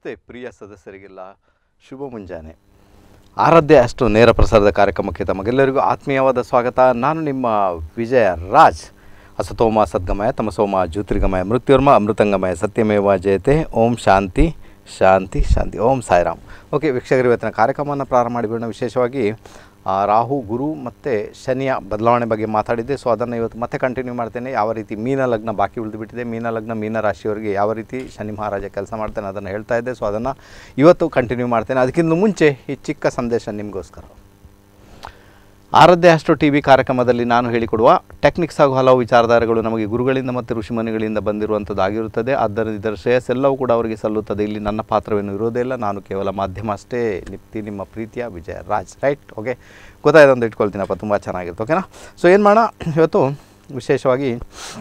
ನಮಸ್ತೆ ಪ್ರಿಯ ಸದಸ್ಯರಿಗೆಲ್ಲ ಶುಭ ಮುಂಜಾನೆ ಆರಾಧ್ಯ ಅಷ್ಟು ನೇರ ಪ್ರಸಾರದ ಕಾರ್ಯಕ್ರಮಕ್ಕೆ ತಮಗೆಲ್ಲರಿಗೂ ಆತ್ಮೀಯವಾದ ಸ್ವಾಗತ ನಾನು ನಿಮ್ಮ ವಿಜಯ ರಾಜ್ ಅಸತೋಮ ಸದ್ಗಮಯ ತಮಸೋಮ ಜ್ಯೋತಿರ್ಗಮಯ ಮೃತ್ಯುರ್ಮ ಅಮೃತಂಗಮಯ ಸತ್ಯಮೇವ ಜಯತೆ ಓಂ ಶಾಂತಿ ಶಾಂತಿ ಶಾಂತಿ ಓಂ ಸಾಯಿರಾಮ್ ಓಕೆ ವೀಕ್ಷಕರು ಇವತ್ತಿನ ಕಾರ್ಯಕ್ರಮವನ್ನು ಪ್ರಾರಂಭ ಮಾಡಿಬಿಡೋಣ ವಿಶೇಷವಾಗಿ ಆ, ರಾಹು ಗುರು ಮತ್ತು ಶನಿಯ ಬದಲಾವಣೆ ಬಗ್ಗೆ ಮಾತಾಡಿದ್ದೆ ಸೊ ಅದನ್ನು ಇವತ್ತು ಮತ್ತೆ ಕಂಟಿನ್ಯೂ ಮಾಡ್ತೇನೆ ಯಾವ ರೀತಿ ಮೀನ ಲಗ್ನ ಬಾಕಿ ಉಳಿದುಬಿಟ್ಟಿದೆ ಮೀನ ಲಗ್ನ ಮೀನ ರಾಶಿಯವರಿಗೆ ಯಾವ ರೀತಿ ಶನಿ ಮಹಾರಾಜ ಕೆಲಸ ಮಾಡ್ತಾನೆ ಅದನ್ನು ಹೇಳ್ತಾ ಇದ್ದೆ ಸೊ ಅದನ್ನು ಇವತ್ತು ಕಂಟಿನ್ಯೂ ಮಾಡ್ತೇನೆ ಅದಕ್ಕಿಂತ ಮುಂಚೆ ಈ ಚಿಕ್ಕ ಸಂದೇಶ ನಿಮಗೋಸ್ಕರ ಆರಾಧ್ಯ ಅಷ್ಟು ಟಿ ವಿ ಕಾರ್ಯಕ್ರಮದಲ್ಲಿ ನಾನು ಹೇಳಿಕೊಡುವ ಟೆಕ್ನಿಕ್ಸ್ ಹಾಗೂ ಹಲವು ವಿಚಾರಧಾರೆಗಳು ನಮಗೆ ಗುರುಗಳಿಂದ ಮತ್ತು ಋಷಿಮುನಿಗಳಿಂದ ಬಂದಿರುವಂಥದ್ದಾಗಿರುತ್ತದೆ ಆದ್ದರಿಂದ ಇದರ ಶ್ರೇಯಸ್ಸೆಲ್ಲವೂ ಕೂಡ ಅವರಿಗೆ ಸಲ್ಲುತ್ತದೆ ಇಲ್ಲಿ ನನ್ನ ಪಾತ್ರವೇನು ಇರೋದೇ ಇಲ್ಲ ನಾನು ಕೇವಲ ಮಾಧ್ಯಮ ಅಷ್ಟೇ ನಿಪ್ತಿ ನಿಮ್ಮ ಪ್ರೀತಿಯ ವಿಜಯ ರಾಜ್ ರೈಟ್ ಓಕೆ ಗೊತ್ತಾಯ್ತು ಅಂತ ಇಟ್ಕೊಳ್ತೀನಪ್ಪ ತುಂಬ ಚೆನ್ನಾಗಿರುತ್ತೆ ಓಕೆನಾ ಸೊ ಏನು ಮಾಡೋಣ ಇವತ್ತು ವಿಶೇಷವಾಗಿ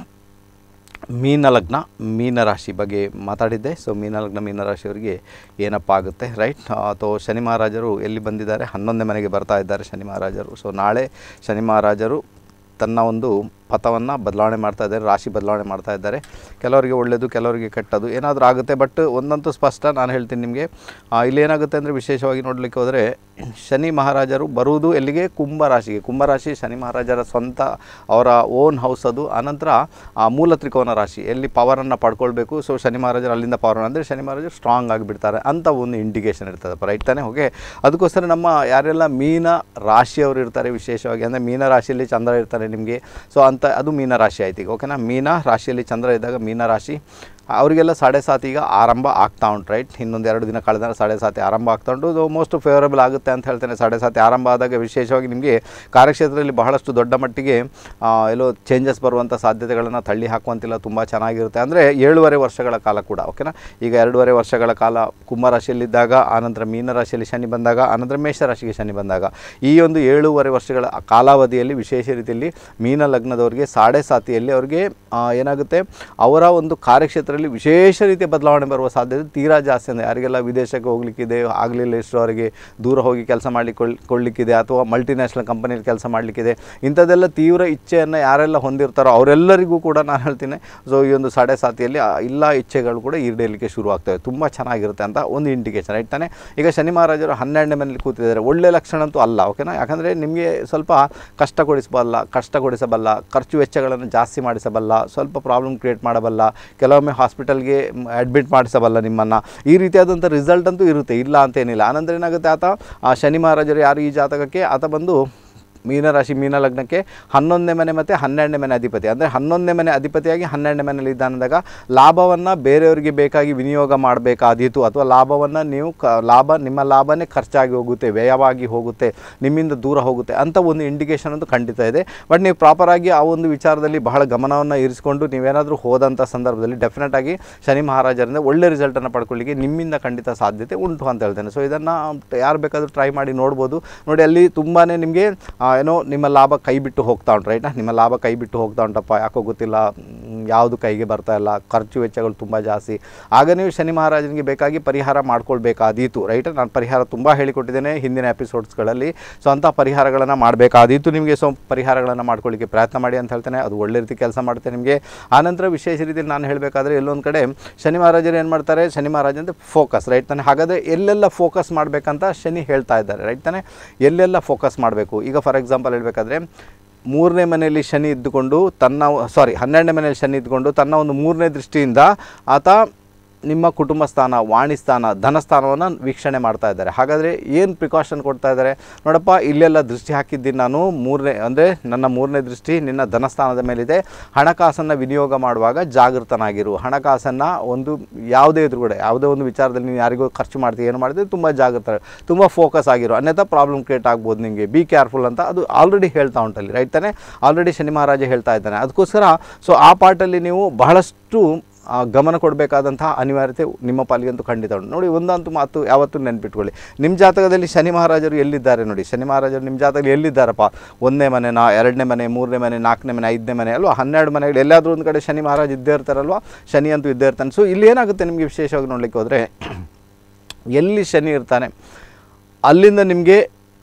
ಮೀನ ಲಗ್ನ ಮೀನ ರಾಶಿ ಬಗ್ಗೆ ಮಾತಾಡಿದ್ದೆ ಸೊ ಮೀನ ಲಗ್ನ ಮೀನ ರಾಶಿಯವರಿಗೆ ಏನಪ್ಪ ಆಗುತ್ತೆ ರೈಟ್ ಅಥವಾ ಶನಿ ಮಹಾರಾಜರು ಎಲ್ಲಿ ಬಂದಿದ್ದಾರೆ ಹನ್ನೊಂದನೇ ಮನೆಗೆ ಬರ್ತಾ ಇದ್ದಾರೆ ಶನಿ ಮಹಾರಾಜರು ಸೊ ನಾಳೆ ಶನಿ ಮಹಾರಾಜರು ತನ್ನ ಒಂದು ಪಥವನ್ನು ಬದಲಾವಣೆ ಮಾಡ್ತಾ ಇದ್ದಾರೆ ರಾಶಿ ಬದಲಾವಣೆ ಮಾಡ್ತಾ ಇದ್ದಾರೆ ಕೆಲವರಿಗೆ ಒಳ್ಳೆಯದು ಕೆಲವರಿಗೆ ಕೆಟ್ಟದು ಏನಾದರೂ ಆಗುತ್ತೆ ಬಟ್ ಒಂದಂತೂ ಸ್ಪಷ್ಟ ನಾನು ಹೇಳ್ತೀನಿ ನಿಮಗೆ ಇಲ್ಲಿ ಏನಾಗುತ್ತೆ ಅಂದರೆ ವಿಶೇಷವಾಗಿ ನೋಡಲಿಕ್ಕೆ ಹೋದರೆ ಶನಿ ಮಹಾರಾಜರು ಬರುವುದು ಎಲ್ಲಿಗೆ ಕುಂಭ ರಾಶಿಗೆ ಕುಂಭ ರಾಶಿ ಶನಿ ಮಹಾರಾಜರ ಸ್ವಂತ ಅವರ ಓನ್ ಹೌಸ್ ಅದು ಆನಂತರ ಆ ಮೂಲ ತ್ರಿಕೋನ ರಾಶಿ ಎಲ್ಲಿ ಪವರನ್ನು ಪಡ್ಕೊಳ್ಬೇಕು ಸೊ ಶನಿ ಮಹಾರಾಜರು ಅಲ್ಲಿಂದ ಪವರ್ ಅಂದರೆ ಶನಿ ಮಹಾರಾಜರು ಸ್ಟ್ರಾಂಗ್ ಆಗಿಬಿಡ್ತಾರೆ ಅಂತ ಒಂದು ಇಂಡಿಕೇಷನ್ ಇರ್ತದಪ್ಪ ರೈಟ್ ತಾನೇ ಓಕೆ ಅದಕ್ಕೋಸ್ಕರ ನಮ್ಮ ಯಾರೆಲ್ಲ ಮೀನ ರಾಶಿಯವರು ಇರ್ತಾರೆ ವಿಶೇಷವಾಗಿ ಅಂದರೆ ಮೀನ ರಾಶಿಯಲ್ಲಿ ಚಂದ್ರ ಇರ್ತಾರೆ ನಿಮಗೆ ಸೊ ಅಂತ ಅದು ಮೀನ ರಾಶಿ ಆಯ್ತು ಈಗ ಓಕೆನಾ ಮೀನ ರಾಶಿಯಲ್ಲಿ ಚಂದ್ರ ಇದ್ದಾಗ ಮೀನ ರಾಶಿ ಅವರಿಗೆಲ್ಲ ಸಾಡೆ ಸಾತ್ ಈಗ ಆರಂಭ ಆಗ್ತಾ ಉಂಟು ರೈಟ್ ಇನ್ನೊಂದು ಎರಡು ದಿನ ಕಳೆದ ಸಾಡೆ ಸಾತಿ ಆರಂಭ ಆಗ್ತಾ ಉಂಟು ಅದು ಮೋಸ್ಟ್ ಫೇವರಬಲ್ ಆಗುತ್ತೆ ಅಂತ ಹೇಳ್ತೇನೆ ಸಾಡೆ ಸಾತಿ ಆರಂಭ ಆದಾಗ ವಿಶೇಷವಾಗಿ ನಿಮಗೆ ಕಾರ್ಯಕ್ಷೇತ್ರದಲ್ಲಿ ಬಹಳಷ್ಟು ದೊಡ್ಡ ಮಟ್ಟಿಗೆ ಆ, ಎಲ್ಲೋ ಚೇಂಜಸ್ ಬರುವಂಥ ಸಾಧ್ಯತೆಗಳನ್ನು ತಳ್ಳಿ ಹಾಕುವಂತಿಲ್ಲ ತುಂಬ ಚೆನ್ನಾಗಿರುತ್ತೆ ಅಂದರೆ ಏಳುವರೆ ವರ್ಷಗಳ ಕಾಲ ಕೂಡ ಓಕೆನಾ ಈಗ ಎರಡೂವರೆ ವರ್ಷಗಳ ಕಾಲ ಕುಂಭರಾಶಿಯಲ್ಲಿದ್ದಾಗ ಆನಂತರ ಮೀನರಾಶಿಯಲ್ಲಿ ಶನಿ ಬಂದಾಗ ಆನಂತರ ಮೇಷರಾಶಿಗೆ ಶನಿ ಬಂದಾಗ ಈ ಒಂದು ಏಳೂವರೆ ವರ್ಷಗಳ ಕಾಲಾವಧಿಯಲ್ಲಿ ವಿಶೇಷ ರೀತಿಯಲ್ಲಿ ಮೀನ ಲಗ್ನದವರಿಗೆ ಸಾಡೆ ಸಾತಿಯಲ್ಲಿ ಅವರಿಗೆ ಆ, ಏನಾಗುತ್ತೆ ಅವರ ಒಂದು ಕಾರ್ಯಕ್ಷೇತ್ರದಲ್ಲಿ ವಿಶೇಷ ರೀತಿಯ ಬದಲಾವಣೆ ಬರುವ ಸಾಧ್ಯತೆ ತೀರಾ ಜಾಸ್ತಿ ಅಂದರೆ ಯಾರಿಗೆಲ್ಲ ವಿದೇಶಕ್ಕೆ ಹೋಗ್ಲಿಕ್ಕಿದೆ ಆಗಲಿಲ್ಲ ಎಷ್ಟು ಅವರಿಗೆ ದೂರ ಹೋಗಿ ಕೆಲಸ ಮಾಡಿಕೊಳ್ಳ ಕೊಳ್ಳಿಕ್ಕಿದೆ ಅಥವಾ ಮಲ್ಟಿನ್ಯಾಷನಲ್ ಕಂಪನಿಯಲ್ಲಿ ಕೆಲಸ ಮಾಡಲಿಕ್ಕಿದೆ ಇಂಥದ್ದೆಲ್ಲ ತೀವ್ರ ಇಚ್ಛೆಯನ್ನು ಯಾರೆಲ್ಲ ಹೊಂದಿರ್ತಾರೋ ಅವರೆಲ್ಲರಿಗೂ ಕೂಡ ನಾನು ಹೇಳ್ತೀನಿ ಸೊ ಈ ಒಂದು ಸಾಡೆ ಸಾತಿಯಲ್ಲಿ ಆ ಎಲ್ಲ ಇಚ್ಛೆಗಳು ಕೂಡ ಈಡೇರಲಿಕ್ಕೆ ಶುರು ಆಗ್ತವೆ ತುಂಬ ಚೆನ್ನಾಗಿರುತ್ತೆ ಅಂತ ಒಂದು ಇಂಡಿಕೇಶನ್ ರೈಟ್ ತಾನೆ ಈಗ ಶನಿ ಮಹಾರಾಜರು ಹನ್ನೆರಡನೇ ಮನೇಲಿ ಕೂತಿದ್ದಾರೆ ಒಳ್ಳೆ ಲಕ್ಷಣ ಅಂತೂ ಅಲ್ಲ ಓಕೆನಾ ಯಾಕಂದರೆ ನಿಮಗೆ ಸ್ವಲ್ಪ ಕಷ್ಟ ಕೊಡಿಸಬಲ್ಲ ಕಷ್ಟ ಕೊಡಿಸಬಲ್ಲ ಖರ್ಚು ವೆಚ್ಚಗಳನ್ನು ಜಾಸ್ತಿ ಮಾಡಿಸಬಲ್ಲ ಸ್ವಲ್ಪ ಪ್ರಾಬ್ಲಮ್ ಕ್ರಿಯೇಟ್ ಮಾಡಬಲ್ಲ ಕೆಲವೊಮ್ಮೆ ಹಾಸ್ಪಿಟಲ್ಗೆ ಅಡ್ಮಿಟ್ ಮಾಡಿಸಬಲ್ಲ ನಿಮ್ಮನ್ನು ಈ ರೀತಿಯಾದಂಥ ರಿಸಲ್ಟ್ ಅಂತೂ ಇರುತ್ತೆ ಇಲ್ಲ ಅಂತೇನಿಲ್ಲ ಆನಂತರ ಏನಾಗುತ್ತೆ ಆತ ಆ ಶನಿ ಮಹಾರಾಜರು ಯಾರು ಈ ಜಾತಕಕ್ಕೆ ಆತ ಬಂದು ಮೀನರಾಶಿ ಮೀನ ಲಗ್ನಕ್ಕೆ ಹನ್ನೊಂದನೇ ಮನೆ ಮತ್ತು ಹನ್ನೆರಡನೇ ಮನೆ ಅಧಿಪತಿ ಅಂದರೆ ಹನ್ನೊಂದನೇ ಮನೆ ಅಧಿಪತಿಯಾಗಿ ಹನ್ನೆರಡನೇ ಮನೆಯಲ್ಲಿ ಇದ್ದಾನಂದಾಗ ಲಾಭವನ್ನು ಬೇರೆಯವರಿಗೆ ಬೇಕಾಗಿ ವಿನಿಯೋಗ ಮಾಡಬೇಕಾದೀತು ಅಥವಾ ಲಾಭವನ್ನು ನೀವು ಕ ಲಾಭ ನಿಮ್ಮ ಲಾಭನೇ ಖರ್ಚಾಗಿ ಹೋಗುತ್ತೆ ವ್ಯಯವಾಗಿ ಹೋಗುತ್ತೆ ನಿಮ್ಮಿಂದ ದೂರ ಹೋಗುತ್ತೆ ಅಂತ ಒಂದು ಇಂಡಿಕೇಷನ್ ಅಂತೂ ಖಂಡಿತ ಇದೆ ಬಟ್ ನೀವು ಪ್ರಾಪರಾಗಿ ಆ ಒಂದು ವಿಚಾರದಲ್ಲಿ ಬಹಳ ಗಮನವನ್ನು ಇರಿಸಿಕೊಂಡು ನೀವೇನಾದರೂ ಹೋದಂಥ ಸಂದರ್ಭದಲ್ಲಿ ಡೆಫಿನೆಟ್ ಆಗಿ ಶನಿ ಮಹಾರಾಜರಿಂದ ಒಳ್ಳೆ ರಿಸಲ್ಟನ್ನು ಪಡ್ಕೊಳ್ಳಿಕ್ಕೆ ನಿಮ್ಮಿಂದ ಖಂಡಿತ ಸಾಧ್ಯತೆ ಉಂಟು ಅಂತ ಹೇಳ್ತೇನೆ ಸೊ ಇದನ್ನು ಯಾರು ಬೇಕಾದರೂ ಟ್ರೈ ಮಾಡಿ ನೋಡ್ಬೋದು ನೋಡಿ ಅಲ್ಲಿ ತುಂಬಾ ನಿಮಗೆ ಏನೋ ನಿಮ್ಮ ಲಾಭ ಕೈ ಬಿಟ್ಟು ಹೋಗ್ತಾ ಉಂಟು ರೈಟಾ ನಿಮ್ಮ ಲಾಭ ಕೈ ಬಿಟ್ಟು ಹೋಗ್ತಾ ಉಂಟಪ್ಪ ಯಾಕೋ ಗೊತ್ತಿಲ್ಲ ಮ್, ಯಾವುದು ಕೈಗೆ ಬರ್ತಾ ಇಲ್ಲ ಖರ್ಚು ವೆಚ್ಚಗಳು ತುಂಬ ಜಾಸ್ತಿ ಆಗ ನೀವು ಶನಿ ಮಹಾರಾಜನಿಗೆ ಬೇಕಾಗಿ ಪರಿಹಾರ ಮಾಡ್ಕೊಳ್ಬೇಕಾದೀತು ರೈಟ್ ನಾನು ಪರಿಹಾರ ತುಂಬ ಹೇಳಿಕೊಟ್ಟಿದ್ದೇನೆ ಹಿಂದಿನ ಎಪಿಸೋಡ್ಸ್ಗಳಲ್ಲಿ ಸೊ ಅಂಥ ಪರಿಹಾರಗಳನ್ನು ಮಾಡಬೇಕಾದೀತು ನಿಮಗೆ ಸೊ ಪರಿಹಾರಗಳನ್ನು ಮಾಡ್ಕೊಳ್ಳಿಕ್ಕೆ ಪ್ರಯತ್ನ ಮಾಡಿ ಅಂತ ಹೇಳ್ತೇನೆ ಅದು ಒಳ್ಳೆ ರೀತಿ ಕೆಲಸ ಮಾಡುತ್ತೆ ನಿಮಗೆ ಆನಂತರ ವಿಶೇಷ ರೀತಿಯಲ್ಲಿ ನಾನು ಹೇಳಬೇಕಾದ್ರೆ ಎಲ್ಲೊಂದು ಕಡೆ ಶನಿ ಮಹಾರಾಜರು ಏನು ಮಾಡ್ತಾರೆ ಶನಿ ಮಹಾರಾಜ ಅಂದರೆ ಫೋಕಸ್ ರೈಟ್ ತಾನೆ ಹಾಗಾದರೆ ಎಲ್ಲೆಲ್ಲ ಫೋಕಸ್ ಮಾಡಬೇಕಂತ ಶನಿ ಹೇಳ್ತಾ ಇದ್ದಾರೆ ರೈಟ್ ತಾನೆ ಎಲ್ಲೆಲ್ಲ ಫೋಕಸ್ ಮಾಡಬೇಕು ಈಗ ಫಾರ್ ಎಕ್ಸಾಂಪಲ್ ಹೇಳಬೇಕಾದ್ರೆ ಮೂರನೇ ಮನೆಯಲ್ಲಿ ಶನಿ ಇದ್ದುಕೊಂಡು ತನ್ನ ಸಾರಿ ಹನ್ನೆರಡನೇ ಮನೆಯಲ್ಲಿ ಶನಿ ಇದ್ದುಕೊಂಡು ತನ್ನ ಒಂದು ಮೂರನೇ ದೃಷ್ಟಿಯಿಂದ ಆತ ನಿಮ್ಮ ಕುಟುಂಬ ಸ್ಥಾನ ವಾಣಿ ಸ್ಥಾನ ಧನಸ್ಥಾನವನ್ನು ವೀಕ್ಷಣೆ ಮಾಡ್ತಾ ಇದ್ದಾರೆ ಹಾಗಾದರೆ ಏನು ಪ್ರಿಕಾಷನ್ ಕೊಡ್ತಾ ಇದ್ದಾರೆ ನೋಡಪ್ಪ ಇಲ್ಲೆಲ್ಲ ದೃಷ್ಟಿ ಹಾಕಿದ್ದೀನಿ ನಾನು ಮೂರನೇ ಅಂದರೆ ನನ್ನ ಮೂರನೇ ದೃಷ್ಟಿ ನಿನ್ನ ಧನಸ್ಥಾನದ ಮೇಲಿದೆ ಹಣಕಾಸನ್ನು ವಿನಿಯೋಗ ಮಾಡುವಾಗ ಜಾಗೃತನಾಗಿರು ಹಣಕಾಸನ್ನು ಒಂದು ಯಾವುದೇ ಎದುರುಗಡೆ ಯಾವುದೇ ಒಂದು ವಿಚಾರದಲ್ಲಿ ನೀವು ಯಾರಿಗೂ ಖರ್ಚು ಮಾಡ್ತೀವಿ ಏನು ಮಾಡಿದ್ರೆ ತುಂಬ ಜಾಗೃತ ತುಂಬ ಫೋಕಸ್ ಆಗಿರು ಅನ್ಯಥಾ ಪ್ರಾಬ್ಲಮ್ ಕ್ರಿಯೇಟ್ ಆಗ್ಬೋದು ನಿಮಗೆ ಬಿ ಕೇರ್ಫುಲ್ ಅಂತ ಅದು ಆಲ್ರೆಡಿ ಹೇಳ್ತಾ ಉಂಟಲ್ಲಿ ರೈಟ್ ತಾನೆ ಆಲ್ರೆಡಿ ಶನಿ ಮಹಾರಾಜ ಹೇಳ್ತಾ ಇದ್ದಾನೆ ಅದಕ್ಕೋಸ್ಕರ ಸೊ ಆ ಪಾರ್ಟಲ್ಲಿ ನೀವು ಬಹಳಷ್ಟು ಆ, ಗಮನ ಕೊಡಬೇಕಾದಂತಹ ಅನಿವಾರ್ಯತೆ ನಿಮ್ಮ ಪಾಲಿಗಂತೂ ಖಂಡಿತ ಉಂಟು ನೋಡಿ ಒಂದಂತೂ ಮಾತು ಯಾವತ್ತೂ ನೆನ್ಪಿಟ್ಕೊಳ್ಳಿ ನಿಮ್ಮ ಜಾತಕದಲ್ಲಿ ಶನಿ ಮಹಾರಾಜರು ಎಲ್ಲಿದ್ದಾರೆ ನೋಡಿ ಶನಿ ಮಹಾರಾಜರು ನಿಮ್ಮ ಜಾತಕದಲ್ಲಿ ಎಲ್ಲಿದ್ದಾರಪ್ಪ ಒಂದನೇ ಮನೆನಾ ಎರಡನೇ ಮನೆ ಮೂರನೇ ಮನೆ ನಾಲ್ಕನೇ ಮನೆ ಐದನೇ ಮನೆ ಅಲ್ವಾ ಹನ್ನೆರಡು ಮನೆಗಳು ಎಲ್ಲಾದರೂ ಒಂದು ಕಡೆ ಶನಿ ಮಹಾರಾಜ ಇದ್ದೇ ಇರ್ತಾರಲ್ವಾ ಶನಿ ಅಂತೂ ಇದ್ದೇ ಇರ್ತಾನೆ ಸೊ ಇಲ್ಲಿ ಏನಾಗುತ್ತೆ ನಿಮಗೆ ವಿಶೇಷವಾಗಿ ನೋಡಲಿಕ್ಕೆ ಹೋದರೆ ಎಲ್ಲಿ ಶನಿ ಇರ್ತಾನೆ ಅಲ್ಲಿಂದ ನಿಮಗೆ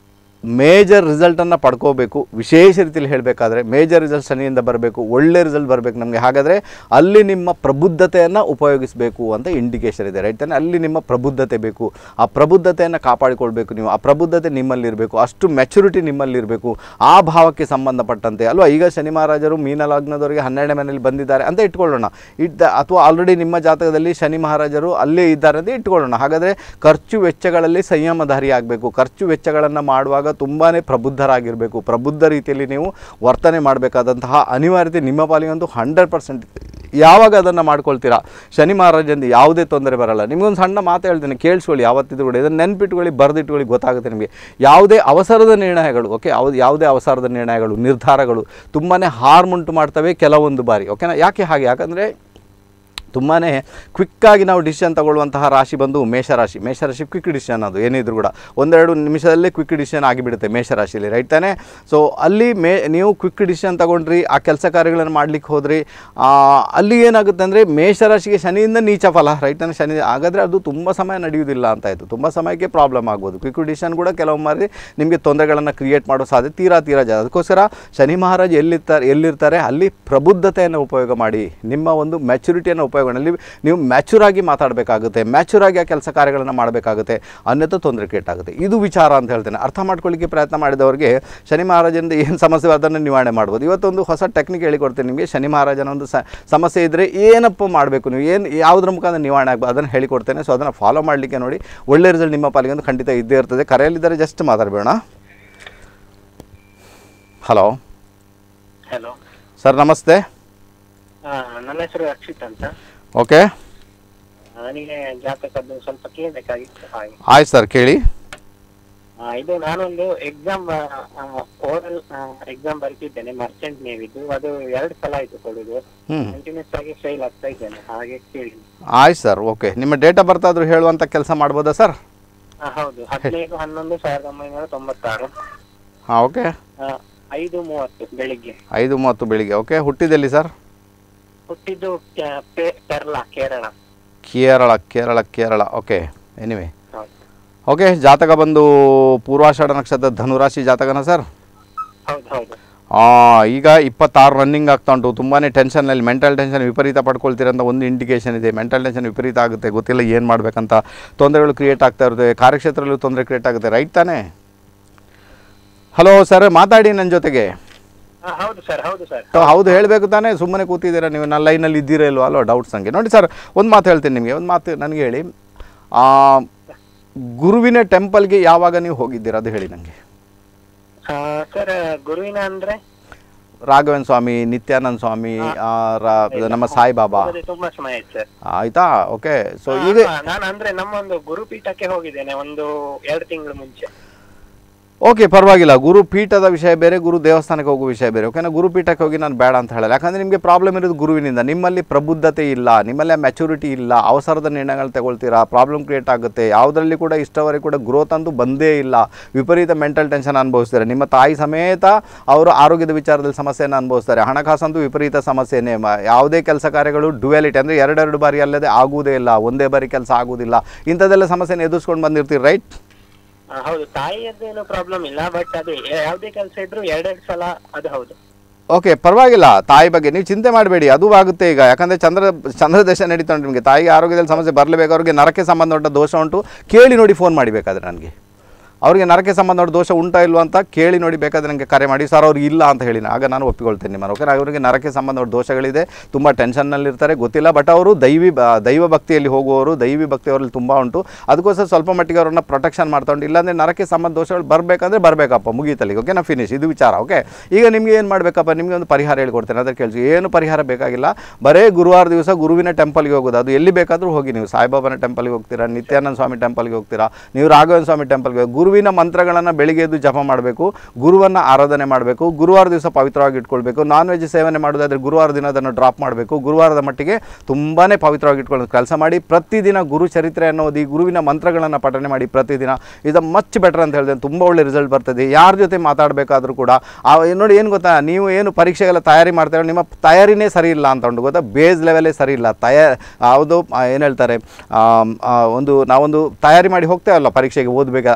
ಮೇಜರ್ ರಿಸಲ್ಟನ್ನು ಪಡ್ಕೋಬೇಕು ವಿಶೇಷ ರೀತಿಯಲ್ಲಿ ಹೇಳಬೇಕಾದ್ರೆ ಮೇಜರ್ ರಿಸಲ್ಟ್ ಶನಿಯಿಂದ ಬರಬೇಕು ಒಳ್ಳೆ ರಿಸಲ್ಟ್ ಬರಬೇಕು ನಮಗೆ ಹಾಗಾದರೆ ಅಲ್ಲಿ ನಿಮ್ಮ ಪ್ರಬುದ್ಧತೆಯನ್ನು ಉಪಯೋಗಿಸಬೇಕು ಅಂತ ಇಂಡಿಕೇಶನ್ ಇದೆ ರೈಟ್ ತಾನೆ ಅಲ್ಲಿ ನಿಮ್ಮ ಪ್ರಬುದ್ಧತೆ ಬೇಕು ಆ ಪ್ರಬುದ್ಧತೆಯನ್ನು ಕಾಪಾಡಿಕೊಳ್ಬೇಕು ನೀವು ಆ ಪ್ರಬುದ್ಧತೆ ನಿಮ್ಮಲ್ಲಿರಬೇಕು ಅಷ್ಟು ಮೆಚುರಿಟಿ ನಿಮ್ಮಲ್ಲಿರಬೇಕು ಆ ಭಾವಕ್ಕೆ ಸಂಬಂಧಪಟ್ಟಂತೆ ಅಲ್ವಾ ಈಗ ಶನಿ ಮಹಾರಾಜರು ಮೀನ ಲಗ್ನದವರಿಗೆ ಹನ್ನೆರಡನೇ ಮನೆಯಲ್ಲಿ ಬಂದಿದ್ದಾರೆ ಅಂತ ಇಟ್ಕೊಳ್ಳೋಣ ಇದ್ದ ಅಥವಾ ಆಲ್ರೆಡಿ ನಿಮ್ಮ ಜಾತಕದಲ್ಲಿ ಶನಿ ಮಹಾರಾಜರು ಅಲ್ಲೇ ಇದ್ದಾರೆ ಅಂತ ಇಟ್ಕೊಳ್ಳೋಣ ಹಾಗಾದರೆ ಖರ್ಚು ವೆಚ್ಚಗಳಲ್ಲಿ ಸಂಯಮಧಾರಿ ಆಗಬೇಕು ಖರ್ಚು ವೆಚ್ಚಗಳನ್ನು ಮಾಡುವಾಗ ತುಂಬಾ ಪ್ರಬುದ್ಧರಾಗಿರಬೇಕು ಪ್ರಬುದ್ಧ ರೀತಿಯಲ್ಲಿ ನೀವು ವರ್ತನೆ ಮಾಡಬೇಕಾದಂತಹ ಅನಿವಾರ್ಯತೆ ನಿಮ್ಮ ಪಾಲಿಗಂತೂ ಹಂಡ್ರೆಡ್ ಪರ್ಸೆಂಟ್ ಯಾವಾಗ ಅದನ್ನು ಮಾಡ್ಕೊಳ್ತೀರಾ ಶನಿ ಮಹಾರಾಜಂದು ಯಾವುದೇ ತೊಂದರೆ ಬರಲ್ಲ ನಿಮಗೊಂದು ಸಣ್ಣ ಮಾತು ಹೇಳ್ತೀನಿ ಕೇಳಿಸ್ಕೊಳ್ಳಿ ಯಾವತ್ತಿದ್ರು ಕೂಡ ಇದನ್ನು ನೆನ್ಪಿಟ್ಕೊಳ್ಳಿ ಬರೆದಿಟ್ಕೊಳ್ಳಿ ಗೊತ್ತಾಗುತ್ತೆ ನಿಮಗೆ ಯಾವುದೇ ಅವಸರದ ನಿರ್ಣಯಗಳು ಓಕೆ ಯಾವ್ದು ಯಾವುದೇ ಅವಸರದ ನಿರ್ಣಯಗಳು ನಿರ್ಧಾರಗಳು ತುಂಬಾ ಹಾರ್ಮುಂಟು ಮಾಡ್ತವೆ ಕೆಲವೊಂದು ಬಾರಿ ಓಕೆನಾ ಯಾಕೆ ಹಾಗೆ ಯಾಕಂದರೆ ತುಂಬಾ ಕ್ವಿಕ್ಕಾಗಿ ನಾವು ಡಿಸಿಷನ್ ತಗೊಳ್ಳುವಂತಹ ರಾಶಿ ಬಂದು ಮೇಷರಾಶಿ ಮೇಷರಾಶಿ ಕ್ವಿಕ್ ಡಿಸಿಷನ್ ಅದು ಏನಿದ್ರು ಕೂಡ ಒಂದೆರಡು ನಿಮಿಷದಲ್ಲೇ ಕ್ವಿಕ್ ಡಿಸಿಷನ್ ಆಗಿಬಿಡುತ್ತೆ ಮೇಷರಾಶಿಯಲ್ಲಿ ರೈಟ್ ತಾನೇ ಸೊ ಅಲ್ಲಿ ಮೇ ನೀವು ಕ್ವಿಕ್ ಡಿಸಿಷನ್ ತಗೊಂಡ್ರಿ ಆ ಕೆಲಸ ಕಾರ್ಯಗಳನ್ನು ಮಾಡ್ಲಿಕ್ಕೆ ಹೋದ್ರಿ ಆ, ಅಲ್ಲಿ ಏನಾಗುತ್ತೆ ಅಂದರೆ ಮೇಷರಾಶಿಗೆ ಶನಿಯಿಂದ ನೀಚ ಫಲ ರೈಟ್ ತಾನೇ ಶನಿ ಹಾಗಾದರೆ ಅದು ತುಂಬ ಸಮಯ ನಡೆಯುವುದಿಲ್ಲ ಅಂತ ಆಯಿತು ತುಂಬ ಸಮಯಕ್ಕೆ ಪ್ರಾಬ್ಲಮ್ ಆಗ್ಬೋದು ಕ್ವಿಕ್ ಡಿಸಿಷನ್ ಕೂಡ ಕೆಲವೊಮ್ಮೆ ನಿಮಗೆ ತೊಂದರೆಗಳನ್ನು ಕ್ರಿಯೇಟ್ ಮಾಡೋ ಸಾಧ್ಯತೆ ತೀರಾ ತೀರಾ ಜಾ ಅದಕ್ಕೋಸ್ಕರ ಶನಿ ಮಹಾರಾಜ್ ಎಲ್ಲಿರ್ತಾರೆ ಎಲ್ಲಿರ್ತಾರೆ ಅಲ್ಲಿ ಪ್ರಬುದ್ಧತೆಯನ್ನು ಉಪಯೋಗ ಮಾಡಿ ನಿಮ್ಮ ಒಂದು ಮ್ಯಾಚುರಿಟಿಯನ್ನು ಉಪಯೋಗ ಮಾಡಿ ಅಲ್ಲಿ ನೀವು ಮ್ಯಾಚುರ್ ಆಗಿ ಮಾತಾಡಬೇಕಾಗುತ್ತೆ ಮ್ಯಾಚುರ್ ಆಗಿ ಆ ಕೆಲಸ ಕಾರ್ಯಗಳನ್ನು ಮಾಡಬೇಕಾಗುತ್ತೆ ಅನ್ಯಥ ತೊಂದರೆ ಕ್ರಿಯೇಟ್ ಆಗುತ್ತೆ ಇದು ವಿಚಾರ ಅಂತ ಹೇಳ್ತೇನೆ ಅರ್ಥ ಮಾಡ್ಕೊಳ್ಳಿಕ್ಕೆ ಪ್ರಯತ್ನ ಮಾಡಿದವರಿಗೆ ಶನಿ ಮಹಾರಾಜರಿಂದ ಏನು ಸಮಸ್ಯೆ ಅದನ್ನು ನಿವಾರಣೆ ಮಾಡ್ಬೋದು ಇವತ್ತೊಂದು ಹೊಸ ಟೆಕ್ನಿಕ್ ಹೇಳಿಕೊಡ್ತೀನಿ ನಿಮಗೆ ಶನಿ ಮಹಾರಾಜನ ಒಂದು ಸ ಸಮಸ್ಯೆ ಇದ್ದರೆ ಏನಪ್ಪ ಮಾಡಬೇಕು ನೀವು ಏನು ಯಾವುದ್ರ ಮುಖಾಂತರ ನಿವಾರಣೆ ಆಗಬೇಕು ಅದನ್ನು ಹೇಳಿಕೊಡ್ತೇನೆ ಸೊ ಅದನ್ನು ಫಾಲೋ ಮಾಡಲಿಕ್ಕೆ ನೋಡಿ ಒಳ್ಳೆ ರಿಸಲ್ಟ್ ನಿಮ್ಮ ಪಾಲಿಗೆ ಒಂದು ಖಂಡಿತ ಇದ್ದೇ ಇರ್ತದೆ ಕರೆಯಲ್ಲಿದ್ದರೆ ಜಸ್ಟ್ ಮಾತಾಡಬೇಡ ಹಲೋ ಹಲೋ ಸರ್ ನಮಸ್ತೆ ನನ್ನ ಹೆಸರು ರಕ್ಷಿತ್ ಅಂತ ಓಕೆ ನನಗೆ ಜಾತಕದ್ದು ಸ್ವಲ್ಪ ಕೇಳಬೇಕಾಗಿತ್ತು ಹಾಗೆ ಆಯ್ತು ಸರ್ ಕೇಳಿ ಆ, ಇದು ನಾನೊಂದು ಎಕ್ಸಾಮ್ ಓರಲ್ ಎಕ್ಸಾಮ್ ಬರೀತಿದ್ದೇನೆ ಮರ್ಚೆಂಟ್ ನೇವಿದ್ದು ಅದು ಎರಡು ಸಲ ಆಯ್ತು ಕೊಡುದು ಹ್ಞೂ ಕಂಟಿನ್ಯೂಸ್ ಆಗಿ ಫೇಲ್ ಆಗ್ತಾ ಇದ್ದೇನೆ ಹಾಗೆ ಕೇಳಿ ಆಯ್ತು ಸರ್ ಓಕೆ ನಿಮ್ಮ ಡೇಟ್ ಆಫ್ ಬರ್ತ್ ಆದರೂ ಹೇಳುವಂಥ ಕೆಲಸ ಮಾಡ್ಬೋದಾ ಸರ್ ಆ, ಹೌದು ಹದಿನೈದು ಹನ್ನೊಂದು ಸಾವಿರದ ಒಂಬೈನೂರ ತೊಂಬತ್ತಾರು ಹಾಂ ಓಕೆ ಆ, ಐದು ಮೂವತ್ತು ಬೆಳಿಗ್ಗೆ ಐದು ಮೂವತ್ತು ಬೆಳಿಗ್ಗೆ ಓಕೆ ಹುಟ್ಟಿದೆಲ್ಲಿ ಸರ್ ಹುಟ್ಟಿದ್ದು ಕೆ- ಪೆ- ಕೇರಳ ಕೇರಳ ಕೇರಳ ಕೇರಳ ಕೇರಳ ಓಕೆ ಎನಿವೆ ಹೌದು ಓಕೆ ಜಾತಕ ಬಂದು ಪೂರ್ವಾಷಾಢ ನಕ್ಷತ್ರ ಧನುರಾಶಿ ಜಾತಕನ ಸರ್ ಹೌದು ಹೌದು ಆ, ಈಗ ಇಪ್ಪತ್ತಾರು ರನ್ನಿಂಗ್ ಆಗ್ತಾ ಉಂಟು ತುಂಬಾ ಟೆನ್ಷನ್ನಲ್ಲಿ ಮೆಂಟಲ್ ಟೆನ್ಷನ್ ವಿಪರೀತ ಪಡ್ಕೊಳ್ತೀರಂತ ಒಂದು ಇಂಡಿಕೇಷನ್ ಇದೆ ಮೆಂಟಲ್ ಟೆನ್ಷನ್ ವಿಪರೀತ ಆಗುತ್ತೆ ಗೊತ್ತಿಲ್ಲ ಏನು ಮಾಡಬೇಕಂತ ತೊಂದರೆಗಳು ಕ್ರಿಯೇಟ್ ಆಗ್ತಾ ಇರುತ್ತೆ ಕಾರ್ಯಕ್ಷೇತ್ರದಲ್ಲೂ ತೊಂದರೆ ಕ್ರಿಯೇಟ್ ಆಗುತ್ತೆ ರೈಟ್ ತಾನೇ ಹಲೋ ಸರ್ ಮಾತಾಡಿ ನನ್ನ ಜೊತೆಗೆ ಆ, ಹೌದು ಸರ್ ಹೌದು ಸರ್ ಸೊ ಹೌದು ಹೇಳಬೇಕು ತಾನೇ ಸುಮ್ಮನೆ ಕೂತಿದ್ದೀರಾ ನೀವು ನನ್ನ ಲೈನಲ್ಲಿ ಇದ್ದೀರಾ ಇಲ್ವಾ ಅಲ್ವಾ ಡೌಟ್ಸ್ ನನಗೆ ನೋಡಿ ಸರ್ ಒಂದು ಮಾತು ಹೇಳ್ತೀನಿ ನಿಮಗೆ ಒಂದು ಮಾತು ನನಗೆ ಹೇಳಿ ಆ, ಗುರುವಿನ ಟೆಂಪಲ್ಗೆ ಯಾವಾಗ ನೀವು ಹೋಗಿದ್ದೀರಾ ಅದು ಹೇಳಿ ನನಗೆ ಸರ್ ಗುರುವಿನ ಅಂದ್ರೆ ರಾಘವೇಂದ್ರ ಸ್ವಾಮಿ ನಿತ್ಯಾನಂದ ಸ್ವಾಮಿ ಆ, ರಾ- ನಮ್ಮ ಸಾಯಿಬಾಬಾ ಹೋಗದೆ ತುಂಬಾ ಸಮಯ ಆಯ್ತು ಸರ್ ಆಯ್ತಾ ಓಕೆ ಸೊ ಈಗ ನಾನು ಅಂದ್ರೆ ನಮ್ಮ ಒಂದು ಗುರುಪೀಠಕ್ಕೆ ಹೋಗಿದ್ದೇನೆ ಒಂದು ಎರಡು ತಿಂಗಳು ಮುಂಚೆ ಓಕೆ ಪರವಾಗಿಲ್ಲ ಗುರು ಪೀಠದ ವಿಷಯ ಬೇರೆ ಗುರು ದೇವಸ್ಥಾನಕ್ಕೆ ಹೋಗೋ ವಿಷಯ ಬೇರೆ ಓಕೆನಾ ಗುರು ಪೀಠಕ್ಕೆ ಹೋಗಿ ನಾನು ಬೇಡ ಅಂತ ಹೇಳಲ್ಲ ಯಾಕಂದರೆ ನಿಮಗೆ ಪ್ರಾಬ್ಲಮ್ ಇರೋದು ಗುರುವಿನಿಂದ ನಿಮ್ಮಲ್ಲಿ ಪ್ರಬುದ್ಧತೆ ಇಲ್ಲ ನಿಮ್ಮಲ್ಲಿ ಮೆಚುರಿಟಿ ಇಲ್ಲ ಅವಸರದ ನಿರ್ಣಯಗಳು ತಗೊಳ್ತೀರಾ ಪ್ರಾಬ್ಲಮ್ ಕ್ರಿಯೇಟ್ ಆಗುತ್ತೆ ಯಾವುದರಲ್ಲಿ ಕೂಡ ಇಷ್ಟವರೆಗೆ ಕೂಡ ಗ್ರೋತ್ ಅಂತೂ ಬಂದೇ ಇಲ್ಲ ವಿಪರೀತ ಮೆಂಟಲ್ ಟೆನ್ಷನ್ ಅನುಭವಿಸ್ತಾರೆ ನಿಮ್ಮ ತಾಯಿ ಸಮೇತ ಅವರು ಆರೋಗ್ಯದ ವಿಚಾರದಲ್ಲಿ ಸಮಸ್ಯೆಯನ್ನು ಅನುಭವಿಸ್ತಾರೆ ಹಣಕಾಸಂತೂ ವಿಪರೀತ ಸಮಸ್ಯೆನೇ ಮ- ಯಾವುದೇ ಕೆಲಸ ಕಾರ್ಯಗಳು ಡುವೆಲಿಟಿ ಅಂದರೆ ಎರಡೆರಡು ಬಾರಿ ಅಲ್ಲದೆ ಆಗುವುದೇ ಇಲ್ಲ ಒಂದೇ ಬಾರಿ ಕೆಲಸ ಆಗುವುದಿಲ್ಲ ಇಂಥದ್ದೆಲ್ಲ ಸಮಸ್ಯೆನ ಎದುರಿಸ್ಕೊಂಡು ಬಂದಿರ್ತೀರಿ ರೈಟ್ ಆ, ಹೌದು ತಾಯಿಯದ್ದೇನು ಪ್ರಾಬ್ಲಮ್ ಇಲ್ಲ ಬಟ್ ಅದೇ ಯಾವುದೇ ಕೆಲಸ ಇದ್ರು ಎರಡೆರಡು ಸಲ ಅದು ಹೌದು ಓಕೆ ಪರವಾಗಿಲ್ಲ ತಾಯಿ ಬಗ್ಗೆ ನೀವು ಚಿಂತೆ ಮಾಡಬೇಡಿ ಅದು ಆಗುತ್ತೆ ಈಗ ಯಾಕಂದರೆ ಚಂದ್ರ ಚಂದ್ರ ದೇಶ ನಡೀತಾ ಉಂಟು ನಿಮಗೆ ತಾಯಿಗೆ ಆರೋಗ್ಯದಲ್ಲಿ ಸಮಸ್ಯೆ ಬರಲೇಬೇಕು ಅವ್ರಿಗೆ ನರಕ್ಕೆ ಸಂಬಂಧಪಟ್ಟ ದೋಷ ಉಂಟು ಕೇಳಿ ನೋಡಿ ಫೋನ್ ಮಾಡಿ ಬೇಕಾದ್ರೆ ನನಗೆ ಅವರಿಗೆ ನರಕ್ಕೆ ಸಂಬಂಧಪಟ್ಟ ದೋಷ ಉಂಟಾ ಇಲ್ವಾ ಅಂತ ಕೇಳಿ ನೋಡಿ ಬೇಕಾದ್ರೆ ನನಗೆ ಕರೆ ಮಾಡಿ ಸರ್ ಅವ್ರಿಗೆ ಇಲ್ಲ ಅಂತ ಹೇಳಿ ಆಗ ನಾನು ಒಪ್ಪಿಕೊಳ್ತೇನೆ ನಿಮ್ಮ ಓಕೆ ಅವರಿಗೆ ನರಕ್ಕೆ ಸಂಬಂಧಪಟ್ಟ ದೋಷಗಳಿದೆ ತುಂಬ ಟೆನ್ಷನ್ನಲ್ಲಿರ್ತಾರೆ ಗೊತ್ತಿಲ್ಲ ಬಟ್ ಅವರು ದೈವಿ ಬ- ದೈವ ಭಕ್ತಿಯಲ್ಲಿ ಹೋಗುವವರು ದೈವಿ ಭಕ್ತಿ ಅವರಲ್ಲಿ ತುಂಬ ಉಂಟು ಅದಕ್ಕೋಸ್ಕರ ಸ್ವಲ್ಪ ಮಟ್ಟಿಗೆ ಅವ್ರನ್ನ ಪ್ರೊಟೆಕ್ಷನ್ ಮಾಡ್ತಾ ಉಂಟು ಇಲ್ಲಾಂದರೆ ನರಕ್ಕೆ ಸಂಬಂಧ ದೋಷಗಳು ಬರಬೇಕಂದ್ರೆ ಬರಬೇಕಪ್ಪ ಮುಗೀತಲ್ಲಿ ಓಕೆ ನಾ ಫಿನಿಶ್ ಇದು ವಿಚಾರ ಓಕೆ ಈಗ ನಿಮಗೆ ಏನು ಮಾಡಬೇಕಪ್ಪ ನಿಮಗೆ ಒಂದು ಪರಿಹಾರ ಹೇಳ್ಕೊಡ್ತೇನೆ ಅದಕ್ಕೆ ಕೇಳಿಸಿ ಏನು ಪರಿಹಾರ ಬೇಕಾಗಿಲ್ಲ ಬರೇ ಗುರುವಾರ ದಿವಸ ಗುರುವಿನ ಟೆಂಪಲ್ಗೆ ಹೋಗೋದು ಅದು ಎಲ್ಲಿ ಬೇಕಾದರೂ ಹೋಗಿ ನೀವು ಸಾಯಿಬಾಬಾನ ಟೆಂಪಲ್ಗೆ ಹೋಗ್ತೀರಾ ನಿತ್ಯಾನಂದ ಸ್ವಾಮಿ ಟೆಂಪಲ್ಗೆ ಹೋಗ್ತೀರಾ ನೀವು ರಾಘವೇಂದ್ರ ಸ್ವಾಮಿ ಟೆಂಪಲ್ಗೆ ಹೋಗಿ ಗುರುವಿನ ಮಂತ್ರಗಳನ್ನು ಬೆಳಿಗ್ಗೆ ಎದ್ದು ಜಪ ಮಾಡಬೇಕು ಗುರುವನ್ನು ಆರಾಧನೆ ಮಾಡಬೇಕು ಗುರುವಾರ ದಿವಸ ಪವಿತ್ರವಾಗಿ ಇಟ್ಕೊಳ್ಬೇಕು ನಾನ್ ವೆಜ್ ಸೇವನೆ ಮಾಡೋದಾದರೆ ಗುರುವಾರ ದಿನ ಅದನ್ನು ಡ್ರಾಪ್ ಮಾಡಬೇಕು ಗುರುವಾರದ ಮಟ್ಟಿಗೆ ತುಂಬಾ ಪವಿತ್ರವಾಗಿ ಇಟ್ಕೊಳ್ಳೋ ಕೆಲಸ ಮಾಡಿ ಪ್ರತಿದಿನ ಗುರು ಚರಿತ್ರೆಯನ್ನು ಓದಿ ಗುರುವಿನ ಮಂತ್ರಗಳನ್ನು ಪಠನೆ ಮಾಡಿ ಪ್ರತಿದಿನ ಇದು ಮಚ್ ಬೆಟರ್ ಅಂತ ಹೇಳಿದ್ರೆ ತುಂಬ ಒಳ್ಳೆ ರಿಸಲ್ಟ್ ಬರ್ತದೆ ಯಾರ ಜೊತೆ ಮಾತಾಡಬೇಕಾದ್ರೂ ಕೂಡ ಆ ನೋಡಿ ಏನು ಗೊತ್ತಾ ನೀವು ಏನು ಪರೀಕ್ಷೆಗೆಲ್ಲ ತಯಾರಿ ಮಾಡ್ತೀರೋ ನಿಮ್ಮ ತಯಾರಿನೇ ಸರಿ ಇಲ್ಲ ಅಂತ ಉಂಟು ಗೊತ್ತಾ ಬೇಸ್ ಲೆವೆಲೇ ಸರಿ ಇಲ್ಲ ತಯಾ ಯಾವುದು ಏನು ಹೇಳ್ತಾರೆ ಆಮ್, ಆ, ಒಂದು ನಾವೊಂದು ತಯಾರಿ ಮಾಡಿ ಹೋಗ್ತೇವಲ್ಲ ಪರೀಕ್ಷೆಗೆ ಓದಬೇಕಾದ್ರೆ ಅದೆಲ್ಲ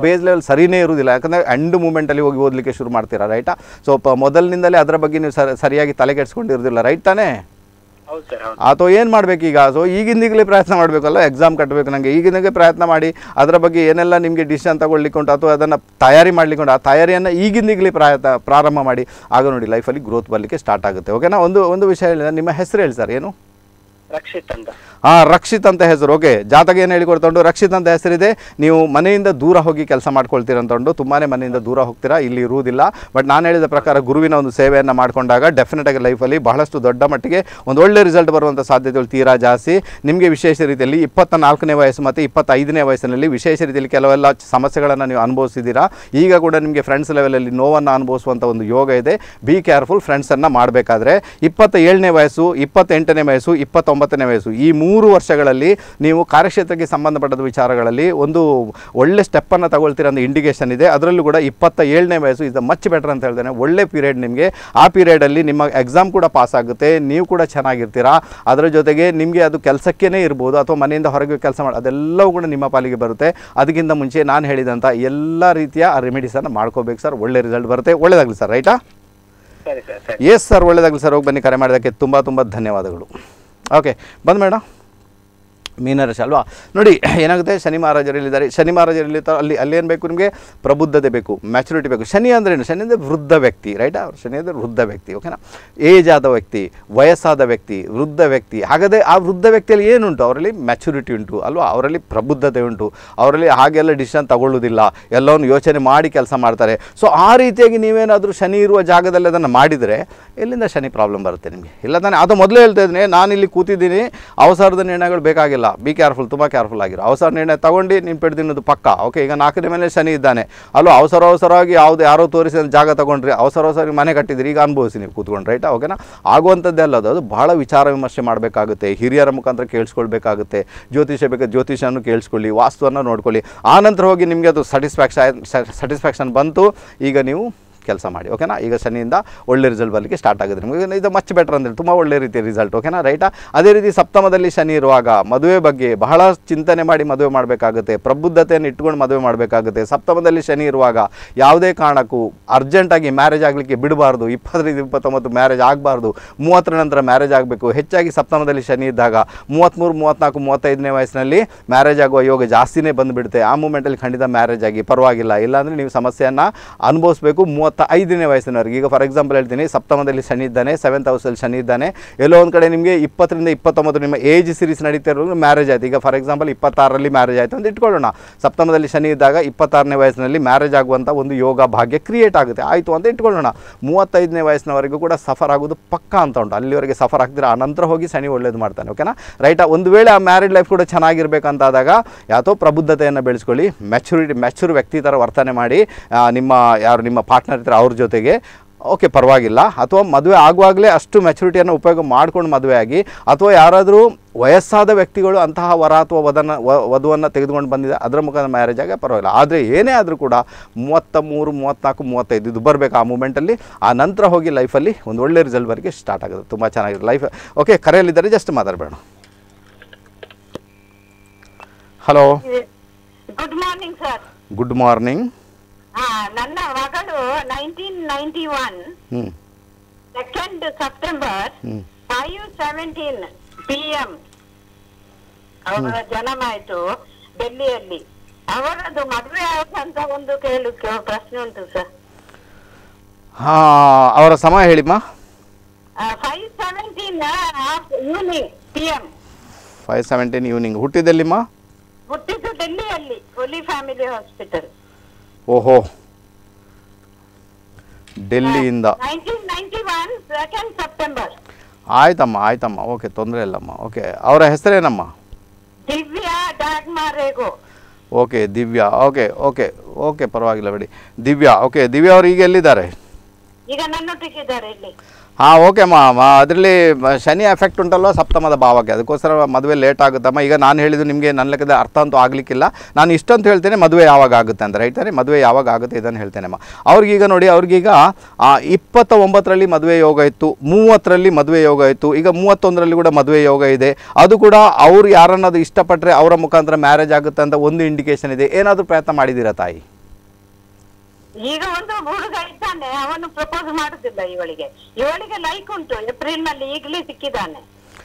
ಬೇಸ್ ಲೆವೆಲ್ ಸರಿಯೇ ಇರುವುದಿಲ್ಲ ಯಾಕಂದರೆ ಎಂಡ್ ಮೂಮೆಂಟಲ್ಲಿ ಹೋಗಿ ಓದಲಿಕ್ಕೆ ಶುರು ಮಾಡ್ತೀರಾ ರೈಟಾ ಸೊ ಪ ಮೊದಲಿನಿಂದಲೇ ಅದರ ಬಗ್ಗೆ ನೀವು ಸರ್ ಸರಿಯಾಗಿ ತಲೆ ಕೆಡಿಸ್ಕೊಂಡಿರೋದಿಲ್ಲ ರೈಟ್ ತಾನೇ ಹೌದು ಸರ್ ಹೌದು ಅಥವಾ ಏನು ಮಾಡಬೇಕೀಗ ಸೊ ಈಗಿಂದೀಗಲೇ ಪ್ರಯತ್ನ ಮಾಡಬೇಕಲ್ಲ ಎಕ್ಸಾಮ್ ಕಟ್ಟಬೇಕು ನನಗೆ ಈಗಿಂದಾಗೆ ಪ್ರಯತ್ನ ಮಾಡಿ ಅದರ ಬಗ್ಗೆ ಏನೆಲ್ಲ ನಿಮಗೆ ಡಿಸಿಷನ್ ತಗೊಳ್ಲಿಕ್ಕೆ ಉಂಟು ಅಥವಾ ಅದನ್ನು ತಯಾರಿ ಮಾಡ್ಲಿಕ್ಕೆ ಉಂಟು ಆ ತಯಾರಿಯನ್ನು ಈಗಿಂದೀಗಲೇ ಪ್ರಯತ್ನ ಪ್ರಾರಂಭ ಮಾಡಿ ಆಗ ನೋಡಿ ಲೈಫಲ್ಲಿ ಗ್ರೋತ್ ಬರಲಿಕ್ಕೆ ಸ್ಟಾರ್ಟ್ ಆಗುತ್ತೆ ಓಕೆನಾ ಒಂದು ಒಂದು ವಿಷಯ ಹೇಳಿದ್ರೆ ನಿಮ್ಮ ಹೆಸರು ಹೇಳಿ ಸರ್ ಏನು ರಕ್ಷಿತ್ ಅಂತ ಹಾಂ ರಕ್ಷಿತ್ ಅಂತ ಹೆಸರು ಓಕೆ ಜಾತಕ ಏನು ಹೇಳಿಕೊಡ್ತೊಂಡು ರಕ್ಷಿತ್ ಅಂತ ಹೆಸರಿದೆ ನೀವು ಮನೆಯಿಂದ ದೂರ ಹೋಗಿ ಕೆಲಸ ಮಾಡ್ಕೊಳ್ತೀರ ಅಂತಂಡು ತುಂಬಾ ಮನೆಯಿಂದ ದೂರ ಹೋಗ್ತೀರಾ ಇಲ್ಲಿ ಇರುವುದಿಲ್ಲ ಬಟ್ ನಾನು ಹೇಳಿದ ಪ್ರಕಾರ ಗುರುವಿನ ಒಂದು ಸೇವೆಯನ್ನು ಮಾಡಿಕೊಂಡಾಗ ಡೆಫಿನೆಟಾಗಿ ಲೈಫಲ್ಲಿ ಬಹಳಷ್ಟು ದೊಡ್ಡ ಮಟ್ಟಿಗೆ ಒಂದು ಒಳ್ಳೆ ರಿಸಲ್ಟ್ ಬರುವಂಥ ಸಾಧ್ಯತೆಗಳು ತೀರಾ ಜಾಸ್ತಿ ನಿಮಗೆ ವಿಶೇಷ ರೀತಿಯಲ್ಲಿ ಇಪ್ಪತ್ತ ನಾಲ್ಕನೇ ವಯಸ್ಸು ಮತ್ತು ಇಪ್ಪತ್ತೈದನೇ ವಯಸ್ಸಿನಲ್ಲಿ ವಿಶೇಷ ರೀತಿಯಲ್ಲಿ ಕೆಲವೆಲ್ಲ ಸಮಸ್ಯೆಗಳನ್ನು ನೀವು ಅನುಭವಿಸಿದ್ದೀರಾ ಈಗ ಕೂಡ ನಿಮಗೆ ಫ್ರೆಂಡ್ಸ್ ಲೆವೆಲಲ್ಲಿ ನೋವನ್ನು ಅನುಭವಿಸುವಂಥ ಒಂದು ಯೋಗ ಇದೆ ಬಿ ಕೇರ್ಫುಲ್ ಫ್ರೆಂಡ್ಸನ್ನು ಮಾಡಬೇಕಾದ್ರೆ ಇಪ್ಪತ್ತ ಏಳನೇ ವಯಸ್ಸು ಇಪ್ಪತ್ತೆಂಟನೇ ವಯಸ್ಸು ಇಪ್ಪತ್ತೊಂಬತ್ತನೇ ವಯಸ್ಸು ಈ ಮೂರು ವರ್ಷಗಳಲ್ಲಿ ನೀವು ಕಾರ್ಯಕ್ಷೇತ್ರಕ್ಕೆ ಸಂಬಂಧಪಟ್ಟದ ವಿಚಾರಗಳಲ್ಲಿ ಒಂದು ಒಳ್ಳೆ ಸ್ಟೆಪ್ಪನ್ನು ತಗೊಳ್ತೀರ ಅಂತ ಇಂಡಿಕೇಶನ್ ಇದೆ ಅದರಲ್ಲೂ ಕೂಡ ಇಪ್ಪತ್ತ ಏಳನೇ ವಯಸ್ಸು ಇಸ್ ಮಚ್ ಬೆಟರ್ ಅಂತ ಹೇಳ್ತೇನೆ ಒಳ್ಳೆ ಪೀರಿಯಡ್ ನಿಮಗೆ ಆ ಪೀರಿಯಡಲ್ಲಿ ನಿಮ್ಮ ಎಕ್ಸಾಮ್ ಕೂಡ ಪಾಸ್ ಆಗುತ್ತೆ ನೀವು ಕೂಡ ಚೆನ್ನಾಗಿರ್ತೀರಾ ಅದರ ಜೊತೆಗೆ ನಿಮಗೆ ಅದು ಕೆಲಸಕ್ಕೇ ಇರ್ಬೋದು ಅಥವಾ ಮನೆಯಿಂದ ಹೊರಗೆ ಕೆಲಸ ಮಾಡಿ ಅದೆಲ್ಲವೂ ಕೂಡ ನಿಮ್ಮ ಪಾಲಿಗೆ ಬರುತ್ತೆ ಅದಕ್ಕಿಂತ ಮುಂಚೆ ನಾನು ಹೇಳಿದಂಥ ಎಲ್ಲ ರೀತಿಯ ರೆಮಿಡೀಸನ್ನು ಮಾಡ್ಕೋಬೇಕು ಸರ್ ಒಳ್ಳೆ ರಿಸಲ್ಟ್ ಬರುತ್ತೆ ಒಳ್ಳೆಯದಾಗಲಿ ಸರ್ ರೈಟಾ ಸರಿ ಸರ್ ಸರಿ ಎಸ್ ಸರ್ ಒಳ್ಳೆಯದಾಗಲಿ ಸರ್ ಹೋಗಿ ಬನ್ನಿ ಕರೆ ಮಾಡೋದಕ್ಕೆ ತುಂಬ ತುಂಬ ಧನ್ಯವಾದಗಳು ಓಕೆ ಬಂದು ಮೇಡಮ್ ಮೀನರಾಶಿ ಅಲ್ವಾ ನೋಡಿ ಏನಾಗುತ್ತೆ ಶನಿ ಮಹಾರಾಜರಲ್ಲಿದ್ದಾರೆ ಶನಿ ಮಹಾರಾಜರಲ್ಲಿ ಅಲ್ಲಿ ಅಲ್ಲೇನು ಬೇಕು ನಿಮಗೆ ಪ್ರಬುದ್ಧತೆ ಬೇಕು ಮ್ಯಾಚುರಿಟಿ ಬೇಕು ಶನಿ ಅಂದ್ರೆ ಏನು ಶನಿ ಅಂದರೆ ವೃದ್ಧ ವ್ಯಕ್ತಿ ರೈಟಾ ಶನಿ ಅಂದರೆ ವೃದ್ಧ ವ್ಯಕ್ತಿ ಓಕೆನಾ ಏಜ್ ಆದ ವ್ಯಕ್ತಿ ವಯಸ್ಸಾದ ವ್ಯಕ್ತಿ ವೃದ್ಧ ವ್ಯಕ್ತಿ ಹಾಗಾದರೆ ಆ ವೃದ್ಧ ವ್ಯಕ್ತಿಯಲ್ಲಿ ಏನುಂಟು ಅವರಲ್ಲಿ ಮ್ಯಾಚುರಿಟಿ ಉಂಟು ಅಲ್ವಾ ಅವರಲ್ಲಿ ಪ್ರಬುದ್ಧತೆ ಉಂಟು ಅವರಲ್ಲಿ ಹಾಗೆಲ್ಲ ಡಿಸಿಷನ್ ತಗೊಳ್ಳೋದಿಲ್ಲ ಎಲ್ಲವನ್ನು ಯೋಚನೆ ಮಾಡಿ ಕೆಲಸ ಮಾಡ್ತಾರೆ ಸೊ ಆ ರೀತಿಯಾಗಿ ನೀವೇನಾದರೂ ಶನಿ ಇರುವ ಜಾಗದಲ್ಲಿ ಅದನ್ನು ಮಾಡಿದರೆ ಎಲ್ಲಿಂದ ಶನಿ ಪ್ರಾಬ್ಲಮ್ ಬರುತ್ತೆ ನಿಮಗೆ ಇಲ್ಲ ತಾನೇ ಅದು ಮೊದಲೇ ಹೇಳ್ತಾ ಇದ್ದೀನಿ ನಾನು ಇಲ್ಲಿ ಕೂತಿದ್ದೀನಿ ಅವಸರದ ನಿರ್ಣಯಗಳು ಬೇಕಾಗಿಲ್ಲ ಬಿ ಕೇರ್ಫುಲ್ ತುಂಬ ಕೇರ್ಫುಲ್ ಆಗಿರೋ ಅವಸರ ನಿರ್ಣಯ ತಗೊಂಡು ನೀನು ಪೆಡ್ದಿನ್ನೋದು ಪಕ್ಕ ಓಕೆ ಈಗ ನಾಲ್ಕನೇ ಮೇಲೆ ಶನಿ ಇದ್ದಾನೆ ಅಲ್ಲೋ ಅವಸರ ಅವಸರವಾಗಿ ಯಾವುದು ಯಾರೋ ತೋರಿಸಿದ ಜಾಗ ತಗೊಂಡ್ರಿ ಅವಸರ ಅವಸರ ಮನೆ ಕಟ್ಟಿದ್ರಿ ಈಗ ಅನುಭವಿಸಿ ನೀವು ಕೂತ್ಕೊಂಡು ರೈಟಾ ಓಕೆನಾ ಆಗುವಂಥದ್ದೇ ಅಲ್ಲ ಅದು ಅದು ಬಹಳ ವಿಚಾರ ವಿಮರ್ಶೆ ಮಾಡಬೇಕಾಗುತ್ತೆ ಹಿರಿಯರ ಮುಖಾಂತರ ಕೇಳಿಸ್ಕೊಳ್ಬೇಕಾಗುತ್ತೆ ಜ್ಯೋತಿಷ ಬೇಕಾದ ಜ್ಯೋತಿಷನ್ನು ಕೇಳಿಸ್ಕೊಳ್ಳಿ ವಾಸ್ತುವನ್ನು ನೋಡ್ಕೊಳ್ಳಿ ಆನಂತರ ಹೋಗಿ ನಿಮಗೆ ಅದು ಸ್ಯಾಟಿಸ್ಫ್ಯಾಕ್ಷನ್ ಸ್ಯಾಟಿಸ್ಫ್ಯಾಕ್ಷನ್ ಬಂತು ಈಗ ನೀವು ಕೆಲಸ ಮಾಡಿ ಓಕೆನಾ ಈಗ ಶನಿಯಿಂದ ಒಳ್ಳೆ ರಿಸಲ್ಟ್ ಬರಲಿಕ್ಕೆ ಸ್ಟಾರ್ಟ್ ಆಗುತ್ತೆ ನಿಮಗೆ ಇದು ಮಚ್ ಬೆಟರ್ ಅಂದರೆ ತುಂಬ ಒಳ್ಳೆ ರೀತಿಯ ರಿಸಲ್ಟ್ ಓಕೆನಾ ರೈಟಾ ಅದೇ ರೀತಿ ಸಪ್ತಮದಲ್ಲಿ ಶನಿ ಇರುವಾಗ ಮದುವೆ ಬಗ್ಗೆ ಬಹಳ ಚಿಂತನೆ ಮಾಡಿ ಮದುವೆ ಮಾಡಬೇಕಾಗುತ್ತೆ ಪ್ರಬುದ್ಧತೆಯನ್ನು ಇಟ್ಕೊಂಡು ಮದುವೆ ಮಾಡಬೇಕಾಗುತ್ತೆ ಸಪ್ತಮದಲ್ಲಿ ಶನಿ ಇರುವಾಗ ಯಾವುದೇ ಕಾರಣಕ್ಕೂ ಅರ್ಜೆಂಟಾಗಿ ಮ್ಯಾರೇಜ್ ಆಗಲಿಕ್ಕೆ ಬಿಡಬಾರ್ದು ಇಪ್ಪತ್ತರಿಂದ ಇಪ್ಪತ್ತೊಂಬತ್ತು ಮ್ಯಾರೇಜ್ ಆಗಬಾರ್ದು ಮೂವತ್ತರ ನಂತರ ಮ್ಯಾರೇಜ್ ಆಗಬೇಕು ಹೆಚ್ಚಾಗಿ ಸಪ್ತಮದಲ್ಲಿ ಶನಿ ಇದ್ದಾಗ ಮೂವತ್ತ್ಮೂರು ಮೂವತ್ತ್ನಾಲ್ಕು ಮೂವತ್ತೈದನೇ ವಯಸ್ಸಿನಲ್ಲಿ ಮ್ಯಾರೇಜ್ ಆಗುವ ಯೋಗ ಜಾಸ್ತಿನೇ ಬಂದುಬಿಡುತ್ತೆ ಆ ಮೂಮೆಂಟಲ್ಲಿ ಖಂಡಿತ ಮ್ಯಾರೇಜ್ ಆಗಿ ಪರವಾಗಿಲ್ಲ ಇಲ್ಲಾಂದರೆ ನೀವು ಸಮಸ್ಯೆಯನ್ನು ಅನುಭವಿಸಬೇಕು ಮೂವತ್ತ ಐದನೇ ವಯಸ್ಸಿನವರೆಗೆ ಈಗ ಫಾರ್ ಎಕ್ಸಾಂಪಲ್ ಹೇಳ್ತೀನಿ ಸಪ್ತಮದಲ್ಲಿ ಶನಿ ಇದ್ದಾನೆ ಸೆವೆಂತ್ ಹೌಸಲ್ಲಿ ಶನಿ ಇದ್ದಾನೆ ಎಲ್ಲೋ ಒಂದು ಕಡೆ ನಿಮಗೆ ಇಪ್ಪತ್ತರಿಂದ ಇಪ್ಪತ್ತೊಂಬತ್ತು ನಿಮ್ಮ ಏಜ್ ಸೀರೀಸ್ ನಡೀತಾ ಇರೋದು ಮ್ಯಾರೇಜ್ ಆಯಿತು ಈಗ ಫಾರ್ ಎಕ್ಸಾಂಪಲ್ ಇಪ್ಪತ್ತಾರರಲ್ಲಿ ಮ್ಯಾರೇಜ್ ಆಯಿತು ಅಂತ ಇಟ್ಕೊಳ್ಳೋಣ ಸಪ್ತಮದಲ್ಲಿ ಶನಿ ಇದ್ದಾಗ ಇಪ್ಪತ್ತಾರನೇ ವಯಸ್ಸಿನಲ್ಲಿ ಮ್ಯಾರೇಜ್ ಆಗುವಂಥ ಒಂದು ಯೋಗ ಭಾಗ್ಯ ಕ್ರಿಯೇಟ್ ಆಗುತ್ತೆ ಆಯಿತು ಅಂತ ಇಟ್ಕೊಳ್ಳೋಣ ಮೂವತ್ತೈದನೇ ವಯಸ್ಸಿನವರೆಗೂ ಕೂಡ ಸಫರ್ ಆಗೋದು ಪಕ್ಕ ಅಂತ ಉಂಟು ಅಲ್ಲಿವರೆಗೆ ಸಫರ್ ಆಗ್ತೀರಾ ಆ ನಂತರ ಹೋಗಿ ಶನಿ ಒಳ್ಳೇದು ಮಾಡ್ತಾನೆ ಓಕೆನಾ ರೈಟಾ ಒಂದು ವೇಳೆ ಆ ಮ್ಯಾರಿಡ್ ಲೈಫ್ ಕೂಡ ಚೆನ್ನಾಗಿರ್ಬೇಕಂತಾದಾಗ ಯಾತೋ ಪ್ರಬುದ್ಧತೆಯನ್ನು ಬೆಳೆಸ್ಕೊಳ್ಳಿ ಮ್ಯಾಚುರಿಟಿ ಮ್ಯಾಚುರ್ ವ್ಯಕ್ತಿ ಥರ ವರ್ತನೆ ಮಾಡಿ ಆ, ನಿಮ್ಮ ಯಾರು ನಿಮ್ಮ ಪಾರ್ಟ್ನರ್ ಇರ್ತಾರೆ ಅವ್ರ ಜೊತೆಗೆ ಓಕೆ ಪರವಾಗಿಲ್ಲ ಅಥವಾ ಮದುವೆ ಆಗುವಾಗಲೇ ಅಷ್ಟು ಮೆಚುರಿಟಿಯನ್ನು ಉಪಯೋಗ ಮಾಡ್ಕೊಂಡು ಮದುವೆ ಆಗಿ ಅಥವಾ ಯಾರಾದರೂ ವಯಸ್ಸಾದ ವ್ಯಕ್ತಿಗಳು ಅಂತಹ ವರ ಅಥವಾ ವದನ ವ- ವಧುವನ್ನು ತೆಗೆದುಕೊಂಡು ಬಂದಿದೆ ಅದರ ಮುಖಾಂತರ ಮ್ಯಾರೇಜ್ ಆಗಿ ಪರವಾಗಿಲ್ಲ ಆದರೆ ಏನೇ ಆದರೂ ಕೂಡ ಮೂವತ್ತ ಮೂರು ಮೂವತ್ತ್ನಾಲ್ಕು ಮೂವತ್ತೈದು ಇದು ಬರಬೇಕು ಆ ಮೂಮೆಂಟಲ್ಲಿ ಆ ನಂತರ ಹೋಗಿ ಲೈಫಲ್ಲಿ ಒಂದು ಒಳ್ಳೆ ರಿಸಲ್ಟ್ ಬರೋಕ್ಕೆ ಸ್ಟಾರ್ಟ್ ಆಗುತ್ತೆ ತುಂಬ ಚೆನ್ನಾಗಿದೆ ಲೈಫ್ ಓಕೆ ಕರೆಯಲ್ಲಿದ್ದಾರೆ ಜಸ್ಟ್ ಮಾತಾಡಬೇಡ hello good morning sir good morning ಹಾ ನನ್ನ ಮಗಳು ನೈನ್ಟೀನ್ ನೈನ್ಟಿ ಒನ್ ಹ್ಞೂ ಸೆಕೆಂಡ್ ಸೆಪ್ಟೆಂಬರ್ ಹ್ಞೂ ಫೈವ್ ಸೆವೆಂಟೀನ್ ಪಿ ಎಂ ಅವರ ಜನ್ಮ ಆಯ್ತು ಡೆಲ್ಲಿಯಲ್ಲಿ ಅವರದ್ದು ಮದುವೆ ಅಂತ ಒಂದು ಕೇಳಲಿಕ್ಕೆ ಪ್ರಶ್ನೆ ಉಂಟು ಸರ್ ಹಾಂ ಅವರ ಸಮಯ ಹೇಳಿಮ್ಮ five seventeen evening P M five seventeen evening ಹುಟ್ಟಿದ್ದೆಲ್ಲಿಮ್ಮ ಹುಟ್ಟಿದ್ದು ಡೆಲ್ಲಿಯಲ್ಲಿ ಒಲಿ ಫ್ಯಾಮಿಲಿ ಹಾಸ್ಪಿಟಲ್ ಓಹೋ ಡೆಲ್ಲಿಯಿಂದ nineteen ninety one second September ಆಯ್ತಮ್ಮ ಆಯ್ತಮ್ಮ ಓಕೆ ತೊಂದರೆ ಇಲ್ಲಮ್ಮ ಓಕೆ ಅವರ ಹೆಸರೇನಮ್ಮ ದಿವ್ಯಾ ಡಾಗ್ಮಾರೇಗೋ okay Divya okay okay okay ಪರವಾಗಿಲ್ಲ ಬಿಡಿ ದಿವ್ಯಾ ಓಕೆ ದಿವ್ಯಾ ಅವರು ಈಗ ಎಲ್ಲಿದ್ದಾರೆ ಈಗ ನನ್ನೊಟ್ಟಿಗಿದ್ದಾರೆ ಇಲ್ಲಿ ಹಾಂ ಓಕೆ ಅಮ್ಮ ಅದರಲ್ಲಿ ಶನಿ ಎಫೆಕ್ಟ್ ಉಂಟಲ್ವ ಸಪ್ತಮದ ಭಾವಕ್ಕೆ ಅದಕ್ಕೋಸ್ಕರ ಮದುವೆ ಲೇಟ್ ಆಗುತ್ತಮ್ಮ ಈಗ ನಾನು ಹೇಳಿದ್ದು ನಿಮಗೆ ನನ್ನ ಲೆಕ್ಕದ ಅರ್ಥ ಅಂತೂ ಆಗಲಿಕ್ಕಿಲ್ಲ ನಾನು ಇಷ್ಟಂತ ಹೇಳ್ತೇನೆ ಮದುವೆ ಯಾವಾಗ ಆಗುತ್ತೆ ಅಂತ ರೈಟ್ ತಾನೆ ಮದುವೆ ಯಾವಾಗ ಆಗುತ್ತೆ ಇದನ್ನು ಹೇಳ್ತೇನೆಮ್ಮ ಅವ್ರಿಗೀಗ ನೋಡಿ ಅವ್ರಿಗೀಗ ಆ, ಇಪ್ಪತ್ತ ಒಂಬತ್ತರಲ್ಲಿ ಮದುವೆ ಯೋಗ ಇತ್ತು ಮೂವತ್ತರಲ್ಲಿ ಮದುವೆ ಯೋಗ ಇತ್ತು ಈಗ ಮೂವತ್ತೊಂದರಲ್ಲಿ ಕೂಡ ಮದುವೆ ಯೋಗ ಇದೆ ಅದು ಕೂಡ ಅವ್ರು ಯಾರನ್ನಾದ್ರು ಇಷ್ಟಪಟ್ಟರೆ ಅವರ ಮುಖಾಂತರ ಮ್ಯಾರೇಜ್ ಆಗುತ್ತೆ ಅಂತ ಒಂದು ಇಂಡಿಕೇಶನ್ ಇದೆ ಏನಾದರೂ ಪ್ರಯತ್ನ ಮಾಡಿದ್ದೀರಾ ತಾಯಿ ಈಗ ಒಂದು ಹುಡುಗ ಇದ್ದಾನೆ ಅವನು ಪ್ರಪೋಸ್ ಮಾಡುದಿಲ್ಲ ಇವಳಿಗೆ ಇವಳಿಗೆ ಲೈಕ್ ಉಂಟು ಏಪ್ರಿಲ್ ನಲ್ಲಿ ಈಗಲೇ ಸಿಕ್ಕಿದ್ದಾನೆ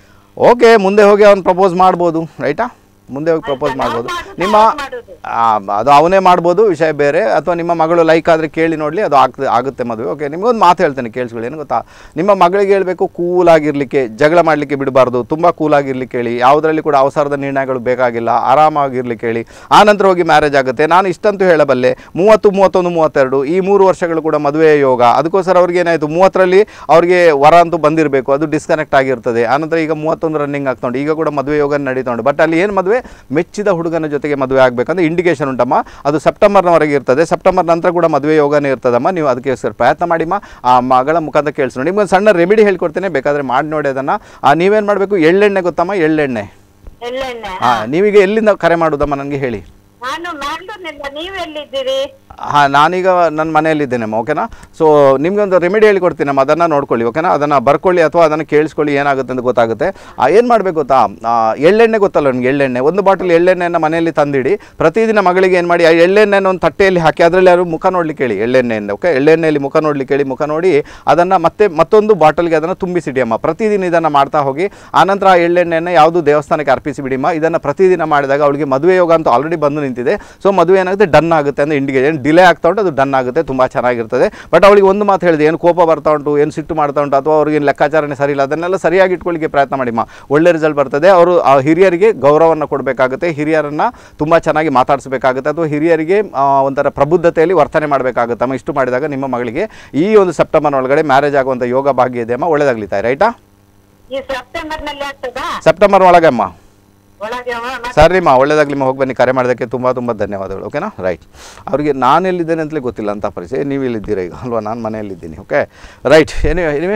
ಓಕೆ ಮುಂದೆ ಹೋಗಿ ಅವ್ನು ಪ್ರಪೋಸ್ ಮಾಡ್ಬೋದು ರೈಟಾ ಮುಂದೆ ಹೋಗಿ ಪ್ರಪೋಸ್ ಆಯ್ತಾ? ಮಾಡ್ಬೋದು ನಾವು ಮಾಡುದು, ನಿಮ್ಮ ನಾವು ಮಾಡುದು. ಆ, ಅದು ಅವನೇ ಮಾಡ್ಬೋದು ವಿಷಯ ಬೇರೆ ಅಥವಾ ನಿಮ್ಮ ಮಗಳು ಲೈಕ್ ಆದರೆ ಕೇಳಿ ನೋಡಲಿ ಅದು ಆಗ್ತದೆ ಆಗುತ್ತೆ ಮದುವೆ ಓಕೆ ನಿಮಗೊಂದು ಮಾತು ಹೇಳ್ತೇನೆ ಕೇಳಿಸ್ಕೊಳ್ಳಿ ಏನು ಗೊತ್ತಾ ನಿಮ್ಮ ಮಗಳಿಗೆ ಹೇಳಬೇಕು ಕೂಲಾಗಿರಲಿಕ್ಕೆ ಜಗಳ ಮಾಡಲಿಕ್ಕೆ ಬಿಡಬಾರ್ದು ತುಂಬ ಕೂಲಾಗಿರ್ಲಿಕ್ಕೆ ಹೇಳಿ ಯಾವುದರಲ್ಲಿ ಕೂಡ ಅವಸರದ ನಿರ್ಣಯಗಳು ಬೇಕಾಗಿಲ್ಲ ಆರಾಮಾಗಿರ್ಲಿಕ್ಕೆ ಹೇಳಿ ಆ ನಂತರ ಹೋಗಿ ಮ್ಯಾರೇಜ್ ಆಗುತ್ತೆ ನಾನು ಇಷ್ಟಂತೂ ಹೇಳಬಲ್ಲೆ ಮೂವತ್ತು ಮೂವತ್ತೊಂದು ಮೂವತ್ತೆರಡು ಈ ಮೂರು ವರ್ಷಗಳು ಕೂಡ ಮದುವೆ ಯೋಗ ಅದಕ್ಕೋಸ್ಕರ ಅವ್ರಿಗೆ ಏನಾಯಿತು ಮೂವತ್ತರಲ್ಲಿ ಅವ್ರಿಗೆ ವರ ಅಂತೂ ಬಂದಿರಬೇಕು ಅದು ಡಿಸ್ಕನೆಕ್ಟ್ ಆಗಿರ್ತದೆ ಆನಂತರ ಈಗ ಮೂವತ್ತೊಂದು ರನ್ನಿಂಗ್ ಆಗ್ತೊಂಡು ಈಗ ಕೂಡ ಮದುವೆ ಯೋಗ ನಡೀತೊಂಡು ಬಟ್ ಅಲ್ಲಿ ಏನು ಮದುವೆ ಮೆಚ್ಚಿದ ಹುಡುಗನ ಜೊತೆಗೆ ಮದುವೆ ಆಗಬೇಕಂದ್ರೆ ಇಂಡಿಕೇಶನ್ ಉಂಟಮ್ಮ ಅದು ಸೆಪ್ಟೆಂಬರ್ನವರೆಗೆ ಇರ್ತದೆ ಸೆಪ್ಟೆಂಬರ್ ನಂತರ ಕೂಡ ಮದುವೆ ಯೋಗನೇ ಇರ್ತದಮ್ಮ ನೀವು ಅದಕ್ಕೆ ಸರ್ ಪ್ರಯತ್ನ ಮಾಡಿಮ್ಮ ಆ ಮಗಳ ಮುಖಾಂತರ ಕೇಳಿಸೋಣ ನಿಮ್ಗೊಂದು ಸಣ್ಣ ರೆಮಿಡಿ ಹೇಳ್ಕೊಡ್ತೇನೆ ಬೇಕಾದರೆ ಮಾಡಿ ನೋಡಿ ಅದನ್ನು ನೀವೇನು ಮಾಡಬೇಕು ಎಳ್ಳೆಣ್ಣೆ ಗೊತ್ತಮ್ಮ ಎಳ್ಳೆಣ್ಣೆ ಎಲ್ಲೆಣ್ಣೆ ಹಾಂ ನೀವೀಗ ಎಲ್ಲಿಂದ ಕರೆ ಮಾಡೋದಮ್ಮ ನನಗೆ ಹೇಳಿ ನಾನು ಮ್ಯಾಂಗ್ಳೂರ್ನಿಂದ ನೀವು ಎಲ್ಲಿದ್ದೀರಿ ಹಾಂ ನಾನೀಗ ನನ್ನ ಮನೆಯಲ್ಲಿದ್ದೇನಮ್ಮ ಓಕೆನಾ ಸೊ ನಿಮ್ಗೆ ಒಂದು ರೆಮಿಡಿ ಹೇಳಿಕೊಡ್ತೀನಮ್ಮ ಅದನ್ನು ನೋಡ್ಕೊಳ್ಳಿ ಓಕೆನಾ ಅದನ್ನು ಬರ್ಕೊಳ್ಳಿ ಅಥವಾ ಅದನ್ನು ಕೇಳಿಸ್ಕೊಳ್ಳಿ ಏನಾಗುತ್ತೆ ಅಂತ ಗೊತ್ತಾಗುತ್ತೆ ಏನು ಮಾಡಬೇಕು ಗೊತ್ತಾ ಆ, ಎಳ್ಳೆಣ್ಣೆ ಗೊತ್ತಲ್ಲ ನನಗೆ ಎಳ್ಳೆಣ್ಣೆ ಒಂದು ಬಾಟಲ್ ಎಳ್ಳೆಣ್ಣೆಯನ್ನು ಮನೆಯಲ್ಲಿ ತಂದಿಡಿ ಪ್ರತಿದಿನ ಮಗಳಿಗೆ ಏನು ಮಾಡಿ ಆ ಎಳ್ಳೆಣ್ಣೆನ ಒಂದು ತಟ್ಟೆಯಲ್ಲಿ ಹಾಕಿ ಅದರಲ್ಲಿ ಯಾರು ಮುಖ ನೋಡ್ಲಿಕ್ಕೆ ಹೇಳಿ ಎಳ್ಳೆಣ್ಣೆಯಿಂದ ಓಕೆ ಎಳ್ಳೆಣ್ಣೆಯಲ್ಲಿ ಮುಖ ನೋಡ್ಲಿಕ್ಕೆ ಹೇಳಿ ಮುಖ ನೋಡಿ ಅದನ್ನು ಮತ್ತೆ ಮತ್ತೊಂದು ಬಾಟಲ್ಗೆ ಅದನ್ನು ತುಂಬಿಸಿಡಿ ಅಮ್ಮ ಪ್ರತಿದಿನ ಇದನ್ನು ಮಾಡ್ತಾ ಹೋಗಿ ಆನಂತರ ಆ ಎಳ್ಳೆಣ್ಣೆಯನ್ನು ಯಾವುದು ದೇವಸ್ಥಾನಕ್ಕೆ ಅರ್ಪಿಸಿಬಿಡಿಮ್ಮ ಇದನ್ನು ಪ್ರತಿದಿನ ಮಾಡಿದಾಗ ಅವಳಿಗೆ ಮದುವೆ ಯೋಗ ಅಂತೂ ಆಲ್ರೆಡಿ ಬಂದು ನಿಂತಿದೆ ಸೊ ಮದುವೆ ಏನಾಗುತ್ತೆ ಡನ್ ಆಗುತ್ತೆ ಅಂದರೆ ಇಂಡಿಕೇಶನ್ ಡಿಲೇ ಆಗ್ತಾ ಉಂಟು ಅದು ಡನ್ ಆಗುತ್ತೆ ತುಂಬ ಚೆನ್ನಾಗಿರ್ತದೆ ಬಟ್ ಅವಳಿಗೆ ಒಂದು ಮಾತು ಹೇಳಿದೆ ಏನು ಕೋಪ ಬರ್ತಾ ಉಂಟು ಏನು ಸಿಟ್ಟು ಮಾಡ್ತಾ ಉಂಟು ಅಥವಾ ಅವ್ರಿಗೆ ಏನು ಲೆಕ್ಕಾಚಾರನೇ ಸರಿ ಇಲ್ಲ ಅದನ್ನೆಲ್ಲ ಸರಿಯಾಗಿ ಇಟ್ಕೊಳ್ಳಿಕ್ಕೆ ಪ್ರಯತ್ನ ಮಾಡಿಮ್ಮ ಒಳ್ಳೆ ರಿಸಲ್ಟ್ ಬರ್ತದೆ ಅವರು ಆ ಹಿರಿಯರಿಗೆ ಗೌರವವನ್ನು ಕೊಡಬೇಕಾಗುತ್ತೆ ಹಿರಿಯರನ್ನು ತುಂಬ ಚೆನ್ನಾಗಿ ಮಾತಾಡಿಸಬೇಕಾಗುತ್ತೆ ಅಥವಾ ಹಿರಿಯರಿಗೆ ಆ, ಒಂಥರ ಪ್ರಬುದ್ಧತೆಯಲ್ಲಿ ವರ್ತನೆ ಮಾಡಬೇಕಾಗುತ್ತಮ್ಮ ಇಷ್ಟು ಮಾಡಿದಾಗ ನಿಮ್ಮ ಮಗಳಿಗೆ ಈ ಒಂದು ಸೆಪ್ಟೆಂಬರ್ ಒಳಗಡೆ ಮ್ಯಾರೇಜ್ ಆಗುವಂಥ ಯೋಗ ಭಾಗ್ಯ ಇದೆ ಅಮ್ಮ ಒಳ್ಳೇದಾಗ್ಲಿ ತಾಯಿ ರೈಟಾ ಈ ಸೆಪ್ಟೆಂಬರ್ ನಲ್ಲಿ ಆಗ್ತದಾ ಸೆಪ್ಟೆಂಬರ್ ಒಳಗೆ ಅಮ್ಮ ಒಳಗೆ ಅವ ಮತ್ತೆ ಸರಿಮ್ಮ ಒಳ್ಳೇದಾಗಲಿ ಹೋಗಿ ಬನ್ನಿ ಕರೆ ಮಾಡೋದಕ್ಕೆ ತುಂಬ ತುಂಬ ಧನ್ಯವಾದಗಳು ಓಕೆನಾ ರೈಟ್ ಅವರಿಗೆ ನಾನು ಎಲ್ಲಿದ್ದೇನೆ ಅಂತಲೇ ಗೊತ್ತಿಲ್ಲ ಅಂತ ಪರಿಚಯ ನೀವು ಎಲ್ಲಿದ್ದೀರಾ ಈಗ ಅಲ್ವಾ ನಾನು ಮನೆಯಲ್ಲಿದ್ದೀನಿ ಓಕೆ ರೈಟ್ ಏನೇ ಏನಿವೆ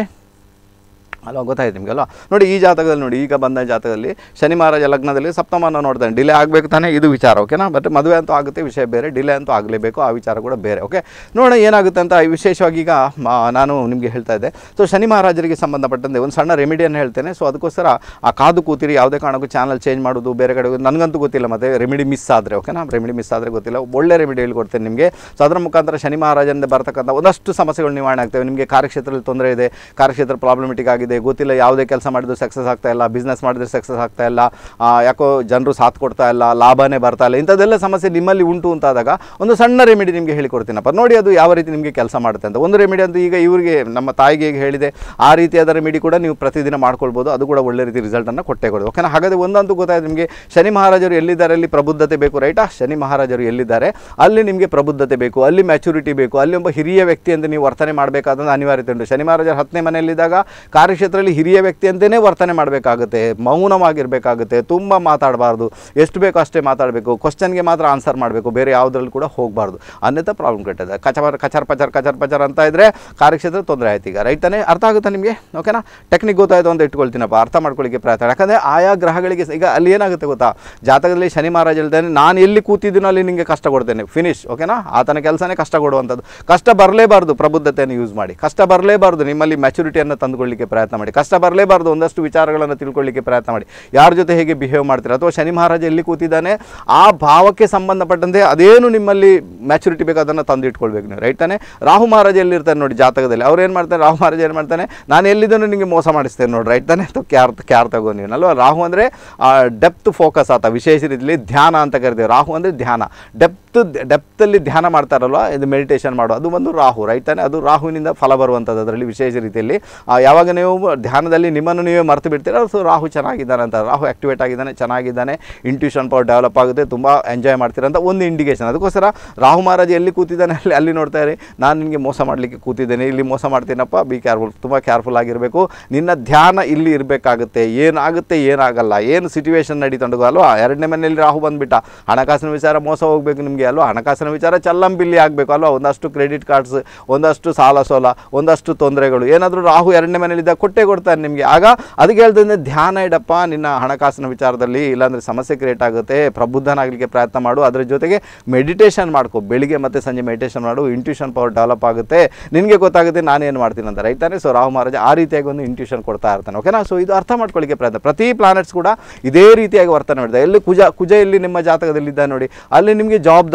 ಅಲ್ವಾ ಗೊತ್ತಾಯ್ತು ನಿಮಗೆ ಅಲ್ವಾ ನೋಡಿ ಈ ಜಾತಕದಲ್ಲಿ ನೋಡಿ ಈಗ ಬಂದ ಜಾತಕದಲ್ಲಿ ಶನಿ ಮಹಾರಾಜ ಲಗ್ನದಲ್ಲಿ ಸಪ್ತಮನ ನೋಡ್ತಾನೆ ಡಿಲೇ ಆಗಬೇಕು ತಾನೇ ಇದು ವಿಚಾರ ಓಕೆನಾ ಬಟ್ ಮದುವೆ ಅಂತೂ ಆಗುತ್ತೆ ವಿಷಯ ಬೇರೆ ಡಿಲೇ ಅಂತೂ ಆಗಲೇಬೇಕು ಆ ವಿಚಾರ ಕೂಡ ಬೇರೆ ಓಕೆ ನೋಡೋಣ ಏನಾಗುತ್ತೆ ಅಂತ ವಿಶೇಷವಾಗಿ ಈಗ ಮ, ನಾನು ನಿಮಗೆ ಹೇಳ್ತಾ ಇದ್ದೆ ಸೊ ಶನಿ ಮಹಾರಾಜರಿಗೆ ಸಂಬಂಧಪಟ್ಟಂತೆ ಒಂದು ಸಣ್ಣ ರೆಮಿಡಿಯನ್ನು ಹೇಳ್ತೇನೆ ಸೊ ಅದಕ್ಕೋಸ್ಕರ ಆ ಕಾದು ಕೂತಿರಿ ಯಾವುದೇ ಕಾರಣಕ್ಕೂ ಚಾನಲ್ ಚೇಂಜ್ ಮಾಡೋದು ಬೇರೆ ಕಡೆ ಹೋಗೋದು ನನಗಂತೂ ಗೊತ್ತಿಲ್ಲ ಮತ್ತೆ ರೆಮಿಡಿ ಮಿಸ್ ಆದರೆ ಓಕೆನಾ ರೆಮಿಡಿ ಮಿಸ್ ಆದರೆ ಗೊತ್ತಿಲ್ಲ ಒಳ್ಳೆ ರೆಮಿಡಿ ಹೇಳ್ಕೊಡ್ತೇನೆ ನಿಮಗೆ ಸೊ ಅದರ ಮುಖಾಂತರ ಶನಿ ಮಹಾರಾಜನಿಂದ ಬರ್ತಕ್ಕಂಥ ಒಂದಷ್ಟು ಸಮಸ್ಯೆಗಳು ನಿವಾರಣೆ ಆಗ್ತವೆ ನಿಮಗೆ ಕಾರ್ಯಕ್ಷೇತ್ರದಲ್ಲಿ ತೊಂದರೆ ಇದೆ ಕಾರ್ಯಕ್ಷೇತ್ರ ಪ್ರಾಬ್ಲಮೆಟಿಕ್ ಆಗಿದೆ ಗೊತ್ತಿಲ್ಲ ಯಾವುದೇ ಕೆಲಸ ಮಾಡಿದ್ರು ಸಕ್ಸಸ್ ಆಗ್ತಾ ಇಲ್ಲ ಬಿಸ್ನೆಸ್ ಮಾಡಿದ್ರೆ ಸಕ್ಸಸ್ ಆಗ್ತಾ ಇಲ್ಲ ಆ, ಯಾಕೋ ಜನರು ಸಾಥ್ ಕೊಡ್ತಾ ಇಲ್ಲ ಲಾಭನೇ ಬರ್ತಾ ಇಲ್ಲ ಇಂಥದ್ದೆಲ್ಲ ಸಮಸ್ಯೆ ನಿಮ್ಮಲ್ಲಿ ಉಂಟು ಅಂತಾದಾಗ ಒಂದು ಸಣ್ಣ ರೆಮಿಡಿ ನಿಮಗೆ ಹೇಳಿಕೊಡ್ತೀನಪ್ಪ ನೋಡಿ ಅದು ಯಾವ ರೀತಿ ನಿಮಗೆ ಕೆಲಸ ಮಾಡುತ್ತೆ ಅಂತ ಒಂದು ರೆಮಿಡಿ ಅಂತೂ ಈಗ ಇವರಿಗೆ ನಮ್ಮ ತಾಯಿಗೆ ಹೇಗೆ ಹೇಳಿದೆ ಆ ರೀತಿಯಾದ ರೆಮಿಡಿ ಕೂಡ ನೀವು ಪ್ರತಿದಿನ ಮಾಡ್ಕೊಳ್ಬೋದು ಅದು ಕೂಡ ಒಳ್ಳೆ ರೀತಿ ರಿಸಲ್ಟನ್ನು ಕೊಟ್ಟೇ ಕೊಡೋದು ಓಕೆನಾ ಹಾಗಾದರೆ ಒಂದಂತೂ ಗೊತ್ತಾಯ್ತು ನಿಮಗೆ ಶನಿ ಮಹಾರಾಜರು ಎಲ್ಲಿದ್ದಾರೆ ಅಲ್ಲಿ ಪ್ರಬುದ್ಧತೆ ಬೇಕು ರೈಟಾ ಶನಿ ಮಹಾರಾಜರು ಎಲ್ಲಿದ್ದಾರೆ ಅಲ್ಲಿ ನಿಮಗೆ ಪ್ರಬುದ್ಧತೆ ಬೇಕು ಅಲ್ಲಿ ಮ್ಯಾಚುರಿಟಿ ಬೇಕು ಅಲ್ಲಿ ಒಬ್ಬ ಹಿರಿಯ ವ್ಯಕ್ತಿ ಅಂತ ನೀವು ವರ್ತನೆ ಮಾಡಬೇಕಾದ ಅನಿವಾರ್ಯತೆ ಉಂಟು ಶನಿ ಮಹಾರಾಜರು ಹತ್ತನೇ ಮನೆಯಲ್ಲಿದ್ದಾಗ ಕಾರ್ಯಕ್ಷೇತ್ರದಲ್ಲಿ ಹಿರಿಯ ವ್ಯಕ್ತಿ ಅಂತಲೇ ವರ್ತನೆ ಮಾಡಬೇಕಾಗುತ್ತೆ ಮೌನವಾಗಿರಬೇಕಾಗುತ್ತೆ ತುಂಬ ಮಾತಾಡಬಾರ್ದು ಎಷ್ಟು ಬೇಕೋ ಅಷ್ಟೇ ಮಾತಾಡಬೇಕು ಕ್ವಶನ್ಗೆ ಮಾತ್ರ ಆನ್ಸರ್ ಮಾಡಬೇಕು ಬೇರೆ ಯಾವುದ್ರಲ್ಲಿ ಕೂಡ ಹೋಗಬಾರ್ದು ಅನ್ಯಥ ಪ್ರಾಬ್ಲಮ್ ಕಟ್ಟಿದೆ ಕಚರ್ ಕಚರ್ ಪಚರ್ ಕಚರ್ ಪಚರ್ ಅಂತ ಇದ್ದರೆ ಕಾರ್ಯಕ್ಷೇತ್ರ ತೊಂದರೆ ಆಯ್ತು ಈಗ ರೈಟ್ ತಾನೇ ಅರ್ಥ ಆಗುತ್ತಾ ನಿಮಗೆ ಓಕೆನಾ ಟೆಕ್ನಿಕ್ ಗೊತ್ತಾಯ್ತು ಅಂತ ಇಟ್ಕೊಳ್ತೀನಪ್ಪ ಅರ್ಥ ಮಾಡ್ಕೊಳ್ಳಿಕ್ಕೆ ಪ್ರಯತ್ನ ಯಾಕಂದರೆ ಆಯಾ ಗ್ರಹಗಳಿಗೆ ಸ- ಈಗ ಅಲ್ಲಿ ಏನಾಗುತ್ತೆ ಗೊತ್ತಾ ಜಾತಕದಲ್ಲಿ ಶನಿ ಮಹಾರಾಜ ಹೇಳ್ತಾನೆ ನಾನು ಎಲ್ಲಿ ಕೂತಿದ್ದೀನೋ ಅಲ್ಲಿ ನಿಮಗೆ ಕಷ್ಟ ಕೊಡ್ತೇನೆ ಫಿನಿಶ್ ಓಕೆನಾ ಆತನ ಕೆಲಸನೇ ಕಷ್ಟ ಕೊಡುವಂಥದ್ದು ಕಷ್ಟ ಬರಲೇಬಾರ್ದು ಪ್ರಬುದ್ಧತೆಯನ್ನು ಯೂಸ್ ಮಾಡಿ ಕಷ್ಟ ಬರಲೇಬಾರ್ದು ನಿಮ್ಮಲ್ಲಿ ಮ್ಯಾಚುರಿಟಿಯನ್ನು ತಂದುಕೊಳ್ಳಿಕ್ಕೆ ಪ್ರಯತ್ನ ಮಾಡಿ ಕಷ್ಟ ಬರಲೇಬಾರ್ದು ಒಂದಷ್ಟು ವಿಚಾರಗಳನ್ನು ತಿಳ್ಕೊಳ್ಳಿಕ್ಕೆ ಪ್ರಯತ್ನ ಮಾಡಿ ಯಾರ ಜೊತೆ ಹೇಗೆ ಬಿಹೇವ್ ಮಾಡ್ತೀರಾ ಅಥವಾ ಶನಿ ಮಹಾರಾಜ ಎಲ್ಲಿ ಕೂತಿದ್ದಾನೆ ಆ ಭಾವಕ್ಕೆ ಸಂಬಂಧಪಟ್ಟಂತೆ ಅದೇನು ನಿಮ್ಮಲ್ಲಿ ಮ್ಯಾಚುರಿಟಿ ಬೇಕು ಅದನ್ನು ತಂದು ಇಟ್ಕೊಳ್ಬೇಕು ನೀವು ರೈಟ್ ತಾನೆ ರಾಹು ಮಹಾರಾಜ ಎಲ್ಲಿರ್ತಾನೆ ನೋಡಿ ಜಾತಕದಲ್ಲಿ ಅವ್ರು ಏನು ಮಾಡ್ತಾರೆ ರಾಹು ಮಹಾರಾಜ ಏನು ಮಾಡ್ತಾನೆ ನಾನು ಎಲ್ಲಿದ್ದನು ನಿಮಗೆ ಮೋಸ ಮಾಡಿಸ್ತೇನೆ ನೋಡಿ ರೈಟ್ ತಾನೆ ಅಥವಾ ಕ್ಯಾರ್ ಕ್ಯಾರ್ ತಗೋ ನೀವು ಅಲ್ವಾ ರಾಹು ಅಂದರೆ ಡೆಪ್ತ್ ಫೋಕಸ್ ಆತ ವಿಶೇಷ ರೀತಿಯಲ್ಲಿ ಧ್ಯಾನ ಅಂತ ಕರಿತೀವಿ ರಾಹು ಅಂದರೆ ಧ್ಯಾನ ಡೆಪ್ತ್ ಡೆಪ್ತಲ್ಲಿ ಧ್ಯಾನ ಮಾಡ್ತಾರಲ್ವ ಇದು ಮೆಡಿಟೇಷನ್ ಮಾಡೋ ಅದು ಒಂದು ರಾಹು ರೈಟ್ ತಾನೆ ಅದು ರಾಹುವಿನಿಂದ ಫಲ ಬರುವಂಥದ್ದು ಅದರಲ್ಲಿ ವಿಶೇಷ ರೀತಿಯಲ್ಲಿ ಆ, ಯಾವಾಗ ನೀವು ಧ್ಯಾನದಲ್ಲಿ ನಿಮ್ಮನ್ನು ನೀವೇ ಮರೆತು ಬಿಡ್ತೀರ ಸೊ ರಾಹು ಚೆನ್ನಾಗಿದ್ದಾನೆ ಅಂತ ರಾಹು ಆ್ಯಕ್ಟಿವೇಟ್ ಆಗಿದ್ದಾನೆ ಚೆನ್ನಾಗಿದ್ದಾನೆ ಇಂಟ್ಯೂಷನ್ ಪವರ್ ಡೆವಲಪ್ ಆಗುತ್ತೆ ತುಂಬ ಎಂಜಾಯ್ ಮಾಡ್ತೀರ ಅಂತ ಒಂದು ಇಂಡಿಕೇಶನ್ ಅದಕ್ಕೋಸ್ಕರ ರಾಹು ಮಹಾರಾಜ ಎಲ್ಲಿ ಕೂತಿದ್ದಾನೆ ಅಲ್ಲಿ ಅಲ್ಲಿ ನೋಡ್ತಾ ಇರಿ ನಾನು ನಿನಗೆ ಮೋಸ ಮಾಡಲಿಕ್ಕೆ ಕೂತಿದ್ದೇನೆ ಇಲ್ಲಿ ಮೋಸ ಮಾಡ್ತೀನಪ್ಪ ಬಿ ಕೇರ್ಫುಲ್ ತುಂಬ ಕೇರ್ಫುಲ್ ಆಗಿರಬೇಕು ನಿನ್ನ ಧ್ಯಾನ ಇಲ್ಲಿ ಇರಬೇಕಾಗುತ್ತೆ ಏನಾಗುತ್ತೆ ಏನಾಗಲ್ಲ ಏನು ಸಿಚುವೇಶನ್ ನಡೀತಂಡು ಅಲ್ವಾ ಎರಡನೇ ಮನೆಯಲ್ಲಿ ರಾಹು ಬಂದುಬಿಟ್ಟ ಹಣಕಾಸಿನ ವಿಚಾರ ಮೋಸ ಹೋಗಬೇಕು ನಿಮಗೆ ಅಲ್ವಾ ಹಣಕಾಸಿನ ವಿಚಾರ ಚಲ್ಲಂಬಿಲ್ಲಿ ಆಗಬೇಕು ಅಲ್ವಾ ಒಂದಷ್ಟು ಕ್ರೆಡಿಟ್ ಕಾರ್ಡ್ಸ್ ಒಂದಷ್ಟು ಸಾಲ ಸೋಲ ಒಂದಷ್ಟು ತೊಂದರೆಗಳು ಏನಾದರೂ ರಾಹು ಎರಡನೇ ಮನೆಯಲ್ಲಿದ್ದ ಕೊಟ್ಟೆ ಕೊಡ್ತಾನೆ ನಿಮಗೆ ಆಗ ಅದಕ್ಕೆ ಹೇಳ್ತಂದ್ರೆ ಧ್ಯಾನ ಇಡಪ್ಪ ನಿನ್ನ ಹಣಕಾಸಿನ ವಿಚಾರದಲ್ಲಿ ಇಲ್ಲಾಂದರೆ ಸಮಸ್ಯೆ ಕ್ರಿಯೇಟ್ ಆಗುತ್ತೆ ಪ್ರಬುದ್ಧನಾಗಲಿಕ್ಕೆ ಪ್ರಯತ್ನ ಮಾಡು ಅದರ ಜೊತೆಗೆ ಮೆಡಿಟೇಷನ್ ಮಾಡ್ಕೊ ಬೆಳಿಗ್ಗೆ ಮತ್ತು ಸಂಜೆ ಮೆಡಿಟೇಷನ್ ಮಾಡು ಇಂಟ್ಯೂಷನ್ ಪವರ್ ಡೆವಲಪ್ ಆಗುತ್ತೆ ನಿನಗೆ ಗೊತ್ತಾಗುತ್ತೆ ನಾನೇನು ಮಾಡ್ತೀನಿ ಅಂತ ರೈಟ್ ತಾನೆ ಸೊ ರಾಹು ಮಹಾರಾಜ ಆ ರೀತಿಯಾಗಿ ಒಂದು ಇಂಟ್ಯೂಷನ್ ಕೊಡ್ತಾ ಇರ್ತಾನೆ ಓಕೆನಾ ಸೊ ಇದು ಅರ್ಥ ಮಾಡ್ಕೊಳ್ಳಿಕ್ಕೆ ಪ್ರಯತ್ನ ಪ್ರತಿ ಪ್ಲಾನೆಟ್ಸ್ ಕೂಡ ಇದೇ ರೀತಿಯಾಗಿ ವರ್ತನೆ ಮಾಡ್ತಾರೆ ಎಲ್ಲಿ ಕುಜ ಕುಜ ಎಲ್ಲಿ ನಿಮ್ಮ ಜಾತಕದಲ್ಲಿ ಇದ್ದ ನೋಡಿ ಅಲ್ಲಿ ನಿಮಗೆ ಜವಾಬ್ದಾರಿ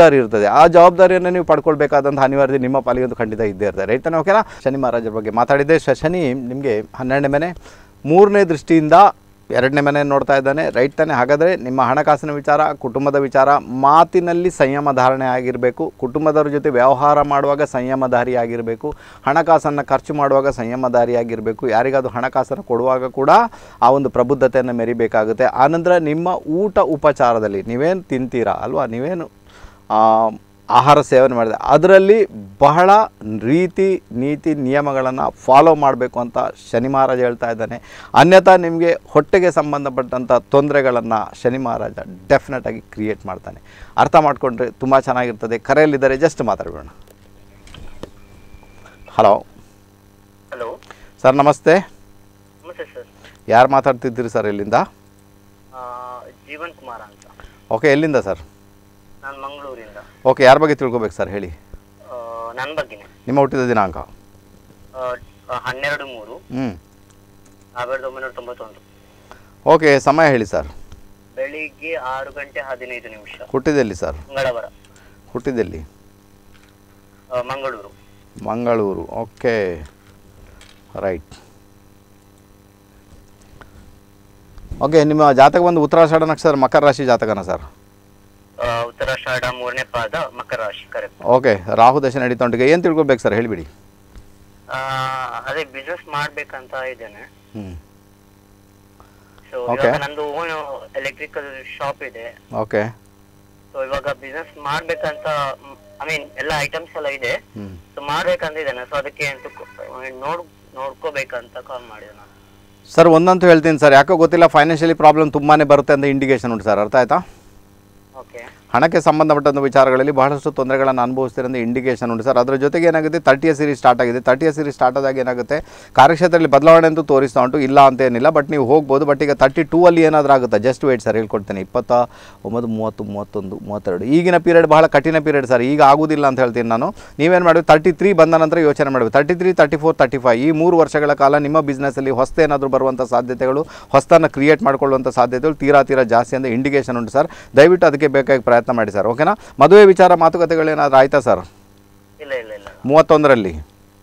ಜವಾಬ್ದಾರಿ ಇರ್ತದೆ ಆ ಜವಾಬ್ದಾರಿಯನ್ನು ನೀವು ಪಡ್ಕೊಳ್ಬೇಕಾದಂಥ ಅನಿವಾರ್ಯತೆ ನಿಮ್ಮ ಪಾಲಿಗೆ ಒಂದು ಖಂಡಿತ ಇದ್ದೇ ಇರ್ತದೆ ರೈಟ್ ತಾನೆ ಓಕೆನಾ ಶನಿ ಮಹಾರಾಜರ ಬಗ್ಗೆ ಮಾತಾಡಿದ್ದೆ ಶ- ಶನಿ ನಿಮಗೆ ಹನ್ನೆರಡನೇ ಮನೆ ಮೂರನೇ ದೃಷ್ಟಿಯಿಂದ ಎರಡನೇ ಮನೆ ನೋಡ್ತಾ ಇದ್ದಾನೆ ರೈಟ್ ತಾನೆ ಹಾಗಾದರೆ ನಿಮ್ಮ ಹಣಕಾಸಿನ ವಿಚಾರ ಕುಟುಂಬದ ವಿಚಾರ ಮಾತಿನಲ್ಲಿ ಸಂಯಮ ಧಾರಣೆ ಆಗಿರಬೇಕು ಕುಟುಂಬದವ್ರ ಜೊತೆ ವ್ಯವಹಾರ ಮಾಡುವಾಗ ಸಂಯಮಧಾರಿ ಆಗಿರಬೇಕು ಹಣಕಾಸನ್ನು ಖರ್ಚು ಮಾಡುವಾಗ ಸಂಯಮಧಾರಿ ಆಗಿರಬೇಕು ಯಾರಿಗಾದ್ರು ಹಣಕಾಸನ್ನು ಕೊಡುವಾಗ ಕೂಡ ಆ ಒಂದು ಪ್ರಬುದ್ಧತೆಯನ್ನು ಮೆರಿಬೇಕಾಗುತ್ತೆ ಆನಂತರ ನಿಮ್ಮ ಊಟ ಉಪಚಾರದಲ್ಲಿ ನೀವೇನು ತಿಂತೀರಾ ಅಲ್ವಾ ನೀವೇನು ಆ, ಆಹಾರ ಸೇವನೆ ಮಾಡಿದೆ ಅದರಲ್ಲಿ ಬಹಳ ರೀತಿ ನೀತಿ ನಿಯಮಗಳನ್ನು ಫಾಲೋ ಮಾಡಬೇಕು ಅಂತ ಶನಿ ಮಹಾರಾಜ ಹೇಳ್ತಾ ಇದ್ದಾನೆ ಅನ್ಯಥಾ ನಿಮಗೆ ಹೊಟ್ಟೆಗೆ ಸಂಬಂಧಪಟ್ಟಂಥ ತೊಂದರೆಗಳನ್ನು ಶನಿ ಮಹಾರಾಜ ಡೆಫಿನೆಟಾಗಿ ಕ್ರಿಯೇಟ್ ಮಾಡ್ತಾನೆ ಅರ್ಥ ಮಾಡಿಕೊಂಡ್ರೆ ತುಂಬ ಚೆನ್ನಾಗಿರ್ತದೆ ಕರೆಯಲ್ಲಿದ್ದಾರೆ ಜಸ್ಟ್ ಮಾತಾಡೋಣ ಹಲೋ ಹಲೋ ಸರ್ ನಮಸ್ತೆ ನಮಸ್ತೆ ಸರ್ ಯಾರು ಮಾತಾಡ್ತಿದ್ದೀರಿ ಸರ್ ಎಲ್ಲಿಂದ ಜೀವನ್ ಕುಮಾರ್ ಅಂತ ಓಕೆ ಎಲ್ಲಿಂದ ಸರ್ ನಾನು ಮಂಗಳೂರಿಂದ ಓಕೆ ಯಾರ ಬಗ್ಗೆ ತಿಳ್ಕೊಬೇಕು ಸರ್ ಹೇಳಿ ನನ್ನ ಬಗ್ಗೆನೆ ನಿಮ್ಮ ಹುಟ್ಟಿದ ದಿನಾಂಕ ಹನ್ನೆರಡು ಮೂರು ಹ್ಞೂ ಸಾವಿರದ ಒಂಬೈನೂರ ತೊಂಬತ್ತೊಂದು ಓಕೆ ಸಮಯ ಹೇಳಿ ಸರ್ ಬೆಳಿಗ್ಗೆ ಆರು ಗಂಟೆ ಹದಿನೈದು ನಿಮಿಷ ಹುಟ್ಟಿದೆಲ್ಲಿ ಸರ್ ಮಂಗಳವಾರ ಹುಟ್ಟಿದೆಲ್ಲಿ ಆ, Mangalore Mangalore okay right okay ನಿಮ್ಮ ಜಾತಕ ಬಂದು ಉತ್ತರಾಷಾಢ ನಕ್ಷತ್ರ ಮಕರ ರಾಶಿ ಜಾತಕನ ಸರ್ ಆ, ಉತ್ತರಾಷಾಢ ಮೂರನೇ ಪಾದ ಮಕರ ರಾಶಿ ಕರೆಕ್ಟ್ ಓಕೆ ರಾಹು ದಶೆ ನಡೀತಾ ಉಂಟಿಗೆ ಏನು ತಿಳ್ಕೊಬೇಕು ಸರ್ ಹೇಳಿಬಿಡಿ ಅದೇ ಬಿಸ್ನೆಸ್ ಮಾಡ್ಬೇಕಂತ ಇದ್ದೇನೆ ಹ್ಞೂ ಸೊ Okay. ಇವಾಗ ನಂದು ಓನ್ ಎಲೆಕ್ಟ್ರಿಕಲ್ ಶಾಪ್ ಇದೆ ಓಕೆ ಸೊ ಇವಾಗ ಬಿಸ್ನೆಸ್ ಮಾಡ್ಬೇಕಂತ ಐ ಮೀನ್ ಎಲ್ಲ ಐಟಮ್ಸ್ ಎಲ್ಲ ಇದೆ ಹ್ಞೂ ಸೊ ಮಾಡ್ಬೇಕಂತ ಇದ್ದೇನೆ ಸೊ ಅದಕ್ಕೆ ಅಂತ ನೋಡ್ ನೋಡ್ಕೋಬೇಕಂತ ಕಾಲ್ ಮಾಡಿದೆ ನಾನು ಸರ್ ಒಂದಂತೂ ಹೇಳ್ತೀನಿ ಸರ್ ಯಾಕೋ ಗೊತ್ತಿಲ್ಲ ಫೈನಾನ್ಷಿಯಲಿ ಪ್ರಾಬ್ಲಮ್ ತುಂಬಾ ಬರುತ್ತೆ ಅಂತ ಇಂಡಿಕೇಶನ್ ಉಂಟು ಸರ್ ಅರ್ಥ ಆಯ್ತಾ ಓಕೆ ಹಣಕ್ಕೆ ಸಂಬಂಧಪಟ್ಟಂಥ ವಿಚಾರಗಳಲ್ಲಿ ಬಹಳಷ್ಟು ತೊಂದರೆಗಳನ್ನು ಅನುಭವಿಸ್ತಿರೋದು ಇಂಡಿಕೇಶನ್ ಉಂಟು ಸರ್ ಅದರ ಜೊತೆಗೆ ಏನಾಗುತ್ತೆ ತರ್ಟಿಯ ಸೀರೀಸ್ ಸ್ಟಾರ್ಟ್ ಆಗಿದೆ ತರ್ಟಿಯ ಸೀರೀಸ್ ಸ್ಟಾರ್ಟ್ ಆದಾಗ ಏನಾಗುತ್ತೆ ಕಾರ್ಯಕ್ಷೇತ್ರದಲ್ಲಿ ಬದಲಾವಣೆ ಅಂತೂ ತೋರಿಸ್ತಾ ಉಂಟು ಇಲ್ಲ ಅಂತ ಏನಿಲ್ಲ ಬಟ್ ನೀವು ಹೋಗ್ಬೋದು ಬಟ್ ಈಗ ತರ್ಟಿ ಟೂ ಅಲ್ಲಿ ಏನಾದರೂ ಆಗುತ್ತೆ ಜಸ್ಟ್ ವೇಟ್ ಸರ್ ಹೇಳ್ಕೊಡ್ತೇನೆ ಇಪ್ಪತ್ತ ಒಂಬತ್ತು ಮೂವತ್ತು ಮೂವತ್ತೊಂದು ಮೂವತ್ತೆರಡು ಈಗಿನ ಪೀರಿಯಡ್ ಬಹಳ ಕಠಿಣ ಪೀರಿಯಡ್ ಸರ್ ಈಗ ಆಗೋದಿಲ್ಲ ಅಂತ ಹೇಳ್ತೀನಿ ನಾನು ನೀವೇನು ಮಾಡಬೇಕು ತರ್ಟಿ ತ್ರೀ ಬಂದ ನಂತರ ಯೋಚನೆ ಮಾಡಬೇಕು thirty three thirty four thirty five ಈ ಮೂರು ವರ್ಷಗಳ ಕಾಲ ನಿಮ್ಮ ಬಿಸ್ನೆಸ್ಸಲ್ಲಿ ಹೊಸ್ತೇನಾದರೂ ಬರುವಂಥ ಸಾಧ್ಯತೆಗಳು ಹೊಸ್ತನ್ನು ಕ್ರಿಯೇಟ್ ಮಾಡ್ಕೊಳ್ಳುವಂಥ ಸಾಧ್ಯತೆಗಳು ತೀರಾ ತೀರಾ ಜಾಸ್ತಿ ಅಂತ ಇಂಡಿಕೇಶನ್ ಉಂಟು ಸರ್ ದಯವಿಟ್ಟು ಅದಕ್ಕೆ ಬೇಕಾಗಿ ಪ್ರಯತ್ನ ಮಾಡಿ ಸರ್ ಓಕೆನಾ ಮದುವೆ ವಿಚಾರ ಮಾತುಕತೆಗಳೇನಾದರೂ ಆಯ್ತಾ ಸರ್ ಇಲ್ಲ ಇಲ್ಲ ಇಲ್ಲ ಮೂವತ್ತೊಂದರಲ್ಲಿ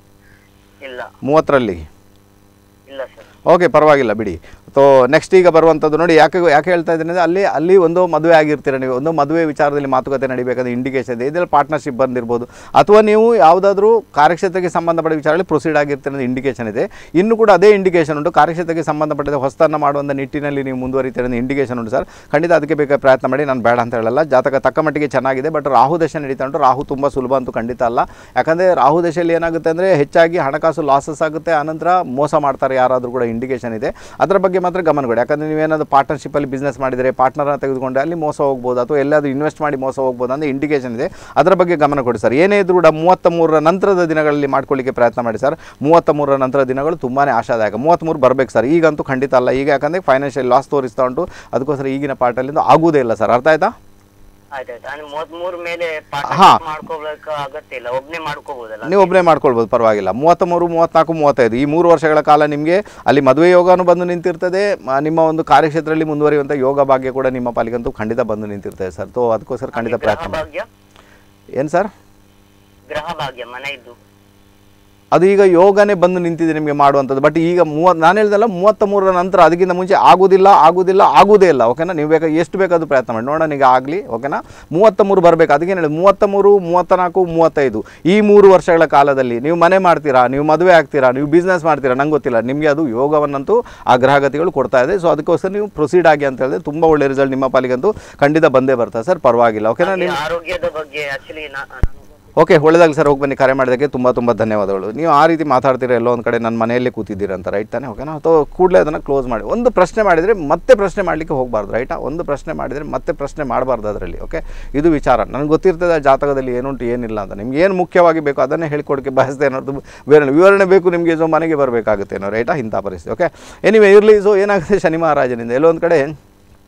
ಇಲ್ಲ ಮೂವತ್ತರಲ್ಲಿ ಇಲ್ಲ ಸರ್ ಓಕೆ ಪರವಾಗಿಲ್ಲ ಬಿಡಿ ಸೊ ನೆಕ್ಸ್ಟ್ ಈಗ ಬರುವಂಥದ್ದು ನೋಡಿ ಯಾಕೆ ಯಾಕೆ ಹೇಳ್ತಾ ಇದ್ದೀನಿ ಅಂದರೆ ಅಲ್ಲಿ ಅಲ್ಲಿ ಒಂದು ಮದುವೆ ಆಗಿರ್ತೀರ ನೀವು ಒಂದು ಮದುವೆ ವಿಚಾರದಲ್ಲಿ ಮಾತುಕತೆ ನಡಿಬೇಕಾದ್ರೆ ಇಂಡಿಕೇಶನ್ ಇದೆ ಇದರಲ್ಲಿ ಪಾರ್ಟ್ನರ್ಶಿಪ್ ಬಂದಿರ್ಬೋದು ಅಥವಾ ನೀವು ಯಾವುದಾದ್ರೂ ಕಾರ್ಯಕ್ಷೇತ್ರಕ್ಕೆ ಸಂಬಂಧಪಟ್ಟ ವಿಚಾರದಲ್ಲಿ ಪ್ರೊಸೀಡ್ ಆಗಿರ್ತೀರ ಅನ್ನೋ ಇಂಡಿಕೇಶನ್ ಇದೆ ಇನ್ನು ಕೂಡ ಅದೇ ಇಂಡಿಕೇಶನ್ ಉಂಟು ಕಾರ್ಯಕ್ಷೇತ್ರಕ್ಕೆ ಸಂಬಂಧಪಟ್ಟಿದ ಹೊಸತನ್ನು ಮಾಡುವಂಥ ನಿಟ್ಟಿನಲ್ಲಿ ನೀವು ಮುಂದುವರಿತೀರ ಅನ್ನೋ ಇಂಡಿಕೇಶನ್ ಉಂಟು ಸರ್ ಖಂಡಿತ ಅದಕ್ಕೆ ಬೇಕಾದ ಪ್ರಯತ್ನ ಮಾಡಿ ನಾನು ಬೇಡ ಅಂತ ಹೇಳಲ್ಲ ಜಾತಕ ತಕ್ಕ ಮಟ್ಟಿಗೆ ಚೆನ್ನಾಗಿದೆ ಬಟ್ ರಾಹು ದಶ ನಡೀತಾ ಉಂಟು ರಾಹು ತುಂಬ ಸುಲಭ ಅಂತೂ ಖಂಡಿತ ಅಲ್ಲ ಯಾಕಂದರೆ ರಾಹು ದಶೆಯಲ್ಲಿ ಏನಾಗುತ್ತೆ ಅಂದರೆ ಹೆಚ್ಚಾಗಿ ಹಣಕಾಸು ಲಾಸಸ್ ಆಗುತ್ತೆ ಆನಂತರ ಮೋಸ ಮಾಡ್ತಾರೆ ಯಾರಾದರೂ ಕೂಡ ಇಂಡಿಕೇಶನ್ ಇದೆ ಅದರ ಬಗ್ಗೆ ಮಾತ್ರ ಗಮನ ಕೊಡಿ ಯಾಕಂದರೆ ನೀವೇನಾದರೂ ಪಾರ್ಟ್ನರ್ಶಿಪ್ಪಲ್ಲಿ ಬಿಸ್ನೆಸ್ ಮಾಡಿದರೆ ಪಾರ್ಟ್ನರ್ನ ತೆಗೆದುಕೊಂಡೆ ಅಲ್ಲಿ ಮೋಸ ಹೋಗ್ಬೋದು ಅಥವಾ ಎಲ್ಲಾದರೂ ಇನ್ವೆಸ್ಟ್ ಮಾಡಿ ಮೋಸ ಹೋಗ್ಬೋದು ಅಂದರೆ ಇಂಡಿಕೇಶನ್ ಇದೆ ಅದರ ಬಗ್ಗೆ ಗಮನ ಕೊಡಿ ಸರ್ ಏನೇ ಇದ್ರೂ ಕೂಡ ಮೂವತ್ತ ಮೂರರ ನಂತರದ ದಿನಗಳಲ್ಲಿ ಮಾಡ್ಕೊಳ್ಳಿಕ್ಕೆ ಪ್ರಯತ್ನ ಮಾಡಿ ಸರ್ ಮೂವತ್ತ ಮೂರರ ನಂತರ ದಿನಗಳು ತುಂಬಾ ಆಶಾದಾಯಕ ಮೂವತ್ತ್ಮೂರು ಬರಬೇಕು ಸರ್ ಈಗಂತೂ ಖಂಡಿತ ಅಲ್ಲ ಈಗ ಯಾಕಂದರೆ ಫೈನಾನ್ಷಿಯಲ್ ಲಾಸ್ ತೋರಿಸ್ತಾ ಉಂಟು ಅದಕ್ಕೋಸ್ಕರ ಈಗಿನ ಪಾರ್ಟಲ್ಲಿಂದ ಆಗುವುದೇ ಇಲ್ಲ ಸರ್ ಅರ್ಥ ಆಯ್ತಾ ಆಯ್ತಾಯ್ತು ಅಂದ್ರೆ ಮೂವತ್ತ್ ಮೂರ್ ಮೇಲೆ ಹಾ. ಪಾರ್ಟ್ನರ್ಶಿಪ್ ಮಾಡ್ಕೋಬೇಕು ಅಗತ್ಯ ಇಲ್ಲ ಒಬ್ನೇ ಮಾಡ್ಕೋಬಹುದಲ್ಲ ನೀವು ಒಬ್ಬನೇ ಮಾಡ್ಕೊಳ್ಬೋದು ಪರವಾಗಿಲ್ಲ ಮೂವತ್ತ್ಮೂರು ಮೂವತ್ತ್ನಾಲ್ಕು ಮೂವತ್ತೈದು ಈ ಮೂರು ವರ್ಷಗಳ ಕಾಲ ನಿಮಗೆ ಅಲ್ಲಿ ಮದುವೆ ಯೋಗನೂ ಬಂದು ನಿಂತಿರ್ತದೆ ಮ- ನಿಮ್ಮ ಒಂದು ಕಾರ್ಯಕ್ಷೇತ್ರದಲ್ಲಿ ಮುಂದುವರಿಯುವಂಥ ಯೋಗ ಭಾಗ್ಯ ಕೂಡ ನಿಮ್ಮ ಪಾಲಿಗಂತೂ ಖಂಡಿತ ಬಂದು ನಿಂತಿರ್ತದೆ ಸರ್ ಸೊ ಅದಕ್ಕೋಸ್ಕರ ಖಂಡಿತ ಗ್ರಹ ಪ್ರಯತ್ನ ಮಾಡಿ ಭಾಗ್ಯ ಏನು ಸರ್ ಗ್ರಹ ಭಾಗ್ಯ ಮನೆ ಇದ್ದು ಅದು ಈಗ ಯೋಗನೇ ಬಂದು ನಿಂತಿದೆ ನಿಮಗೆ ಮಾಡುವಂಥದ್ದು ಬಟ್ ಈಗ ಮೂವತ್ತು ನಾನು ಹೇಳ್ದಲ್ಲ ಮೂವತ್ತ ಮೂರರ ನಂತರ ಅದಕ್ಕಿಂತ ಮುಂಚೆ ಆಗೋದಿಲ್ಲ ಆಗೋದಿಲ್ಲ ಆಗೋದೇ ಇಲ್ಲ ಓಕೆನಾ ನೀವು ಬೇಕಾ ಎಷ್ಟು ಬೇಕಾದ್ರೂ ಪ್ರಯತ್ನ ಮಾಡಿ ನೋಡೋಣ ಈಗ ಆಗಲಿ ಓಕೆನಾ ಮೂವತ್ತ ಮೂರು ಬರಬೇಕು ಅದಕ್ಕೇನು ಹೇಳಿ ಮೂವತ್ತ ಮೂರು ಮೂವತ್ತ ನಾಲ್ಕು ಮೂವತ್ತೈದು ಈ ಮೂರು ವರ್ಷಗಳ ಕಾಲದಲ್ಲಿ ನೀವು ಮನೆ ಮಾಡ್ತೀರಾ ನೀವು ಮದುವೆ ಆಗ್ತೀರಾ ನೀವು ಬಿಸ್ನೆಸ್ ಮಾಡ್ತೀರಾ ನಂಗೆ ಗೊತ್ತಿಲ್ಲ ನಿಮಗೆ ಅದು ಯೋಗವನ್ನಂತೂ ಆ ಗ್ರಹಗತಿಗಳು ಕೊಡ್ತಾ ಇದೆ ಸೊ ಅದಕ್ಕೋಸ್ಕರ ನೀವು ಪ್ರೊಸೀಡ್ ಆಗಿ ಅಂತ ಹೇಳಿದ್ರೆ ತುಂಬ ಒಳ್ಳೆ ರಿಸಲ್ಟ್ ನಿಮ್ಮ ಪಾಲಿಗಂತೂ ಖಂಡಿತ ಬಂದೇ ಬರ್ತದೆ ಸರ್ ಪರವಾಗಿಲ್ಲ ಓಕೆನಾ ಹಾಗೆ ನೀವು ಆರೋಗ್ಯದ ಬಗ್ಗೆ ಆಕ್ಚುಲಿ ಓಕೆ ಒಳ್ಳೆದಾಗಲಿ ಸರ್ ಹೋಗಿ ಬನ್ನಿ ಕರೆ ಮಾಡೋದಕ್ಕೆ ತುಂಬ ತುಂಬ ಧನ್ಯವಾದಗಳು ನೀವು ಆ ರೀತಿ ಮಾತಾಡ್ತೀರಾ ಎಲ್ಲೋ ಒಂದು ಕಡೆ ನನ್ನ ಮನೆಯಲ್ಲೇ ಕೂತಿದ್ದೀರಾ ಅಂತ ರೈಟ್ ತಾನೆ ಓಕೆನಾ ಅಥವಾ ಕೂಡಲೇ ಅದನ್ನು ಕ್ಲೋಸ್ ಮಾಡಿ ಒಂದು ಪ್ರಶ್ನೆ ಮಾಡಿದರೆ ಮತ್ತೆ ಪ್ರಶ್ನೆ ಮಾಡಲಿಕ್ಕೆ ಹೋಗಬಾರ್ದು ರೈಟಾ ಒಂದು ಪ್ರಶ್ನೆ ಮಾಡಿದರೆ ಮತ್ತೆ ಪ್ರಶ್ನೆ ಮಾಡಬಾರ್ದು ಅದರಲ್ಲಿ ಓಕೆ ಇದು ವಿಚಾರ ನನಗೆ ಗೊತ್ತಿರ್ತದೆ ಆ ಜಾತಕದಲ್ಲಿ ಏನುಂಟು ಏನಿಲ್ಲ ಅಂತ ನಿಮ್ಗೆ ಏನು ಮುಖ್ಯವಾಗಿ ಬೇಕು ಅದನ್ನೇ ಹೇಳ್ಕೊಡಕ್ಕೆ ಬಯಸ್ದೆ ಅನ್ನೋದು ಬೇರೆ ವಿವರಣೆ ಬೇಕು ನಿಮಗೆ ಸೊ ಮನೆಗೆ ಬರಬೇಕಾಗುತ್ತೆ ಏನೋ ರೈಟಾ ಇಂಥ ಪರಿಸ್ಥಿತಿ ಓಕೆ ಎನಿವೆ ಇರಲಿ ಸೊ ಏನಾಗುತ್ತೆ ಶನಿ ಮಹಾರಾಜನಿಂದ ಎಲ್ಲೋ ಒಂದು ಕಡೆ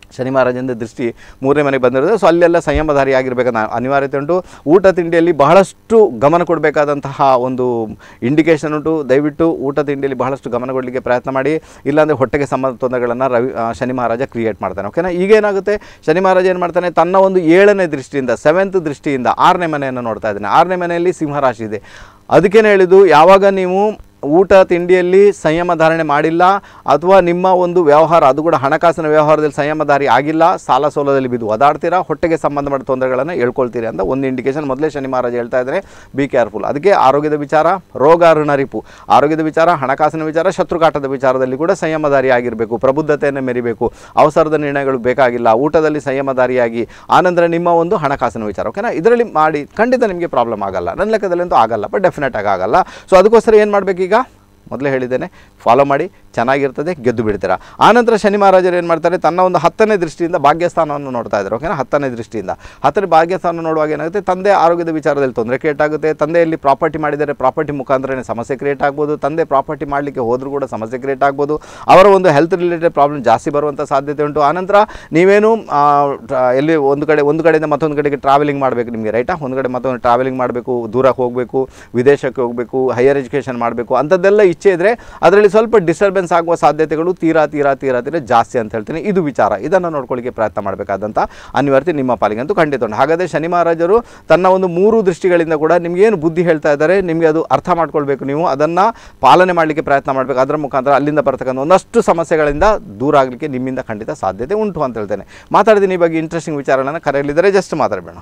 ಶನಿ ಮಹಾರಾಜಂದ ದೃಷ್ಟಿ ಮೂರನೇ ಮನೆಗೆ ಬಂದಿರೋದು ಸೊ ಅಲ್ಲೆಲ್ಲ ಸಂಯಮಧಾರಿ ಆಗಿರಬೇಕನ್ನ ಅನಿವಾರ್ಯತೆ ಉಂಟು ಊಟ ತಿಂಡಿಯಲ್ಲಿ ಬಹಳಷ್ಟು ಗಮನ ಕೊಡಬೇಕಾದಂತಹ ಒಂದು ಇಂಡಿಕೇಶನ್ ಉಂಟು ದಯವಿಟ್ಟು ಊಟ ತಿಂಡಿಯಲ್ಲಿ ಬಹಳಷ್ಟು ಗಮನ ಕೊಡಲಿಕ್ಕೆ ಪ್ರಯತ್ನ ಮಾಡಿ ಇಲ್ಲಾಂದರೆ ಹೊಟ್ಟೆಗೆ ಸಂಬಂಧ ತೊಂದರೆಗಳನ್ನು ರವಿ ಆ, ಶನಿ ಮಹಾರಾಜ ಕ್ರಿಯೇಟ್ ಮಾಡ್ತಾನೆ ಓಕೆನಾ ಈಗ ಏನಾಗುತ್ತೆ ಶನಿ ಮಹಾರಾಜ ಏನು ಮಾಡ್ತಾನೆ ತನ್ನ ಒಂದು ಏಳನೇ ದೃಷ್ಟಿಯಿಂದ ಸೆವೆಂತ್ ದೃಷ್ಟಿಯಿಂದ ಆರನೇ ಮನೆಯನ್ನು ನೋಡ್ತಾ ಇದ್ದಾನೆ ಆರನೇ ಮನೆಯಲ್ಲಿ ಸಿಂಹರಾಶಿ ಇದೆ ಅದಕ್ಕೇನೆ ಹೇಳಿದ್ದು ಯಾವಾಗ ನೀವು ಊಟ ತಿಂಡಿಯಲ್ಲಿ ಸಂಯಮ ಧಾರಣೆ ಮಾಡಿಲ್ಲ ಅಥವಾ ನಿಮ್ಮ ಒಂದು ವ್ಯವಹಾರ ಅದು ಕೂಡ ಹಣಕಾಸಿನ ವ್ಯವಹಾರದಲ್ಲಿ ಸಂಯಮಧಾರಿ ಆಗಿಲ್ಲ ಸಾಲ ಸೋಲದಲ್ಲಿ ಬಿದ್ದು ಒದಾಡ್ತೀರಾ ಹೊಟ್ಟೆಗೆ ಸಂಬಂಧಪಟ್ಟ ತೊಂದರೆಗಳನ್ನು ಹೇಳ್ಕೊಳ್ತೀರಿ ಅಂತ ಒಂದು ಇಂಡಿಕೇಶನ್ ಮೊದಲೇ ಶನಿ ಮಹಾರಾಜ ಹೇಳ್ತಾ ಇದ್ದಾರೆ ಬಿ ಕೇರ್ಫುಲ್ ಅದಕ್ಕೆ ಆರೋಗ್ಯದ ವಿಚಾರ ರೋಗ ಋಣರಿಪು ಆರೋಗ್ಯದ ವಿಚಾರ ಹಣಕಾಸಿನ ವಿಚಾರ ಶತ್ರುಕಾಟದ ವಿಚಾರದಲ್ಲಿ ಕೂಡ ಸಂಯಮಧಾರಿ ಆಗಿರಬೇಕು ಪ್ರಬುದ್ಧತೆಯನ್ನು ಮೆರಿಬೇಕು ಅವಸರದ ನಿರ್ಣಯಗಳು ಬೇಕಾಗಿಲ್ಲ ಊಟದಲ್ಲಿ ಸಂಯಮಧಾರಿಯಾಗಿ ಆನಂತರ ನಿಮ್ಮ ಒಂದು ಹಣಕಾಸಿನ ವಿಚಾರ ಓಕೆನಾ ಇದರಲ್ಲಿ ಮಾಡಿ ಖಂಡಿತ ನಿಮಗೆ ಪ್ರಾಬ್ಲಮ್ ಆಗಲ್ಲ ನನ್ನ ಲೆಕ್ಕದಲ್ಲಂತೂ ಆಗಲ್ಲ ಬಟ್ ಡೆಫಿನೆಟ್ ಆಗಿ ಆಗಲ್ಲ ಸೊ ಅದಕ್ಕೋಸ್ಕರ ಏನು ಮಾಡಬೇಕೀಗ ಮೊದಲೇ ಹೇಳಿದ್ದೇನೆ ಫಾಲೋ ಮಾಡಿ ಚೆನ್ನಾಗಿರ್ತದೆ ಗೆದ್ದು ಬಿಡ್ತೀರಾ ಆನಂತರ ಶನಿ ಮಹಾರಾಜರು ಏನು ಮಾಡ್ತಾರೆ ತನ್ನ ಒಂದು ಹತ್ತನೇ ದೃಷ್ಟಿಯಿಂದ ಭಾಗ್ಯಸ್ಥಾನವನ್ನು ನೋಡ್ತಾ ಇದ್ದಾರೆ ಓಕೆನಾ ಹತ್ತನೇ ದೃಷ್ಟಿಯಿಂದ ಹತ್ತನೇ ಭಾಗ್ಯಸ್ಥಾನ ನೋಡುವಾಗ ಏನಾಗುತ್ತೆ ತಂದೆ ಆರೋಗ್ಯದ ವಿಚಾರದಲ್ಲಿ ತೊಂದರೆ ಕ್ರಿಯೇಟ್ ಆಗುತ್ತೆ ತಂದೆಯಲ್ಲಿ ಪ್ರಾಪರ್ಟಿ ಮಾಡಿದರೆ ಪ್ರಾಪರ್ಟಿ ಮುಖಾಂತರನೇ ಸಮಸ್ಯೆ ಕ್ರಿಯೇಟ್ ಆಗ್ಬೋದು ತಂದೆ ಪ್ರಾಪರ್ಟಿ ಮಾಡಲಿಕ್ಕೆ ಹೋದರೂ ಕೂಡ ಸಮಸ್ಯೆ ಕ್ರಿಯೇಟ್ ಆಗ್ಬೋದು ಅವರ ಒಂದು ಹೆಲ್ತ್ ರಿಲೇಟೆಡ್ ಪ್ರಾಬ್ಲಮ್ ಜಾಸ್ತಿ ಬರುವಂಥ ಸಾಧ್ಯತೆ ಉಂಟು ಆನಂತರ ನೀವೇನು ಆ, ಟ್ರ- ಎಲ್ಲಿ ಒಂದು ಕಡೆ ಒಂದು ಕಡೆಯಿಂದ ಮತ್ತೊಂದು ಕಡೆಗೆ ಟ್ರಾವೆಲಿಂಗ್ ಮಾಡಬೇಕು ನಿಮಗೆ ರೈಟಾ ಒಂದು ಕಡೆ ಮತ್ತೊಂದು ಟ್ರಾವೆಲಿಂಗ್ ಮಾಡಬೇಕು ದೂರಕ್ಕೆ ಹೋಗಬೇಕು ವಿದೇಶಕ್ಕೆ ಹೋಗಬೇಕು ಹೈಯರ್ ಎಜುಕೇಷನ್ ಮಾಡಬೇಕು ಅಂಥದ್ದೆಲ್ಲ ಇಚ್ಛೆ ಇದ್ದರೆ ಅದರಲ್ಲಿ ಸ್ವಲ್ಪ ಡಿಸ್ಟರ್ಬೆನ್ಸ್ ಆಗುವ ಸಾಧ್ಯತೆಗಳು ತೀರಾ ತೀರಾ ತೀರಾ ತೀರಾ ಜಾಸ್ತಿ ಅಂತ ಹೇಳ್ತೀನಿ ಇದು ವಿಚಾರ ಇದನ್ನು ನೋಡ್ಕೊಳ್ಳಿಕ್ಕೆ ಪ್ರಯತ್ನ ಮಾಡಬೇಕಾದಂಥ ಅನಿವಾರ್ಯತೆ ನಿಮ್ಮ ಪಾಲಿಗಂತೂ ಖಂಡಿತ ಉಂಟು ಹಾಗಾದರೆ ಶನಿ ಮಹಾರಾಜರು ತನ್ನ ಒಂದು ಮೂರು ದೃಷ್ಟಿಗಳಿಂದ ಕೂಡ ನಿಮ್ಗೆ ಏನು ಬುದ್ಧಿ ಹೇಳ್ತಾ ಇದ್ದಾರೆ ನಿಮಗೆ ಅದು ಅರ್ಥ ಮಾಡ್ಕೊಳ್ಬೇಕು ನೀವು ಅದನ್ನು ಪಾಲನೆ ಮಾಡಲಿಕ್ಕೆ ಪ್ರಯತ್ನ ಮಾಡಬೇಕು ಅದರ ಮುಖಾಂತರ ಅಲ್ಲಿಂದ ಬರ್ತಕ್ಕಂಥ ಒಂದಷ್ಟು ಸಮಸ್ಯೆಗಳಿಂದ ದೂರ ಆಗಲಿಕ್ಕೆ ನಿಮ್ಮಿಂದ ಖಂಡಿತ ಸಾಧ್ಯತೆ ಉಂಟು ಅಂತ ಹೇಳ್ತೇನೆ ಮಾತಾಡ್ತೀನಿ ಈ ಬಗ್ಗೆ ಇಂಟ್ರೆಸ್ಟಿಂಗ್ ವಿಚಾರಗಳನ್ನು ಕರೆಯಲಿದ್ದರೆ ಜಸ್ಟ್ ಮಾತಾಡಬೇಡ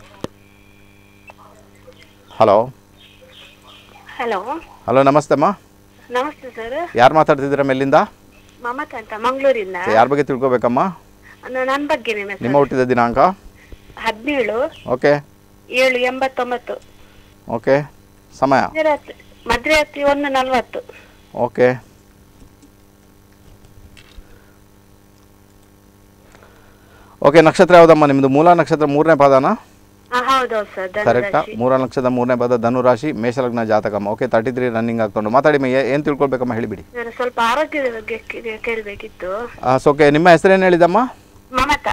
ಹಲೋ ಹಲೋ ಹಲೋ ನಮಸ್ತೆ ಅಮ್ಮ ನಮಸ್ತೆ ಸರ್ ಯಾರು ಮಾತಾಡ್ತಿದ್ದೀರಾ ಮೇಲಿಂದ ಮಮತಾ ಅಂತ ಮಂಗಳೂರಿಂದ ಯಾರ ಬಗ್ಗೆ ತಿಳ್ಕೊಬೇಕಮ್ಮ ನನ್ನ ಬಗ್ಗೆನೇ ನಿಮ್ಮ ಹುಟ್ಟಿದ ದಿನಾಂಕ ಹದಿನೇಳು ಓಕೆ ಏಳು ಎಂಬತ್ತೊಂಬತ್ತು ಓಕೆ ಸಮಯ ಮಧ್ಯರಾತ್ರಿ ಮಧ್ಯರಾತ್ರಿ ಒಂದು ನಲ್ವತ್ತು ಓಕೆ ಓಕೆ ನಕ್ಷತ್ರ ಯಾವುದಮ್ಮ ನಿಮ್ಮದು ಮೂಲ ನಕ್ಷತ್ರ ಮೂರನೇ ಪಾದನ ಹಾ ಹೌದೌದು ಸರ್ ಕರೆಕ್ಟಾ ಧನುರಾಶಿ ಮೂರ ನಕ್ಷತ್ರದ ಮೂರನೇ ಪಾದ ಧನುರಾಶಿ ಮೇಷಲಗ್ನ ಜಾತಕಮ್ಮ ಓಕೆ ತರ್ಟಿ ತ್ರೀ ರನ್ನಿಂಗ್ ಆಗ್ಕೊಂಡು ಮಾತಾಡಿ ಏನು ತಿಳ್ಕೊಳ್ಬೇಕಮ್ಮ ಹೇಳಿಬಿಡಿ ನಾನು ಸ್ವಲ್ಪ ಆರೋಗ್ಯದ ಬಗ್ಗೆ ಕೇ- ಕೇಳ್ಬೇಕಿತ್ತು ಸೊ ಓಕೆ ನಿಮ್ಮ ಹೆಸರೇನು ಹೇಳಿದಮ್ಮ ಮಮತಾ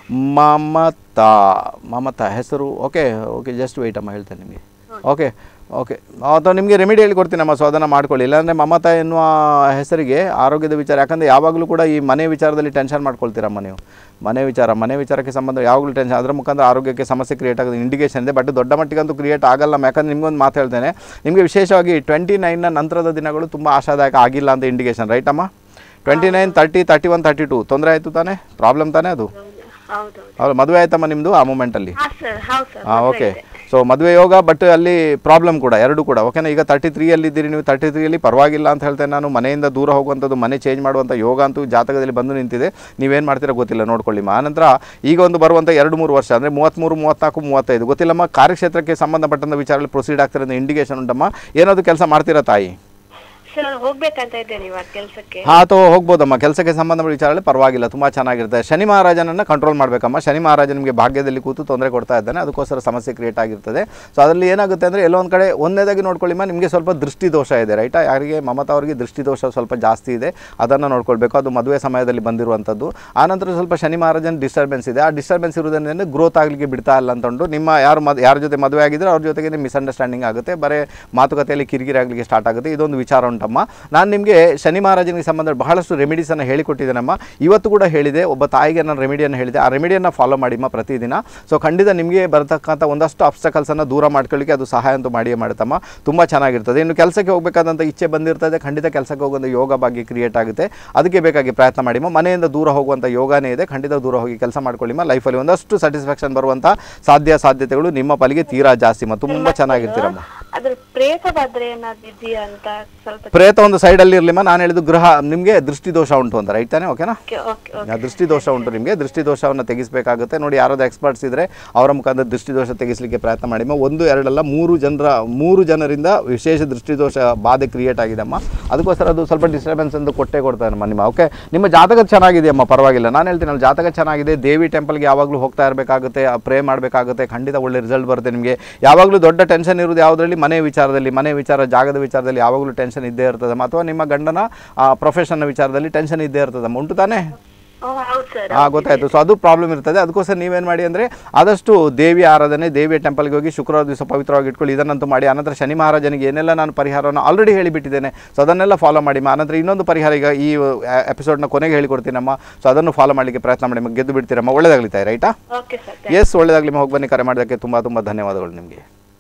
ಮಮತಾ ಮಮತಾ ಹೆಸರು ಓಕೆ ಓಕೆ ಜಸ್ಟ್ ವೆಯ್ಟ್ ಅಮ್ಮ ಹೇಳ್ತೇನೆ ನಿಮಗೆ ಓಕೆ ಓಕೆ ಅಥವಾ ನಿಮಗೆ ರೆಮಿಡಿ ಹೇಳ್ಕೊಡ್ತೀನಮ್ಮ ಸೊ ಅದನ್ನು ಮಾಡ್ಕೊಳ್ಳಿ ಇಲ್ಲಾಂದರೆ ಮಮತಾ ಎನ್ನುವ ಹೆಸರಿಗೆ ಆರೋಗ್ಯದ ವಿಚಾರ ಯಾಕಂದರೆ ಯಾವಾಗಲೂ ಕೂಡ ಈ ಮನೆ ವಿಚಾರದಲ್ಲಿ ಟೆನ್ಷನ್ ಮಾಡ್ಕೊಳ್ತೀರಮ್ಮ ನೀವು ಮನೆ ವಿಚಾರ ಮನೆ ವಿಚಾರಕ್ಕೆ ಸಂಬಂಧ ಯಾವಾಗಲೂ ಟೆನ್ಷನ್ ಅದರ ಮುಖಾಂತರ ಆರೋಗ್ಯಕ್ಕೆ ಸಮಸ್ಯೆ ಕ್ರಿಯೇಟ್ ಆಗೋದು ಇಂಡಿಕೇಶನ್ ಇದೆ ಬಟ್ ದೊಡ್ಡ ಮಟ್ಟಿಗಂತೂ ಕ್ರಿಯೇಟ್ ಆಗಲ್ಲ ಯಾಕಂದ್ರೆ ನಿಮ್ಗೊಂದು ಮಾತು ಹೇಳ್ತೇನೆ ನಿಮಗೆ ವಿಶೇಷವಾಗಿ ಟ್ವೆಂಟಿ ನೈನ್ನ ನಂತರದ ದಿನಗಳು ತುಂಬ ಆಶಾದಾಯಕ ಆಗಿಲ್ಲ ಅಂತ ಇಂಡಿಕೇಶನ್ ರೈಟ್ ಅಮ್ಮ twenty nine thirty thirty one thirty two ತೊಂದರೆ ಆಯಿತು ತಾನೇ ಪ್ರಾಬ್ಲಮ್ ತಾನೇ ಅದು ಹೌದೌದು ಹೌದು ಮದುವೆ ಆಯ್ತಮ್ಮ ನಿಮ್ಮದು ಆ ಮೂಮೆಂಟಲ್ಲಿ ಹಾ ಸರ್ ಹೌದು ಸರ್ ಹಾಂ ಓಕೆ ಸೊ ಮದುವೆ ಯೋಗ ಬಟ್ ಅಲ್ಲಿ ಪ್ರಾಬ್ಲಮ್ ಕೂಡ ಎರಡು ಕೂಡ ಓಕೆನಾ ಈಗ ತರ್ಟಿ ತ್ರೀಯಲ್ಲಿ ಇದ್ದೀರಿ ನೀವು ತರ್ಟಿ ತ್ರೀಯಲ್ಲಿ ಪರವಾಗಿಲ್ಲ ಅಂತ ಹೇಳ್ತೇನೆ ನಾನು ಮನೆಯಿಂದ ದೂರ ಹೋಗುವಂಥದ್ದು ಮನೆ ಚೇಂಜ್ ಮಾಡುವಂಥ ಯೋಗ ಅಂತೂ ಜಾತಕದಲ್ಲಿ ಬಂದು ನಿಂತಿದೆ ನೀವೇನು ಮಾಡ್ತೀರಾ ಗೊತ್ತಿಲ್ಲ ನೋಡ್ಕೊಳ್ಳಿ ಆನಂತರ ಈಗ ಒಂದು ಬರುವಂಥ ಎರಡು ಮೂರು ವರ್ಷ ಅಂದರೆ ಮೂವತ್ತ್ಮೂರು ಮೂವತ್ತ್ನಾಲ್ಕು ಮೂವತ್ತೈದು ಗೊತ್ತಿಲ್ಲಮ್ಮ ಕಾರ್ಯಕ್ಷೇತ್ರಕ್ಕೆ ಸಂಬಂಧಪಟ್ಟಂಥ ವಿಚಾರದಲ್ಲಿ ಪ್ರೊಸೀಡ್ ಆಗ್ತಿರೋ ಇಂಡಿಕೇಶನ್ ಉಂಟಮ್ಮ ಏನಾದರೂ ಕೆಲಸ ಮಾಡ್ತೀರಾ ತಾಯಿ ಸರ್ ಹೋಗ್ಬೇಕಂತ ಇದ್ದೇನೆ ಇವಾಗ ಕೆಲ್ಸಕ್ಕೆ ಹಾಂ ಅಥವಾ ಹೋಗ್ಬೋದಮ್ಮ ಕೆಲಸಕ್ಕೆ ಸಂಬಂಧಪಟ್ಟ ವಿಚಾರದಲ್ಲಿ ಪರವಾಗಿಲ್ಲ ತುಂಬ ಚೆನ್ನಾಗಿರುತ್ತೆ ಶನಿ ಮಹಾರಾಜನನ್ನು ಕಂಟ್ರೋಲ್ ಮಾಡಬೇಕಮ್ಮ ಶನಿ ಮಹಾರಾಜ ನಿಮಗೆ ಭಾಗ್ಯದಲ್ಲಿ ಕೂತು ತೊಂದರೆ ಕೊಡ್ತಾ ಇದ್ದಾನೆ ಅದಕ್ಕೋಸ್ಕರ ಸಮಸ್ಯೆ ಕ್ರಿಯೇಟ್ ಆಗಿರ್ತದೆ ಸೊ ಅದರಲ್ಲಿ ಏನಾಗುತ್ತೆ ಅಂದರೆ ಎಲ್ಲೋ ಒಂದು ಕಡೆ ಒಂದನೇದಾಗಿ ನೋಡ್ಕೊಳ್ಳಿಮ್ಮ ನಿಮಗೆ ಸ್ವಲ್ಪ ದೃಷ್ಟಿ ದೋಷ ಇದೆ ರೈಟಾ ಯಾರಿಗೆ ಮಮತಾ ಅವರಿಗೆ ದೃಷ್ಟಿ ದೋಷ ಸ್ವಲ್ಪ ಜಾಸ್ತಿ ಇದೆ ಅದನ್ನು ನೋಡ್ಕೊಳ್ಬೇಕು ಅದು ಮದುವೆ ಸಮಯದಲ್ಲಿ ಬಂದಿರುವಂಥದ್ದು ಆನಂತರ ಸ್ವಲ್ಪ ಶನಿ ಮಹಾರಾಜನ ಡಿಸ್ಟರ್ಬೆನ್ಸ್ ಇದೆ ಆ ಡಿಸ್ಟರ್ಬೆನ್ಸ್ ಇರೋದ್ರಿಂದ ಗ್ರೋತ್ ಆಗಲಿಕ್ಕೆ ಬಿಡ್ತಾ ಇಲ್ಲ ಅಂತಂದು ನಿಮ್ಮ ಯಾರು ಮದ್ ಯಾರ ಜೊತೆ ಮದುವೆ ಆಗಿದ್ರೆ ಅವ್ರ ಜೊತೆಗೆ ಮಿಸ್ಅಂಡರ್ಸ್ಟ್ಯಾಂಡಿಂಗ್ ಆಗುತ್ತೆ ಬರೀ ಮಾತುಕತೆಯಲ್ಲಿ ಕಿರಿಕಿರಿ ಆಗಲಿಕ್ಕೆ ಸ್ಟಾರ್ಟ್ ಆಗುತ್ತೆ ಇದೊಂದು ವಿಚಾರ ಉಂಟಮ್ಮ ನಾನು ನಿಮಗೆ ಶನಿ ಮಹಾರಾಜನಿಗೆ ಸಂಬಂಧ ಬಹಳಷ್ಟು ರೆಮಿಡೀಸನ್ನು ಹೇಳಿಕೊಟ್ಟಿದ್ದೇನಮ್ಮ ಇವತ್ತು ಕೂಡ ಹೇಳಿದೆ ಒಬ್ಬ ತಾಯಿಗೆ ನಾನು ರೆಮಿಡಿಯನ್ನು ಹೇಳಿದೆ ಆ ರೆಮಿಡಿಯನ್ನು ಫಾಲೋ ಮಾಡಿಮ್ಮ ಪ್ರತಿದಿನ ಸೊ ಖಂಡಿತ ನಿಮಗೆ ಬರತಕ್ಕಂಥ ಒಂದಷ್ಟು ಅಬ್ಸ್ಟಕಲ್ಸನ್ನು ದೂರ ಮಾಡ್ಕೊಳ್ಳಿಕ್ಕೆ ಅದು ಸಹಾಯ ಅಂತೂ ಮಾಡಿಯೇ ಮಾಡುತ್ತಮ್ಮ ತುಂಬ ಚೆನ್ನಾಗಿರ್ತದೆ ಇನ್ನು ಕೆಲಸಕ್ಕೆ ಹೋಗಬೇಕಾದಂಥ ಇಚ್ಛೆ ಬಂದಿರ್ತದೆ ಖಂಡಿತ ಕೆಲಸಕ್ಕೆ ಹೋಗುವಂಥ ಯೋಗ ಭಾಗ್ಯ ಕ್ರಿಯೇಟ್ ಆಗುತ್ತೆ ಅದಕ್ಕೆ ಬೇಕಾಗಿ ಪ್ರಯತ್ನ ಮಾಡಿಮ್ಮ ಮನೆಯಿಂದ ದೂರ ಹೋಗುವಂಥ ಯೋಗನೇ ಇದೆ ಖಂಡಿತ ದೂರ ಹೋಗಿ ಕೆಲಸ ಮಾಡ್ಕೊಳ್ಳಿಮ್ಮ ಲೈಫಲ್ಲಿ ಒಂದಷ್ಟು ಸ್ಯಾಟಿಸ್ಫ್ಯಾಕ್ಷನ್ ಬರುವಂಥ ಸಾಧ್ಯ ಸಾಧ್ಯತೆಗಳು ನಿಮ್ಮ ಪಾಲಿಗೆ ತೀರಾ ಜಾಸ್ತಿ ಮ ತುಂಬ ಚೆನ್ನಾಗಿರ್ತೀರಮ್ಮ ಅದ್ರ ಪ್ರೇತ ಭದ್ರೆ ಏನಾದ್ರು ಇದೆಯಾ ಅಂತ ಸ್ವಲ್ಪ ಪ್ರೇತ ಒಂದು ಸೈಡಲ್ಲಿ ಇರಲಿಮ್ಮ ನಾನು ಹೇಳಿದ್ದು ಗೃಹ ನಿಮಗೆ ದೃಷ್ಟಿ ದೋಷ ಉಂಟು ಅಂತ ರೈಟ್ ತಾನೇ ಓಕೆನಾ ಓಕೆ ಓಕೆ ಆ ದೃಷ್ಟಿ ದೋಷ ಉಂಟು ನಿಮಗೆ ದೃಷ್ಟಿ ದೋಷವನ್ನು ತೆಗಿಸಬೇಕಾಗುತ್ತೆ ನೋಡಿ ಯಾರಾದ್ರು ಎಕ್ಸ್ಪರ್ಟ್ಸ್ ಇದ್ದರೆ ಅವರ ಮುಖಾಂತರ ದೃಷ್ಟಿ ದೋಷ ತೆಗಿಸಲಿಕ್ಕೆ ಪ್ರಯತ್ನ ಮಾಡಿಮ್ಮ ಒಂದು ಎರಡಲ್ಲ ಮೂರು ಜನರ ಮೂರು ಜನರಿಂದ ವಿಶೇಷ ದೃಷ್ಟಿ ದೋಷ ಬಾಧೆ ಕ್ರಿಯೇಟ್ ಆಗಿದೆಮ್ಮ ಅದಕ್ಕೋಸ್ಕರ ಅದು ಸ್ವಲ್ಪ ಡಿಸ್ಟರ್ಬೆನ್ಸ್ ಅಂತ ಕೊಟ್ಟೆ ಕೊಡ್ತಾರಮ್ಮ ನಿಮ್ಮ ಓಕೆ ನಿಮ್ಮ ಜಾತಕ ಚೆನ್ನಾಗಿದೆಯಮ್ಮ ಪರವಾಗಿಲ್ಲ ನಾನು ಹೇಳ್ತೀನಿ ಅಲ್ಲಿ ಜಾತಕ ಚೆನ್ನಾಗಿದೆ ದೇವಿ ಟೆಂಪಲ್ಗೆ ಯಾವಾಗಲೂ ಹೋಗ್ತಾ ಇರಬೇಕಾಗುತ್ತೆ ಪ್ರೇ ಮಾಡಬೇಕಾಗುತ್ತೆ ಖಂಡಿತ ಒಳ್ಳೆ ರಿಸಲ್ಟ್ ಬರುತ್ತೆ ನಿಮಗೆ ಯಾವಾಗಲೂ ದೊಡ್ಡ ಟೆನ್ಷನ್ ಇರೋದು ಯಾವುದರಲ್ಲಿ ಮನೆ ವಿಚಾರದಲ್ಲಿ ಮನೆ ವಿಚಾರ ಜಾಗದ ವಿಚಾರದಲ್ಲಿ ಯಾವಾಗಲೂ ಟೆನ್ಷನ್ ಇದ್ದೇ ಇರ್ತದಮ್ಮ ಅಥವಾ ನಿಮ್ಮ ಗಂಡನ ಪ್ರೊಫೆಷನ್ನ ವಿಚಾರದಲ್ಲಿ ಟೆನ್ಷನ್ ಇದ್ದೇ ಇರ್ತದಮ್ಮ ಉಂಟು ತಾನೇ ಹೌದು ಸರ್ ಹಾಂ ಗೊತ್ತಾಯ್ತು ಸೊ ಅದು ಪ್ರಾಬ್ಲಮ್ ಇರ್ತದೆ ಅದಕ್ಕೋಸ್ಕರ ನೀವೇನು ಮಾಡಿ ಅಂದರೆ ಆದಷ್ಟು ದೇವಿ ಆರಾಧನೆ ದೇವಿಯ ಟೆಂಪಲ್ಗೆ ಹೋಗಿ ಶುಕ್ರವಾರ ದಿವಸ ಪವಿತ್ರವಾಗಿ ಇಟ್ಕೊಳ್ಳಿ ಇದನ್ನಂತೂ ಮಾಡಿ ಆನಂತರ ಶನಿ ಮಹಾರಾಜನಿಗೆ ಏನೆಲ್ಲ ನಾನು ಪರಿಹಾರವನ್ನು ಆಲ್ರೆಡಿ ಹೇಳಿಬಿಟ್ಟಿದ್ದೇನೆ ಸೊ ಅದನ್ನೆಲ್ಲ ಫಾಲೋ ಮಾಡಿ ಮ- ಆನಂತರ ಇನ್ನೊಂದು ಪರಿಹಾರ ಈಗ ಈ ಎಪಿಸೋಡ್ನ ಕೊನೆಗೆ ಹೇಳಿಕೊಡ್ತೀನಮ್ಮ ಸೊ ಅದನ್ನು ಫಾಲೋ ಮಾಡಲಿಕ್ಕೆ ಪ್ರಯತ್ನ ಮಾಡಿ ಮ- ಗೆದ್ದು ಬಿಡ್ತೀರಮ್ಮ ಒಳ್ಳೇದಾಗಲಿ ತಾಯಿ ರೈಟಾ ಓಕೆ ಸರ್ ಎಸ್ ಒಳ್ಳೇದಾಗಲಿ ಹೋಗಿ ಬನ್ನಿ ಕರೆ ಮಾಡೋದಕ್ಕೆ ತುಂಬ ತುಂಬ ಧನ್ಯವಾದಗಳು ನಿಮಗೆ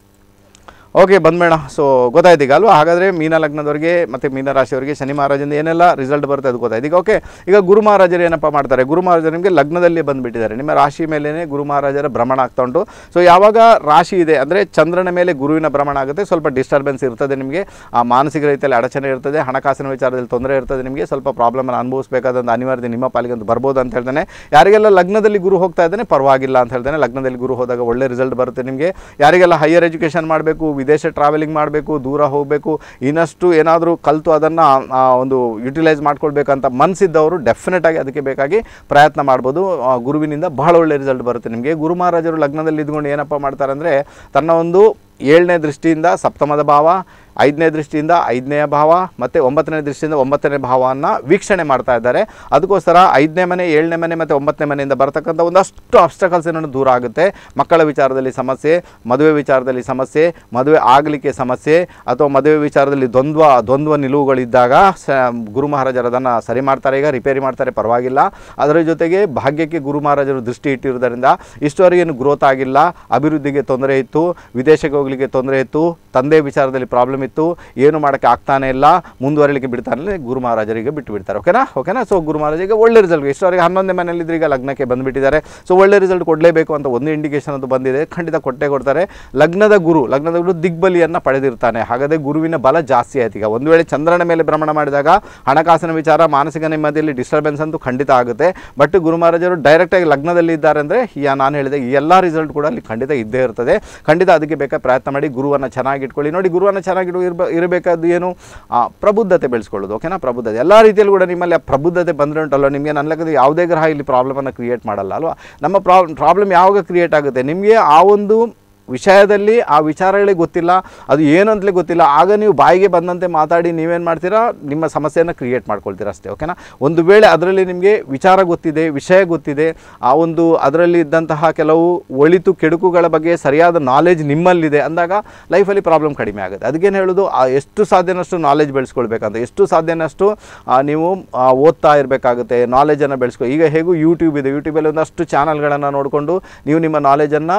ಓಕೆ ಬಂದ್ಬೇಡ ಸೊ ಗೊತ್ತಾಯ್ತು ಈಗ ಅಲ್ವಾ ಹಾಗಾದರೆ ಮೀನ ಲಗ್ನದವರಿಗೆ ಮತ್ತು ಮೀನ ರಾಶಿಯವರಿಗೆ ಶನಿ ಮಹಾರಾಜಂದ ಏನೆಲ್ಲ ರಿಸಲ್ಟ್ ಬರುತ್ತೆ ಅದು ಗೊತ್ತಾಯ್ತು ಈಗ ಓಕೆ ಈಗ ಗುರು ಮಹಾರಾಜರು ಏನಪ್ಪ ಮಾಡ್ತಾರೆ ಗುರು ಮಹಾರಾಜರು ನಿಮಗೆ ಲಗ್ನದಲ್ಲಿ ಬಂದುಬಿಟ್ಟಿದ್ದಾರೆ ನಿಮ್ಮ ರಾಶಿ ಮೇಲೇ ಗುರು ಮಹಾರಾಜರ ಭ್ರಮಣ ಆಗ್ತಾ ಉಂಟು ಸೊ ಯಾವಾಗ ರಾಶಿ ಇದೆ ಅಂದರೆ ಚಂದ್ರನ ಮೇಲೆ ಗುರುವಿನ ಭ್ರಮಣ ಆಗುತ್ತೆ ಸ್ವಲ್ಪ ಡಿಸ್ಟರ್ಬೆನ್ಸ್ ಇರ್ತದೆ ನಿಮಗೆ ಆ ಮಾನಸಿಕ ರೀತಿಯಲ್ಲಿ ಅಡಚಣೆ ಇರ್ತದೆ ಹಣಕಾಸಿನ ವಿಚಾರದಲ್ಲಿ ತೊಂದರೆ ಇರ್ತದೆ ನಿಮಗೆ ಸ್ವಲ್ಪ ಪ್ರಾಬ್ಲಮನ್ನು ಅನುಭವಿಸಬೇಕಾದಂಥ ಅನಿವಾರ್ಯತೆ ನಿಮ್ಮ ಪಾಲಿಗೆ ಅಂತ ಬರ್ಬೋದು ಅಂತ ಹೇಳ್ತಾನೆ ಯಾರಿಗೆಲ್ಲ ಲಗ್ನದಲ್ಲಿ ಗುರು ಹೋಗ್ತಾ ಇದ್ದಾನೆ ಪರವಾಗಿಲ್ಲ ಅಂತ ಹೇಳ್ತಾನೆ ಲಗ್ನದಲ್ಲಿ ಗುರು ಹೋದಾಗ ಒಳ್ಳೆ ರಿಸಲ್ಟ್ ಬರುತ್ತೆ ನಿಮಗೆ ಯಾರಿಗೆಲ್ಲ ಹೈಯರ್ ಎಜುಕೇಷನ್ ಮಾಡಬೇಕು ವಿದೇಶ ಟ್ರಾವೆಲಿಂಗ್ ಮಾಡಬೇಕು ದೂರ ಹೋಗಬೇಕು ಇನ್ನಷ್ಟು ಏನಾದರೂ ಕಲಿತು ಅದನ್ನು ಒಂದು ಯುಟಿಲೈಸ್ ಮಾಡ್ಕೊಳ್ಬೇಕಂತ ಮನಸ್ಸಿದ್ದವರು ಡೆಫಿನೆಟ್ ಆಗಿ ಅದಕ್ಕೆ ಬೇಕಾಗಿ ಪ್ರಯತ್ನ ಮಾಡ್ಬೋದು ಆ, ಗುರುವಿನಿಂದ ಬಹಳ ಒಳ್ಳೆ ರಿಸಲ್ಟ್ ಬರುತ್ತೆ ನಿಮಗೆ ಗುರು ಮಹಾರಾಜರು ಲಗ್ನದಲ್ಲಿ ಇದ್ಕೊಂಡು ಏನಪ್ಪ ಮಾಡ್ತಾರೆ ಅಂದರೆ ತನ್ನ ಒಂದು ಏಳನೇ ದೃಷ್ಟಿಯಿಂದ ಸಪ್ತಮದ ಭಾವ ಐದನೇ ದೃಷ್ಟಿಯಿಂದ ಐದನೇ ಭಾವ ಮತ್ತು ಒಂಬತ್ತನೇ ದೃಷ್ಟಿಯಿಂದ ಒಂಬತ್ತನೇ ಭಾವವನ್ನು ವೀಕ್ಷಣೆ ಮಾಡ್ತಾ ಇದ್ದಾರೆ ಅದಕ್ಕೋಸ್ಕರ ಐದನೇ ಮನೆ ಏಳನೇ ಮನೆ ಮತ್ತು ಒಂಬತ್ತನೇ ಮನೆಯಿಂದ ಬರ್ತಕ್ಕಂಥ ಒಂದಷ್ಟು ಅಬ್ಸ್ಟಕಲ್ಸ್ ಏನೋ ದೂರ ಆಗುತ್ತೆ ಮಕ್ಕಳ ವಿಚಾರದಲ್ಲಿ ಸಮಸ್ಯೆ ಮದುವೆ ವಿಚಾರದಲ್ಲಿ ಸಮಸ್ಯೆ ಮದುವೆ ಆಗಲಿಕ್ಕೆ ಸಮಸ್ಯೆ ಅಥವಾ ಮದುವೆ ವಿಚಾರದಲ್ಲಿ ದ್ವಂದ್ವ ದ್ವಂದ್ವ ನಿಲುವುಗಳಿದ್ದಾಗ ಸ ಗುರು ಮಹಾರಾಜರು ಅದನ್ನು ಸರಿ ಮಾಡ್ತಾರೆ ಈಗ ರಿಪೇರಿ ಮಾಡ್ತಾರೆ ಪರವಾಗಿಲ್ಲ ಅದರ ಜೊತೆಗೆ ಭಾಗ್ಯಕ್ಕೆ ಗುರು ಮಹಾರಾಜರು ದೃಷ್ಟಿ ಇಟ್ಟಿರುವುದರಿಂದ ಇಷ್ಟವರೆಗೆ ಏನು ಗ್ರೋತ್ ಆಗಿಲ್ಲ ಅಭಿವೃದ್ಧಿಗೆ ತೊಂದರೆ ಇತ್ತು ವಿದೇಶಕ್ಕೆ ಹೋಗಲಿಕ್ಕೆ ತೊಂದರೆ ಇತ್ತು ತಂದೆ ವಿಚಾರದಲ್ಲಿ ಪ್ರಾಬ್ಲಮ್ ಇತ್ತು ಏನು ಮಾಡೋಕ್ಕೆ ಆಗ್ತಾನೆ ಇಲ್ಲ ಮುಂದುವರಿಲಿಕ್ಕೆ ಬಿಡ್ತಾನೆ ಗುರು ಮಹಾರಾಜರಿಗೆ ಬಿಟ್ಟು ಬಿಡ್ತಾರೆ ಓಕೆನಾ ಓಕೆನಾ ಸೊ ಗುರು ಮಹಾರಾಜರಿಗೆ ಒಳ್ಳೆ ರಿಸಲ್ಟ್ ಇಷ್ಟವರೆಗೆ ಹನ್ನೊಂದನೇ ಮನೆಯಲ್ಲಿದ್ದರೆ ಈಗ ಲಗ್ನಕ್ಕೆ ಬಂದುಬಿಟ್ಟಿದ್ದಾರೆ ಸೊ ಒಳ್ಳೆ ರಿಸಲ್ಟ್ ಕೊಡಲೇಬೇಕು ಅಂತ ಒಂದು ಇಂಡಿಕೇಶನ್ ಅದು ಬಂದಿದೆ ಖಂಡಿತ ಕೊಟ್ಟೇ ಕೊಡ್ತಾರೆ ಲಗ್ನದ ಗುರು ಲಗ್ನದ ಗುರು ದಿಗ್ಬಲಿಯನ್ನು ಪಡೆದಿರ್ತಾನೆ ಹಾಗಾದರೆ ಗುರುವಿನ ಬಲ ಜಾಸ್ತಿ ಆಯ್ತು ಈಗ ಒಂದು ವೇಳೆ ಚಂದ್ರನ ಮೇಲೆ ಭ್ರಮಣ ಮಾಡಿದಾಗ ಹಣಕಾಸಿನ ವಿಚಾರ ಮಾನಸಿಕ ನೆಮ್ಮದಿಯಲ್ಲಿ ಡಿಸ್ಟರ್ಬೆನ್ಸ್ ಅಂತೂ ಖಂಡಿತ ಆಗುತ್ತೆ ಬಟ್ ಗುರು ಮಹಾರಾಜರು ಡೈರೆಕ್ಟಾಗಿ ಲಗ್ನದಲ್ಲಿ ಇದ್ದಾರೆ ಅಂದರೆ ಯಾ ನಾನು ಹೇಳಿದೆ ಈ ಎಲ್ಲ ರಿಸಲ್ಟ್ ಕೂಡ ಅಲ್ಲಿ ಖಂಡಿತ ಇದ್ದೇ ಇರ್ತದೆ ಖಂಡಿತ ಅದಕ್ಕೆ ಬೇಕಾದ ಪ್ರಯತ್ನ ಮಾಡಿ ಗುರುವನ್ನು ಚೆನ್ನಾಗಿ ಇಟ್ಕೊಳ್ಳಿ ನೋಡಿ ಗುರುವನ್ನು ಚೆನ್ನಾಗಿ ಇಡು ಇರ್ಬ ಇರಬೇಕಾದ್ದು ಏನು ಆ, ಪ್ರಬುದ್ಧತೆ ಬೆಳೆಸ್ಕೊಳ್ಳೋದು ಓಕೆನಾ ಪ್ರಬುದ್ಧತೆ ಎಲ್ಲ ರೀತಿಯಲ್ಲೂ ಕೂಡ ನಿಮ್ಮಲ್ಲಿ ಆ ಪ್ರಬುದ್ಧತೆ ಬಂದರೆ ಉಂಟಲ್ಲ ನಿಮಗೆ ನನ್ನ ಲೆಕ್ಕದ ಯಾವುದೇ ಗ್ರಹ ಇಲ್ಲಿ ಪ್ರಾಬ್ಲಮನ್ನು ಕ್ರಿಯೇಟ್ ಮಾಡಲ್ಲ ಅಲ್ವಾ ನಮ್ಮ ಪ್ರಾಬ್ ಪ್ರಾಬ್ಲಮ್ ಯಾವಾಗ ಕ್ರಿಯೇಟ್ ಆಗುತ್ತೆ ನಿಮಗೆ ಆ ಒಂದು ವಿಷಯದಲ್ಲಿ ಆ ವಿಚಾರಗಳೇ ಗೊತ್ತಿಲ್ಲ ಅದು ಏನು ಅಂತಲೇ ಗೊತ್ತಿಲ್ಲ ಆಗ ನೀವು ಬಾಯಿಗೆ ಬಂದಂತೆ ಮಾತಾಡಿ ನೀವೇನು ಮಾಡ್ತೀರಾ ನಿಮ್ಮ ಸಮಸ್ಯೆಯನ್ನು ಕ್ರಿಯೇಟ್ ಮಾಡ್ಕೊಳ್ತೀರಾ ಅಷ್ಟೇ ಓಕೆನಾ ಒಂದು ವೇಳೆ ಅದರಲ್ಲಿ ನಿಮಗೆ ವಿಚಾರ ಗೊತ್ತಿದೆ ವಿಷಯ ಗೊತ್ತಿದೆ ಆ ಒಂದು ಅದರಲ್ಲಿ ಇದ್ದಂತಹ ಕೆಲವು ಒಳಿತು ಕೆಡುಕುಗಳ ಬಗ್ಗೆ ಸರಿಯಾದ ನಾಲೆಜ್ ನಿಮ್ಮಲ್ಲಿದೆ ಅಂದಾಗ ಲೈಫಲ್ಲಿ ಪ್ರಾಬ್ಲಮ್ ಕಡಿಮೆ ಆಗುತ್ತೆ ಅದಕ್ಕೇನು ಹೇಳೋದು ಆ ಎಷ್ಟು ಸಾಧ್ಯನಷ್ಟು ನಾಲೆಜ್ ಬೆಳೆಸ್ಕೊಳ್ಬೇಕಂತ ಎಷ್ಟು ಸಾಧ್ಯನಷ್ಟು ಆ, ನೀವು ಆ, ಓದ್ತಾ ಇರಬೇಕಾಗುತ್ತೆ ನಾಲೆಜನ್ನು ಬೆಳೆಸ್ಕೊ ಈಗ ಹೇಗೂ ಯೂಟ್ಯೂಬ್ ಇದೆ ಯೂಟ್ಯೂಬಲ್ಲಿ ಒಂದಷ್ಟು ಚಾನಲ್ಗಳನ್ನು ನೋಡಿಕೊಂಡು ನೀವು ನಿಮ್ಮ ನಾಲೆಜನ್ನು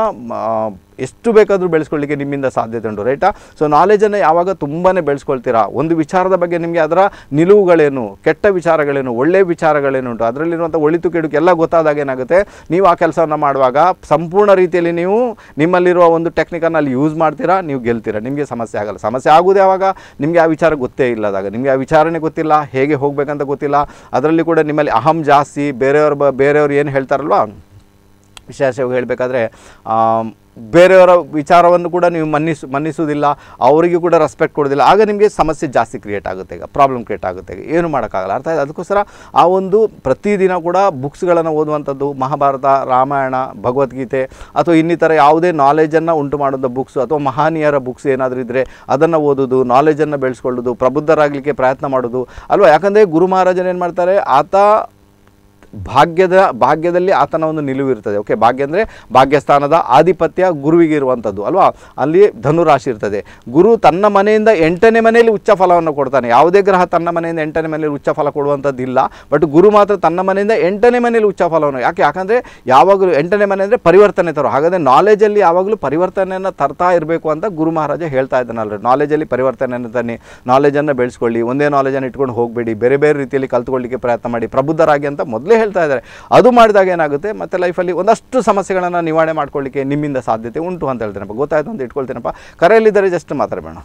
ಎಷ್ಟು ಬೇಕಾದರೂ ಬೆಳೆಸ್ಕೊಳ್ಳಿಕ್ಕೆ ನಿಮ್ಮಿಂದ ಸಾಧ್ಯತೆ ಉಂಟು ರೈಟಾ ಸೊ ನಾಲೆಜನ್ನು ಯಾವಾಗ ತುಂಬಾ ಬೆಳೆಸ್ಕೊಳ್ತೀರಾ ಒಂದು ವಿಚಾರದ ಬಗ್ಗೆ ನಿಮಗೆ ಅದರ ನಿಲುವುಗಳೇನು ಕೆಟ್ಟ ವಿಚಾರಗಳೇನು ಒಳ್ಳೆಯ ವಿಚಾರಗಳೇನು ಉಂಟು ಅದರಲ್ಲಿರುವಂಥ ಒಳಿತು ಕೆಡುಕು ಎಲ್ಲ ಗೊತ್ತಾದಾಗ ಏನಾಗುತ್ತೆ ನೀವು ಆ ಕೆಲಸವನ್ನು ಮಾಡುವಾಗ ಸಂಪೂರ್ಣ ರೀತಿಯಲ್ಲಿ ನೀವು ನಿಮ್ಮಲ್ಲಿರುವ ಒಂದು ಟೆಕ್ನಿಕನ್ನು ಅಲ್ಲಿ ಯೂಸ್ ಮಾಡ್ತೀರಾ ನೀವು ಗೆಲ್ತೀರಾ ನಿಮಗೆ ಸಮಸ್ಯೆ ಆಗಲ್ಲ ಸಮಸ್ಯೆ ಆಗೋದು ಯಾವಾಗ ನಿಮಗೆ ಆ ವಿಚಾರ ಗೊತ್ತೇ ಇಲ್ಲದಾಗ ನಿಮಗೆ ಆ ವಿಚಾರನೇ ಗೊತ್ತಿಲ್ಲ ಹೇಗೆ ಹೋಗಬೇಕಂತ ಗೊತ್ತಿಲ್ಲ ಅದರಲ್ಲಿ ಕೂಡ ನಿಮ್ಮಲ್ಲಿ ಅಹಂ ಜಾಸ್ತಿ ಬೇರೆಯವ್ರ ಬ ಬೇರೆಯವ್ರು ಏನು ಹೇಳ್ತಾರಲ್ವಾ ವಿಶೇಷವಾಗಿ ಹೇಳಬೇಕಾದ್ರೆ ಬೇರೆಯವರ ವಿಚಾರವನ್ನು ಕೂಡ ನೀವು ಮನ್ನಿಸು ಮನ್ನಿಸೋದಿಲ್ಲ ಅವರಿಗೂ ಕೂಡ ರೆಸ್ಪೆಕ್ಟ್ ಕೊಡೋದಿಲ್ಲ ಆಗ ನಿಮಗೆ ಸಮಸ್ಯೆ ಜಾಸ್ತಿ ಕ್ರಿಯೇಟ್ ಆಗುತ್ತೆ ಈಗ ಪ್ರಾಬ್ಲಮ್ ಕ್ರಿಯೇಟ್ ಆಗುತ್ತೆ ಈಗ ಏನು ಮಾಡೋಕ್ಕಾಗಲ್ಲ ಅರ್ಥ ಆಯ್ತು ಅದಕ್ಕೋಸ್ಕರ ಆ ಒಂದು ಪ್ರತಿದಿನ ಕೂಡ ಬುಕ್ಸ್ಗಳನ್ನು ಓದುವಂಥದ್ದು ಮಹಾಭಾರತ ರಾಮಾಯಣ ಭಗವದ್ಗೀತೆ ಅಥವಾ ಇನ್ನಿತರ ಯಾವುದೇ ನಾಲೆಜನ್ನು ಉಂಟು ಮಾಡುವಂಥ ಬುಕ್ಸ್ ಅಥವಾ ಮಹಾನೀಯರ ಬುಕ್ಸ್ ಏನಾದರೂ ಇದ್ದರೆ ಅದನ್ನು ಓದೋದು ನಾಲೆಜನ್ನು ಬೆಳೆಸ್ಕೊಳ್ಳೋದು ಪ್ರಬುದ್ಧರಾಗಲಿಕ್ಕೆ ಪ್ರಯತ್ನ ಮಾಡೋದು ಅಲ್ವಾ ಯಾಕಂದರೆ ಗುರು ಮಹಾರಾಜರು ಏನು ಮಾಡ್ತಾರೆ ಆತ ಭಾಗ್ಯದ ಭಾಗ್ಯದಲ್ಲಿ ಆತನ ಒಂದು ನಿಲುವು ಇರ್ತದೆ ಓಕೆ ಭಾಗ್ಯ ಅಂದರೆ ಭಾಗ್ಯಸ್ಥಾನದ ಆಧಿಪತ್ಯ ಗುರುವಿಗೆ ಇರುವಂಥದ್ದು ಅಲ್ವಾ ಅಲ್ಲಿ ಧನುರಾಶಿ ಇರ್ತದೆ ಗುರು ತನ್ನ ಮನೆಯಿಂದ ಎಂಟನೇ ಮನೆಯಲ್ಲಿ ಉಚ್ಚ ಫಲವನ್ನು ಕೊಡ್ತಾನೆ ಯಾವುದೇ ಗ್ರಹ ತನ್ನ ಮನೆಯಿಂದ ಎಂಟನೇ ಮನೆಯಲ್ಲಿ ಉಚ್ಚ ಫಲ ಕೊಡುವಂಥದ್ದು ಇಲ್ಲ ಬಟ್ ಗುರು ಮಾತ್ರ ತನ್ನ ಮನೆಯಿಂದ ಎಂಟನೇ ಮನೆಯಲ್ಲಿ ಉಚ್ಚ ಫಲವನ್ನು ಯಾಕೆ ಯಾಕಂದರೆ ಯಾವಾಗಲೂ ಎಂಟನೇ ಮನೆ ಅಂದರೆ ಪರಿವರ್ತನೆ ತರೋ ಹಾಗಾದರೆ ನಾಲೆಜಲ್ಲಿ ಯಾವಾಗಲೂ ಪರಿವರ್ತನೆಯನ್ನು ತರ್ತಾ ಇರಬೇಕು ಅಂತ ಗುರು ಮಹಾರಾಜ ಹೇಳ್ತಾ ಇದ್ದಾನಲ್ರಿ ನಾಲೆಜಲ್ಲಿ ಪರಿವರ್ತನೆಯನ್ನು ತನ್ನಿ ನಾಲೆಜನ್ನು ಬೆಳೆಸ್ಕೊಳ್ಳಿ ಒಂದೇ ನಾಲೆಜನ್ನು ಇಟ್ಕೊಂಡು ಹೋಗಬೇಡಿ ಬೇರೆ ಬೇರೆ ರೀತಿಯಲ್ಲಿ ಕಲ್ತ್ಕೊಳ್ಳಿಕ್ಕೆ ಪ್ರಯತ್ನ ಮಾಡಿ ಪ್ರಬುದ್ಧರಾಗಿ ಅಂತ ಮೊದಲೇ ಹೇಳ್ತಾ ಇದ್ದಾರೆ ಅದು ಮಾಡಿದಾಗ ಏನಾಗುತ್ತೆ ಮತ್ತು ಲೈಫಲ್ಲಿ ಒಂದಷ್ಟು ಸಮಸ್ಯೆಗಳನ್ನು ನಿವಾರಣೆ ಮಾಡ್ಕೊಳ್ಳಿಕ್ಕೆ ನಿಮ್ಮಿಂದ ಸಾಧ್ಯತೆ ಉಂಟು ಅಂತ ಹೇಳ್ತೇನಪ್ಪ ಗೊತ್ತಾಯ್ತು ಅಂತ ಇಟ್ಕೊಳ್ತೇನಪ್ಪ ಕರೆಯಲ್ಲಿದ್ದರೆ ಜಸ್ಟ್ ಮಾತಾಡಬೇಡ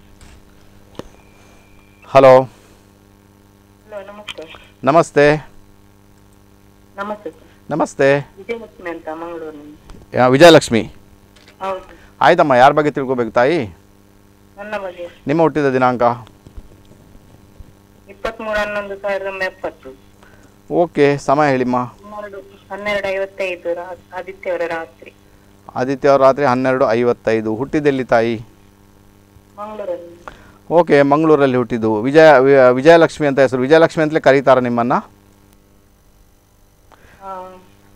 ಹಲೋ ಹಲೋ ನಮಸ್ತೆ ನಮಸ್ತೆ ನಮಸ್ತೆ ಸರ್ ನಮಸ್ತೆ ವಿಜಯಲಕ್ಷ್ಮಿ ಅಂತ ಮಂಗಳೂರಿನಿಂದ ಯಾ, ವಿಜಯಲಕ್ಷ್ಮಿ ಹೌದು ಆಯ್ತಮ್ಮ ಯಾರ ಬಗ್ಗೆ ತಿಳ್ಕೊಬೇಕು ತಾಯಿ ನನ್ನ ಬಗ್ಗೆ ನಿಮ್ಮ ಹುಟ್ಟಿದ ದಿನಾಂಕ ಇಪ್ಪತ್ಮೂರು ಹನ್ನೊಂದು ಸಾವಿರದ ಒಂಬೈನೂರ ಎಪ್ಪತ್ತು ಓಕೆ ಸಮಯ ಹೇಳಿಮ್ಮ ಹನ್ನೆರಡು ಹನ್ನೆರಡು ಐವತ್ತೈದು ರಾ- ಆದಿತ್ಯವಾರ ರಾತ್ರಿ ಆದಿತ್ಯವಾರ ರಾತ್ರಿ ಹನ್ನೆರಡು ಐವತ್ತೈದು ಹುಟ್ಟಿದ್ದೆಲ್ಲಿ ತಾಯಿ ಮಂಗಳೂರಲ್ಲಿ ಓಕೆ ಮಂಗಳೂರಲ್ಲಿ ಹುಟ್ಟಿದ್ದು ವಿಜಯ ವಿ- ವಿಜಯಲಕ್ಷ್ಮಿ ಅಂತ ಹೆಸರು ವಿಜಯಲಕ್ಷ್ಮಿ ಅಂತಲೇ ಕರೀತಾರ ನಿಮ್ಮನ್ನು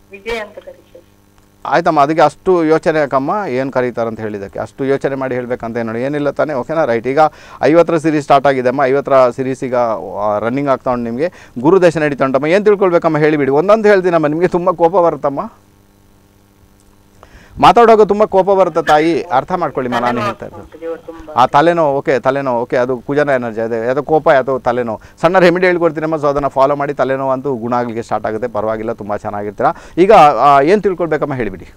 ವಿಜಯ್ ಅಂತ ಕರೀತಾರೆ ಆಯ್ತಮ್ಮ ಅದಕ್ಕೆ ಅಷ್ಟು ಯೋಚನೆ ಯಾಕಮ್ಮ ಏನು ಕರೀತಾರೆ ಅಂತ ಹೇಳಿದ್ದಕ್ಕೆ ಅಷ್ಟು ಯೋಚನೆ ಮಾಡಿ ಹೇಳಬೇಕಂತ ನೋಡಿ ಏನಿಲ್ಲ ತಾನೇ ಓಕೆನಾ ರೈಟ್ ಈಗ ಐವತ್ತರ ಸಿರೀಸ್ ಸ್ಟಾರ್ಟ್ ಆಗಿದೆ ಅಮ್ಮ ಐವತ್ತರ ಸಿರೀಸ್ ಈಗ ರನ್ನಿಂಗ್ ಆಗ್ತಾ ಉಂಟು ನಿಮಗೆ ಗುರುದೇಶ ನಡೀತಾ ಉಂಟಮ್ಮ ಏನು ತಿಳ್ಕೊಳ್ಬೇಕಮ್ಮ ಹೇಳಿಬಿಡಿ ಒಂದೊಂದು ಹೇಳ್ತೀನಮ್ಮ ನಿಮಗೆ ತುಂಬ ಕೋಪ ಬರುತ್ತಮ್ಮ ಮಾತಾಡುವಾಗ ತುಂಬ ಕೋಪ ಬರುತ್ತೆ ತಾಯಿ ಅರ್ಥ ಮಾಡ್ಕೊಳ್ಳಿಮ್ಮ ನಾನು ಹೇಳ್ತಾ ಇರೋದು ದೇವರು ತುಂಬಾ ಆ ತಲೆನೋವು ಓಕೆ ತಲೆನೋವು ಓಕೆ ಅದು ಕುಜನ ಎನರ್ಜಿ ಅದೇ ಅದು ಕೋಪ ಅದು ತಲೆನೋವು ಸಣ್ಣ ರೆಮಿಡಿ ಹೇಳ್ಕೊಡ್ತೀನಮ್ಮ ಸೊ ಅದನ್ನು ಫಾಲೋ ಮಾಡಿ ತಲೆನೋವು ಅಂತೂ ಗುಣ ಆಗಲಿಕ್ಕೆ ಸ್ಟಾರ್ಟ್ ಆಗುತ್ತೆ ಪರವಾಗಿಲ್ಲ ತುಂಬ ಚೆನ್ನಾಗಿರ್ತೀರ ಈಗ ಏನು ತಿಳ್ಕೊಳ್ಬೇಕಮ್ಮ ಹೇಳಿಬಿಡಿ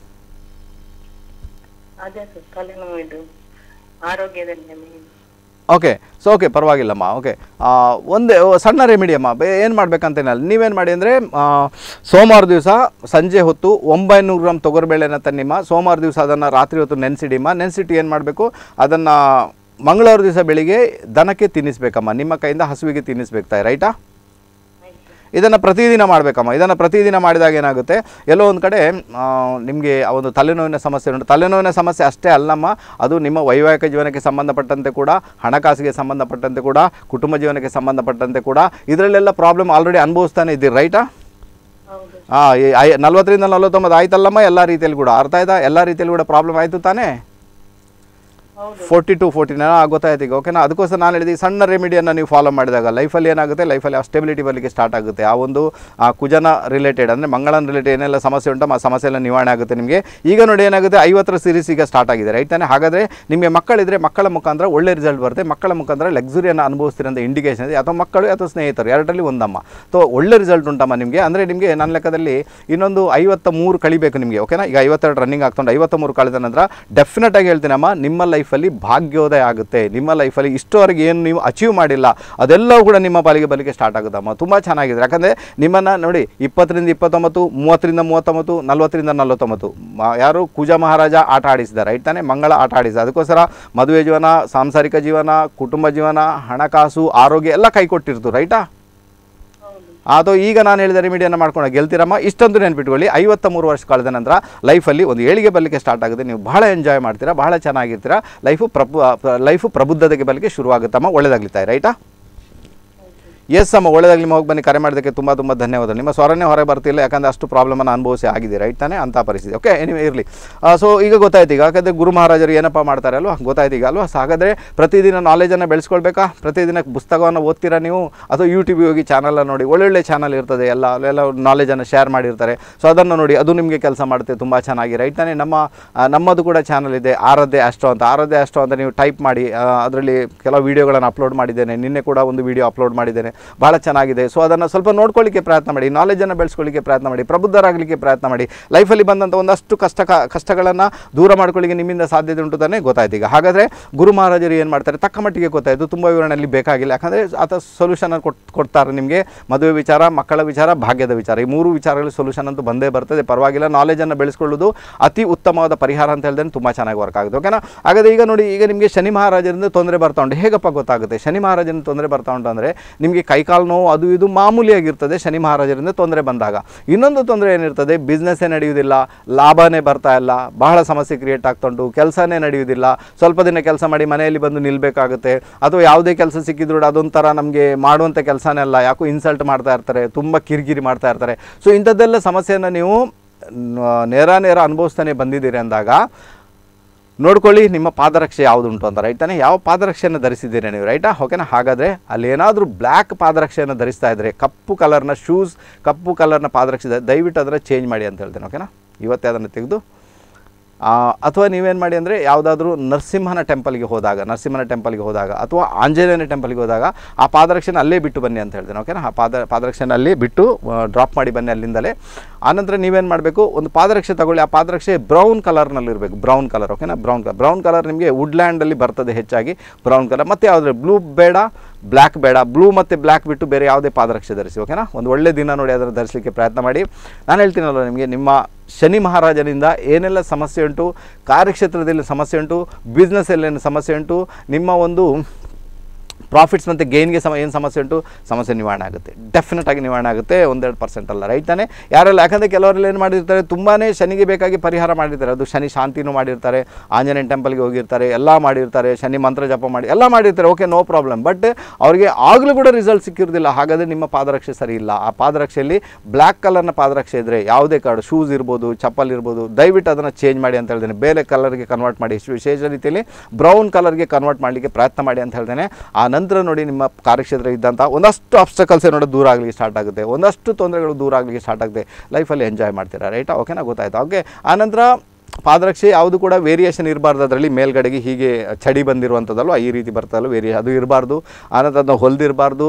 ಅದೇ ಸರ್ ತಲೆನೋವು ಇದು ಆರೋಗ್ಯದಲ್ಲಿ ನಮಗೆ ಓಕೆ ಸೊ ಓಕೆ ಪರವಾಗಿಲ್ಲಮ್ಮ ಓಕೆ ಒಂದೇ ಓ, ಸಣ್ಣ ರೆಮಿಡಿ ಅಮ್ಮ ಬೇ ಏನು ಮಾಡ್ಬೇಕಂತೇನಲ್ಲ ನೀವೇನು ಮಾಡಿ ಅಂದರೆ ಸೋಮವಾರ ದಿವಸ ಸಂಜೆ ಹೊತ್ತು ಒಂಬೈನೂರು ಗ್ರಾಮ್ ತೊಗರಿಬೇಳೆನ ತನ್ನಿಮ್ಮ ಸೋಮವಾರ ದಿವಸ ಅದನ್ನು ರಾತ್ರಿ ಹೊತ್ತು ನೆನೆಸಿಡಿಮ್ಮ ನೆನೆಸಿಟ್ಟು ಏನು ಮಾಡಬೇಕು ಅದನ್ನು ಮಂಗಳವಾರ ದಿವಸ ಬೆಳಿಗ್ಗೆ ದನಕ್ಕೆ ತಿನ್ನಿಸ್ಬೇಕಮ್ಮ ನಿಮ್ಮ ಕೈಯಿಂದ ಹಸುವಿಗೆ ತಿನ್ನಿಸ್ಬೇಕು ತಾಯಿ ರೈಟಾ ಇದನ್ನು ಪ್ರತಿದಿನ ಮಾಡಬೇಕಮ್ಮ ಇದನ್ನು ಪ್ರತಿದಿನ ಮಾಡಿದಾಗ ಏನಾಗುತ್ತೆ ಎಲ್ಲೋ ಒಂದು ಕಡೆ ನಿಮಗೆ ಆ ಒಂದು ತಲೆನೋವಿನ ಸಮಸ್ಯೆ ಉಂಟು ತಲೆನೋವಿನ ಸಮಸ್ಯೆ ಅಷ್ಟೇ ಅಲ್ಲಮ್ಮ ಅದು ನಿಮ್ಮ ವೈವಾಹಿಕ ಜೀವನಕ್ಕೆ ಸಂಬಂಧಪಟ್ಟಂತೆ ಕೂಡ ಹಣಕಾಸಿಗೆ ಸಂಬಂಧಪಟ್ಟಂತೆ ಕೂಡ ಕುಟುಂಬ ಜೀವನಕ್ಕೆ ಸಂಬಂಧಪಟ್ಟಂತೆ ಕೂಡ ಇದರಲ್ಲೆಲ್ಲ ಪ್ರಾಬ್ಲಮ್ ಆಲ್ರೆಡಿ ಅನುಭವಿಸ್ತಾನೆ ಇದ್ದೀರಿ ರೈಟಾ ಹೌದು ಹಾಂ ಐ ನಲ್ವತ್ತರಿಂದ ನಲ್ವತ್ತೊಂಬತ್ತು ಆಯ್ತಲ್ಲಮ್ಮ ಎಲ್ಲ ರೀತಿಯಲ್ಲಿ ಕೂಡ ಅರ್ಥ ಆಯ್ತಾ ಎಲ್ಲ ರೀತಿಯಲ್ಲಿ ಕೂಡ ಪ್ರಾಬ್ಲಮ್ ಆಯಿತು ತಾನೇ ಹೌದು ಫೋರ್ಟಿ ಟು ಫೋರ್ಟಿನ ಗೊತ್ತಾಯ್ತು ಈಗ ಓಕೆನಾ ಅದಕ್ಕೋಸ್ಕರ ನಾನು ಹೇಳಿದೆ ಈ ಸಣ್ಣ ರೆಮಿಡಿಯನ್ನು ನೀವು ಫಾಲೋ ಮಾಡಿದಾಗ ಲೈಫಲ್ಲಿ ಏನಾಗುತ್ತೆ ಲೈಫಲ್ಲಿ ಆ ಸ್ಟೆಬಿಲಿಟಿ ಬರಲಿಕ್ಕೆ ಸ್ಟಾರ್ಟ್ ಆಗುತ್ತೆ ಆ ಒಂದು ಆ ಕುಜನ ರಿಲೇಟೆಡ್ ಅಂದರೆ ಮಂಗಳನ ರಿಲೇಟೆಡ್ ಏನೆಲ್ಲ ಸಮಸ್ಯೆ ಉಂಟು ಆ ಸಮಸ್ಯೆ ಎಲ್ಲ ನಿವಾರಣೆ ಆಗುತ್ತೆ ನಿಮಗೆ ಈಗ ನೋಡಿ ಏನಾಗುತ್ತೆ ಐವತ್ತರ ಸೀರೀಸ್ ಈಗ ಸ್ಟಾರ್ಟ್ ಆಗಿದೆ ರೈಟ್ ತಾನೆ ಹಾಗಾದರೆ ನಿಮಗೆ ಮಕ್ಕಳಿದ್ರೆ ಮಕ್ಕಳ ಮುಖಾಂತರ ಒಳ್ಳೆ ರಿಸಲ್ಟ್ ಬರುತ್ತೆ ಮಕ್ಕಳ ಮುಖಾಂತರ ಲಕ್ಸುರಿಯನ್ನು ಅನುಭವಿಸ್ತಿರೋಂಥ ಇಂಡಿಕೇಶನ್ ಇದೆ ಅಥವಾ ಮಕ್ಕಳು ಅಥವಾ ಸ್ನೇಹಿತರು ಎರಡರಲ್ಲಿ ಒಂದಮ್ಮ ಸೊ ಒಳ್ಳೆ ರಿಸಲ್ಟ್ ಉಂಟಮ್ಮ ನಿಮಗೆ ಅಂದರೆ ನಿಮಗೆ ನನ್ನ ಲೆಕ್ಕದಲ್ಲಿ ಇನ್ನೊಂದು ಐವತ್ತ ಮೂರು ಕಳಿಬೇಕು ನಿಮಗೆ ಓಕೆನಾ ಈಗ ಐವತ್ತೆರಡು ರನ್ನಿಂಗ್ ಆಗ್ಕೊಂಡು ಐವತ್ತ ಮೂರು ಕಳೆದ ನಂತರ ಡೆಫಿನೆಟ್ ಆಗಿ ಹೇಳ್ತೀನಮ್ಮ ನಿಮ್ಮ ಲೈಫಲ್ಲಿ ಭಾಗ್ಯೋದಯ ಆಗುತ್ತೆ ನಿಮ್ಮ ಲೈಫಲ್ಲಿ ಇಷ್ಟವರೆಗೆ ಏನು ನೀವು ಅಚೀವ್ ಮಾಡಿಲ್ಲ ಅದೆಲ್ಲವೂ ಕೂಡ ನಿಮ್ಮ ಪಾಲಿಗೆ ಬರಲಿಕ್ಕೆ ಸ್ಟಾರ್ಟ್ ಆಗುತ್ತಮ್ಮ ತುಂಬ ಚೆನ್ನಾಗಿದೆ ಯಾಕಂದರೆ ನಿಮ್ಮನ್ನು ನೋಡಿ ಇಪ್ಪತ್ತರಿಂದ ಇಪ್ಪತ್ತೊಂಬತ್ತು ಮೂವತ್ತರಿಂದ ಮೂವತ್ತೊಂಬತ್ತು ನಲ್ವತ್ತರಿಂದ ನಲ್ವತ್ತೊಂಬತ್ತು ಮ- ಯಾರು ಕುಜ ಮಹಾರಾಜ ಆಟ ಆಡಿಸಿದ ರೈಟ್ ತಾನೇ ಮಂಗಳ ಆಟ ಆಡಿಸಿದ ಅದಕ್ಕೋಸ್ಕರ ಮದುವೆ ಜೀವನ ಸಾಂಸಾರಿಕ ಜೀವನ ಕುಟುಂಬ ಜೀವನ ಹಣಕಾಸು ಆರೋಗ್ಯ ಎಲ್ಲ ಕೈ ಕೊಟ್ಟಿರ್ತು ರೈಟಾ ಅಥವಾ ಈಗ ನಾನು ಹೇಳಿದ ರೆಮಿಡಿಯನ್ನು ಮಾಡ್ಕೊಂಡು ಗೆಲ್ತೀರಮ್ಮ ಇಷ್ಟೊಂದು ನೆನ್ಪಿಟ್ಕೊಳ್ಳಿ ಐವತ್ತ ಮೂರು ವರ್ಷ ಕಳೆದ ನಂತರ ಲೈಫಲ್ಲಿ ಒಂದು ಏಳಿಗೆ ಬರಲಿಕ್ಕೆ ಸ್ಟಾರ್ಟ್ ಆಗುತ್ತೆ ನೀವು ಬಹಳ ಎಂಜಾಯ್ ಮಾಡ್ತೀರಾ ಬಹಳ ಚೆನ್ನಾಗಿರ್ತೀರಾ ಲೈಫು ಪ್ರಬು ಲೈಫು ಪ್ರಬುದ್ಧತೆಗೆ ಬರಲಿಕ್ಕೆ ಶುರುವಾಗುತ್ತಮ್ಮ ಒಳ್ಳೇದಾಗ್ಲಿ ತಾಯಿ ರೈಟಾ ಎಸ್ ಅಮ್ಮ ಒಳ್ಳೆದಾಗಲಿ ನಿಮ್ಮ ಹೋಗಿ ಬನ್ನಿ ಕರೆ ಮಾಡೋದಕ್ಕೆ ತುಂಬ ತುಂಬ ಧನ್ಯವಾದ ನಿಮ್ಮ ಸ್ವರನೇ ಹೊರಗೆ ಬರ್ತಿಲ್ಲ ಯಾಕಂದರೆ ಅಷ್ಟು ಪ್ರಾಬ್ಲಮನ್ನು ಅನುಭವಿಸಿ ಆಗಿದೆ ರೈಟ್ ತಾನೇ ಅಂಥ ಪರಿಸ್ಥಿತಿ ಓಕೆ ಎನಿವೆ ಇರಲಿ ಸೊ ಈಗ ಗೊತ್ತಾಯ್ತು ಈಗ ಯಾಕಂದರೆ ಗುರು ಮಹಾರಾಜರು ಏನಪ್ಪ ಮಾಡ್ತಾರೆ ಅಲ್ವಾ ಗೊತ್ತಾಯ್ತು ಈಗ ಅಲ್ವಾ ಸೊ ಹಾಗಾದರೆ ಪ್ರತಿದಿನ ನಾಲೆಜನ್ನು ಬೆಳೆಸ್ಕೊಳ್ಬೇಕಾ ಪ್ರತಿದಿನ ಪುಸ್ತಕವನ್ನು ಓದ್ತೀರಾ ನೀವು ಅಥವಾ ಯೂಟ್ಯೂಬಿಗೆ ಹೋಗಿ ಚಾನಲ್ ನೋಡಿ ಒಳ್ಳೊಳ್ಳೆ ಚಾನಲ್ ಇರ್ತದೆ ಎಲ್ಲ ಅಲ್ಲೆಲ್ಲ ನಾಲೆಜನ್ನು ಶೇರ್ ಮಾಡಿರ್ತಾರೆ ಸೊ ಅದನ್ನು ನೋಡಿ ಅದು ನಿಮಗೆ ಕೆಲಸ ಮಾಡುತ್ತೆ ತುಂಬ ಚೆನ್ನಾಗಿ ರೈಟ್ ತಾನೇ ನಮ್ಮ ಆ, ನಮ್ಮದು ಕೂಡ ಚಾನಲ್ ಇದೆ ಆರಾಧ್ಯ ಅಷ್ಟೋ ಅಂತ ಆರಾಧ್ಯ ಅಷ್ಟೋ ಅಂತ ನೀವು ಟೈಪ್ ಮಾಡಿ ಅದರಲ್ಲಿ ಕೆಲವು ವೀಡಿಯೋಗಳನ್ನು ಅಪ್ಲೋಡ್ ಮಾಡಿದ್ದೇನೆ ನಿನ್ನೆ ಕೂಡ ಒಂದು ವೀಡಿಯೋ ಅಪ್ಲೋಡ್ ಮಾಡಿದ್ದೇನೆ ಭಾಳ ಚೆನ್ನಾಗಿದೆ ಸೊ ಅದನ್ನು ಸ್ವಲ್ಪ ನೋಡ್ಕೊಳ್ಳಿಕ್ಕೆ ಪ್ರಯತ್ನ ಮಾಡಿ ನಾಲೆಜನ್ನು ಬೆಳೆಸ್ಕೊಳ್ಳಿಕ್ಕೆ ಪ್ರಯತ್ನ ಮಾಡಿ ಪ್ರಬುದ್ಧರಾಗಲಿಕ್ಕೆ ಪ್ರಯತ್ನ ಮಾಡಿ ಲೈಫಲ್ಲಿ ಬಂದಂಥ ಒಂದಷ್ಟು ಕಷ್ಟ ಕಷ್ಟಗಳನ್ನು ದೂರ ಮಾಡ್ಕೊಳ್ಳಿಕ್ಕೆ ನಿಮ್ಮಿಂದ ಸಾಧ್ಯತೆ ಉಂಟು ತಾನೇ ಗೊತ್ತಾಯ್ತು ಈಗ ಹಾಗಾದರೆ ಗುರು ಮಹಾರಾಜರು ಏನು ಮಾಡ್ತಾರೆ ತಕ್ಕ ಮಟ್ಟಿಗೆ ಗೊತ್ತಾಯಿತು ತುಂಬ ವಿವರಣೆಯಲ್ಲಿ ಬೇಕಾಗಿಲ್ಲ ಯಾಕಂದರೆ ಆತ ಸೊಲ್ಯೂಷನ್ ಕೊಟ್ ಕೊಡ್ತಾರೆ ನಿಮಗೆ ಮದುವೆ ವಿಚಾರ ಮಕ್ಕಳ ವಿಚಾರ ಭಾಗ್ಯದ ವಿಚಾರ ಈ ಮೂರು ವಿಚಾರಗಳು ಸೊಲ್ಯೂಷನ್ ಅಂತೂ ಬಂದೇ ಬರ್ತದೆ ಪರವಾಗಿಲ್ಲ ನಾಲೆಜನ್ನು ಬೆಳೆಸ್ಕೊಳ್ಳೋದು ಅತಿ ಉತ್ತಮವಾದ ಪರಿಹಾರ ಅಂತ ಹೇಳಿದ್ರೆ ತುಂಬ ಚೆನ್ನಾಗಿ ವರ್ಕ್ ಆಗುತ್ತೆ ಓಕೆನಾ ಹಾಗಾದರೆ ಈಗ ನೋಡಿ ಈಗ ನಿಮಗೆ ಶನಿ ಮಹಾರಾಜರಿಂದ ತೊಂದರೆ ಬರ್ತಾ ಉಂಟು ಹೇಗಪ್ಪ ಗೊತ್ತಾಗುತ್ತೆ ಶನಿ ಮಹಾರಾಜರಿಂದ ತೊಂದರೆ ಬರ್ತಾ ಉಂಟು ಅಂದರೆ ನಿಮಗೆ ಕೈಕಾಲು ನೋವು ಅದು ಇದು ಮಾಮೂಲಿಯಾಗಿರ್ತದೆ ಶನಿ ಮಹಾರಾಜರಿಂದ ತೊಂದರೆ ಬಂದಾಗ ಇನ್ನೊಂದು ತೊಂದರೆ ಏನಿರ್ತದೆ ಬಿಸ್ನೆಸ್ಸೇ ನಡೆಯುವುದಿಲ್ಲ ಲಾಭನೇ ಬರ್ತಾ ಇಲ್ಲ ಬಹಳ ಸಮಸ್ಯೆ ಕ್ರಿಯೇಟ್ ಆಗ್ತಾ ಉಂಟು ಕೆಲಸನೇ ನಡೆಯುವುದಿಲ್ಲ ಸ್ವಲ್ಪ ದಿನ ಕೆಲಸ ಮಾಡಿ ಮನೆಯಲ್ಲಿ ಬಂದು ನಿಲ್ಲಬೇಕಾಗುತ್ತೆ ಅಥವಾ ಯಾವುದೇ ಕೆಲಸ ಸಿಕ್ಕಿದ್ರು ಅದೊಂಥರ ನಮಗೆ ಮಾಡುವಂಥ ಕೆಲಸನೇ ಅಲ್ಲ ಯಾಕೋ ಇನ್ಸಲ್ಟ್ ಮಾಡ್ತಾ ಇರ್ತಾರೆ ತುಂಬ ಕಿರಿಕಿರಿ ಮಾಡ್ತಾ ಇರ್ತಾರೆ ಸೊ ಇಂಥದ್ದೆಲ್ಲ ಸಮಸ್ಯೆಯನ್ನು ನೀವು ನ- ನೇರ ನೇರ ಅನುಭವಿಸ್ತಾನೆ ಬಂದಿದ್ದೀರಿ ಅಂದಾಗ ನೋಡ್ಕೊಳ್ಳಿ ನಿಮ್ಮ ಪಾದರಕ್ಷೆ ಯಾವುದುಂಟು ಅಂತ ರೈಟ್ ತಾನೇ ಯಾವ ಪಾದರಕ್ಷೆಯನ್ನು ಧರಿಸಿದ್ದೀರಿ ನೀವು ರೈಟಾ ಓಕೆನಾ ಹಾಗಾದರೆ ಅಲ್ಲಿ ಏನಾದರೂ ಬ್ಲ್ಯಾಕ್ ಪಾದರಕ್ಷೆಯನ್ನು ಧರಿಸ್ತಾ ಇದ್ದರೆ ಕಪ್ಪು ಕಲರ್ನ ಶೂಸ್ ಕಪ್ಪು ಕಲರ್ನ ಪಾದರಕ್ಷೆ ಧ- ದಯವಿಟ್ಟು ಅದನ್ನು ಚೇಂಜ್ ಮಾಡಿ ಅಂತ ಹೇಳ್ತೇನೆ ಓಕೆನಾ ಇವತ್ತೇ ಅದನ್ನು ತೆಗೆದು ಆ, ಅಥವಾ ನೀವೇನು ಮಾಡಿ ಅಂದರೆ ಯಾವುದಾದ್ರೂ ನರಸಿಂಹನ ಟೆಂಪಲ್ಗೆ ಹೋದಾಗ ನರಸಿಂಹನ ಟೆಂಪಲ್ಗೆ ಹೋದಾಗ ಅಥವಾ ಆಂಜನೇಯನ ಟೆಂಪಲ್ಗೆ ಹೋದಾಗ ಆ ಪಾದರಕ್ಷೆನ ಅಲ್ಲೇ ಬಿಟ್ಟು ಬನ್ನಿ ಅಂತ ಹೇಳ್ತೇನೆ ಓಕೆನಾ ಆ ಪಾದ ಪಾದರಕ್ಷೆನ ಅಲ್ಲೇ ಬಿಟ್ಟು ಡ್ರಾಪ್ ಮಾಡಿ ಬನ್ನಿ ಅಲ್ಲಿಂದಲೇ ಆನಂತರ ನೀವೇನು ಮಾಡಬೇಕು ಒಂದು ಪಾದರಕ್ಷೆ ತಗೊಳ್ಳಿ ಆ ಪಾದರಕ್ಷೆ ಬ್ರೌನ್ ಕಲರ್ನಲ್ಲಿ ಇರಬೇಕು ಬ್ರೌನ್ ಕಲರ್ ಓಕೆನಾ ಬ್ರೌನ್ ಕಲರ್ ಬ್ರೌನ್ ಕಲರ್ ನಿಮಗೆ ವುಡ್ಲ್ಯಾಂಡಲ್ಲಿ ಬರ್ತದೆ ಹೆಚ್ಚಾಗಿ ಬ್ರೌನ್ ಕಲರ್ ಮತ್ತು ಯಾವುದೇ ಬ್ಲೂ ಬೇಡ ಬ್ಲ್ಯಾಕ್ ಬೇಡ ಬ್ಲೂ ಮತ್ತು ಬ್ಲ್ಯಾಕ್ ಬಿಟ್ಟು ಬೇರೆ ಯಾವುದೇ ಪಾದರಕ್ಷೆ ಧರಿಸಿ ಓಕೆನಾ ಒಂದು ಒಳ್ಳೆ ದಿನ ನೋಡಿ ಅದನ್ನು ಧರಿಸಲಿಕ್ಕೆ ಪ್ರಯತ್ನ ಮಾಡಿ ನಾನು ಹೇಳ್ತೀನಲ್ಲ ನಿಮಗೆ ನಿಮ್ಮ ಶನಿ ಮಹಾರಾಜನಿಂದ ಏನೆಲ್ಲ ಸಮಸ್ಯೆ ಉಂಟು ಕಾರ್ಯಕ್ಷೇತ್ರದಲ್ಲಿ ಸಮಸ್ಯೆ ಉಂಟು ಬಿಸ್ನೆಸ್ಸಲ್ಲಿ ಏನು ಸಮಸ್ಯೆ ಉಂಟು ನಿಮ್ಮ ಒಂದು ಪ್ರಾಫಿಟ್ಸ್ ಮತ್ತು ಗೇನ್ಗೆ ಸಮ ಏನು ಸಮಸ್ಯೆ ಉಂಟು ಸಮಸ್ಯೆ ನಿವಾರಣೆ ಆಗುತ್ತೆ ಡೆಫಿನೆಟ್ ಆಗಿ ನಿವಾರಣೆ ಆಗುತ್ತೆ ಒಂದೆರಡು ಪರ್ಸೆಂಟ್ ಅಲ್ಲ ರೈಟ್ ತಾನೆ ಯಾರೆಲ್ಲ ಯಾಕಂದರೆ ಕೆಲವರೆಲ್ಲ ಏನು ಮಾಡಿರ್ತಾರೆ ತುಂಬಾ ಶನಿಗೆ ಬೇಕಾಗಿ ಪರಿಹಾರ ಮಾಡಿರ್ತಾರೆ ಅದು ಶನಿ ಶಾಂತಿನೂ ಮಾಡಿರ್ತಾರೆ ಆಂಜನೇಯ ಟೆಂಪಲ್ಗೆ ಹೋಗಿರ್ತಾರೆ ಎಲ್ಲ ಮಾಡಿರ್ತಾರೆ ಶನಿ ಮಂತ್ರ ಜಪ ಮಾಡಿ ಎಲ್ಲ ಮಾಡಿರ್ತಾರೆ ಓಕೆ ನೋ ಪ್ರಾಬ್ಲಮ್ ಬಟ್ ಅವರಿಗೆ ಆಗಲೂ ಕೂಡ ರಿಸಲ್ಟ್ ಸಿಕ್ಕಿರೋದಿಲ್ಲ ಹಾಗಾದರೆ ನಿಮ್ಮ ಪಾದರಕ್ಷೆ ಸರಿ ಇಲ್ಲ ಆ ಪಾದರಕ್ಷೆಯಲ್ಲಿ ಬ್ಲ್ಯಾಕ್ ಕಲರ್ನ ಪಾದರಕ್ಷೆ ಇದ್ದರೆ ಯಾವುದೇ ಕಾರ್ಡ್ ಶೂಸ್ ಇರ್ಬೋದು ಚಪ್ಪಲ್ ಇರ್ಬೋದು ದಯವಿಟ್ಟು ಅದನ್ನು ಚೇಂಜ್ ಮಾಡಿ ಅಂತ ಹೇಳ್ತೇನೆ ಬೇರೆ ಕಲರ್ಗೆ ಕನ್ವರ್ಟ್ ಮಾಡಿ ವಿಶೇಷ ರೀತಿಯಲ್ಲಿ ಬ್ರೌನ್ ಕಲರ್ಗೆ ಕನ್ವರ್ಟ್ ಮಾಡಲಿಕ್ಕೆ ಪ್ರಯತ್ನ ಮಾಡಿ ಅಂತ ಹೇಳ್ತೇನೆ ಆ ನಂತರ ನೋಡಿ ನಿಮ್ಮ ಕಾರ್ಯಕ್ಷೇತ್ರ ಇದ್ದಂಥ ಒಂದಷ್ಟು ಅಬ್ಸ್ಟಕಲ್ಸ್ ಏನೋ ದೂರ ಆಗಲಿಕ್ಕೆ ಸ್ಟಾರ್ಟ್ ಆಗುತ್ತೆ ಒಂದಷ್ಟು ತೊಂದರೆಗಳು ದೂರ ಆಗಲಿಕ್ಕೆ ಸ್ಟಾರ್ಟ್ ಆಗುತ್ತೆ ಲೈಫಲ್ಲಿ ಎಂಜಾಯ್ ಮಾಡ್ತೀರಾ ರೈಟಾ ಓಕೆನಾ ಗೊತ್ತಾಯ್ತು ಓಕೆ ಆನಂತರ ಪಾದರಕ್ಷೆ ಯಾವುದು ಕೂಡ ವೇರಿಯೇಷನ್ ಇರಬಾರ್ದು ಅದರಲ್ಲಿ ಮೇಲ್ಗಡೆಗೆ ಹೀಗೆ ಚಡಿ ಬಂದಿರುವಂಥದ್ದಲ್ವ ಈ ರೀತಿ ಬರ್ತದಲ್ಲ ವೇರಿಯೇ ಅದು ಇರಬಾರ್ದು ಆನಂತರ ಅದನ್ನು ಹೊಲ್ದಿರಬಾರ್ದು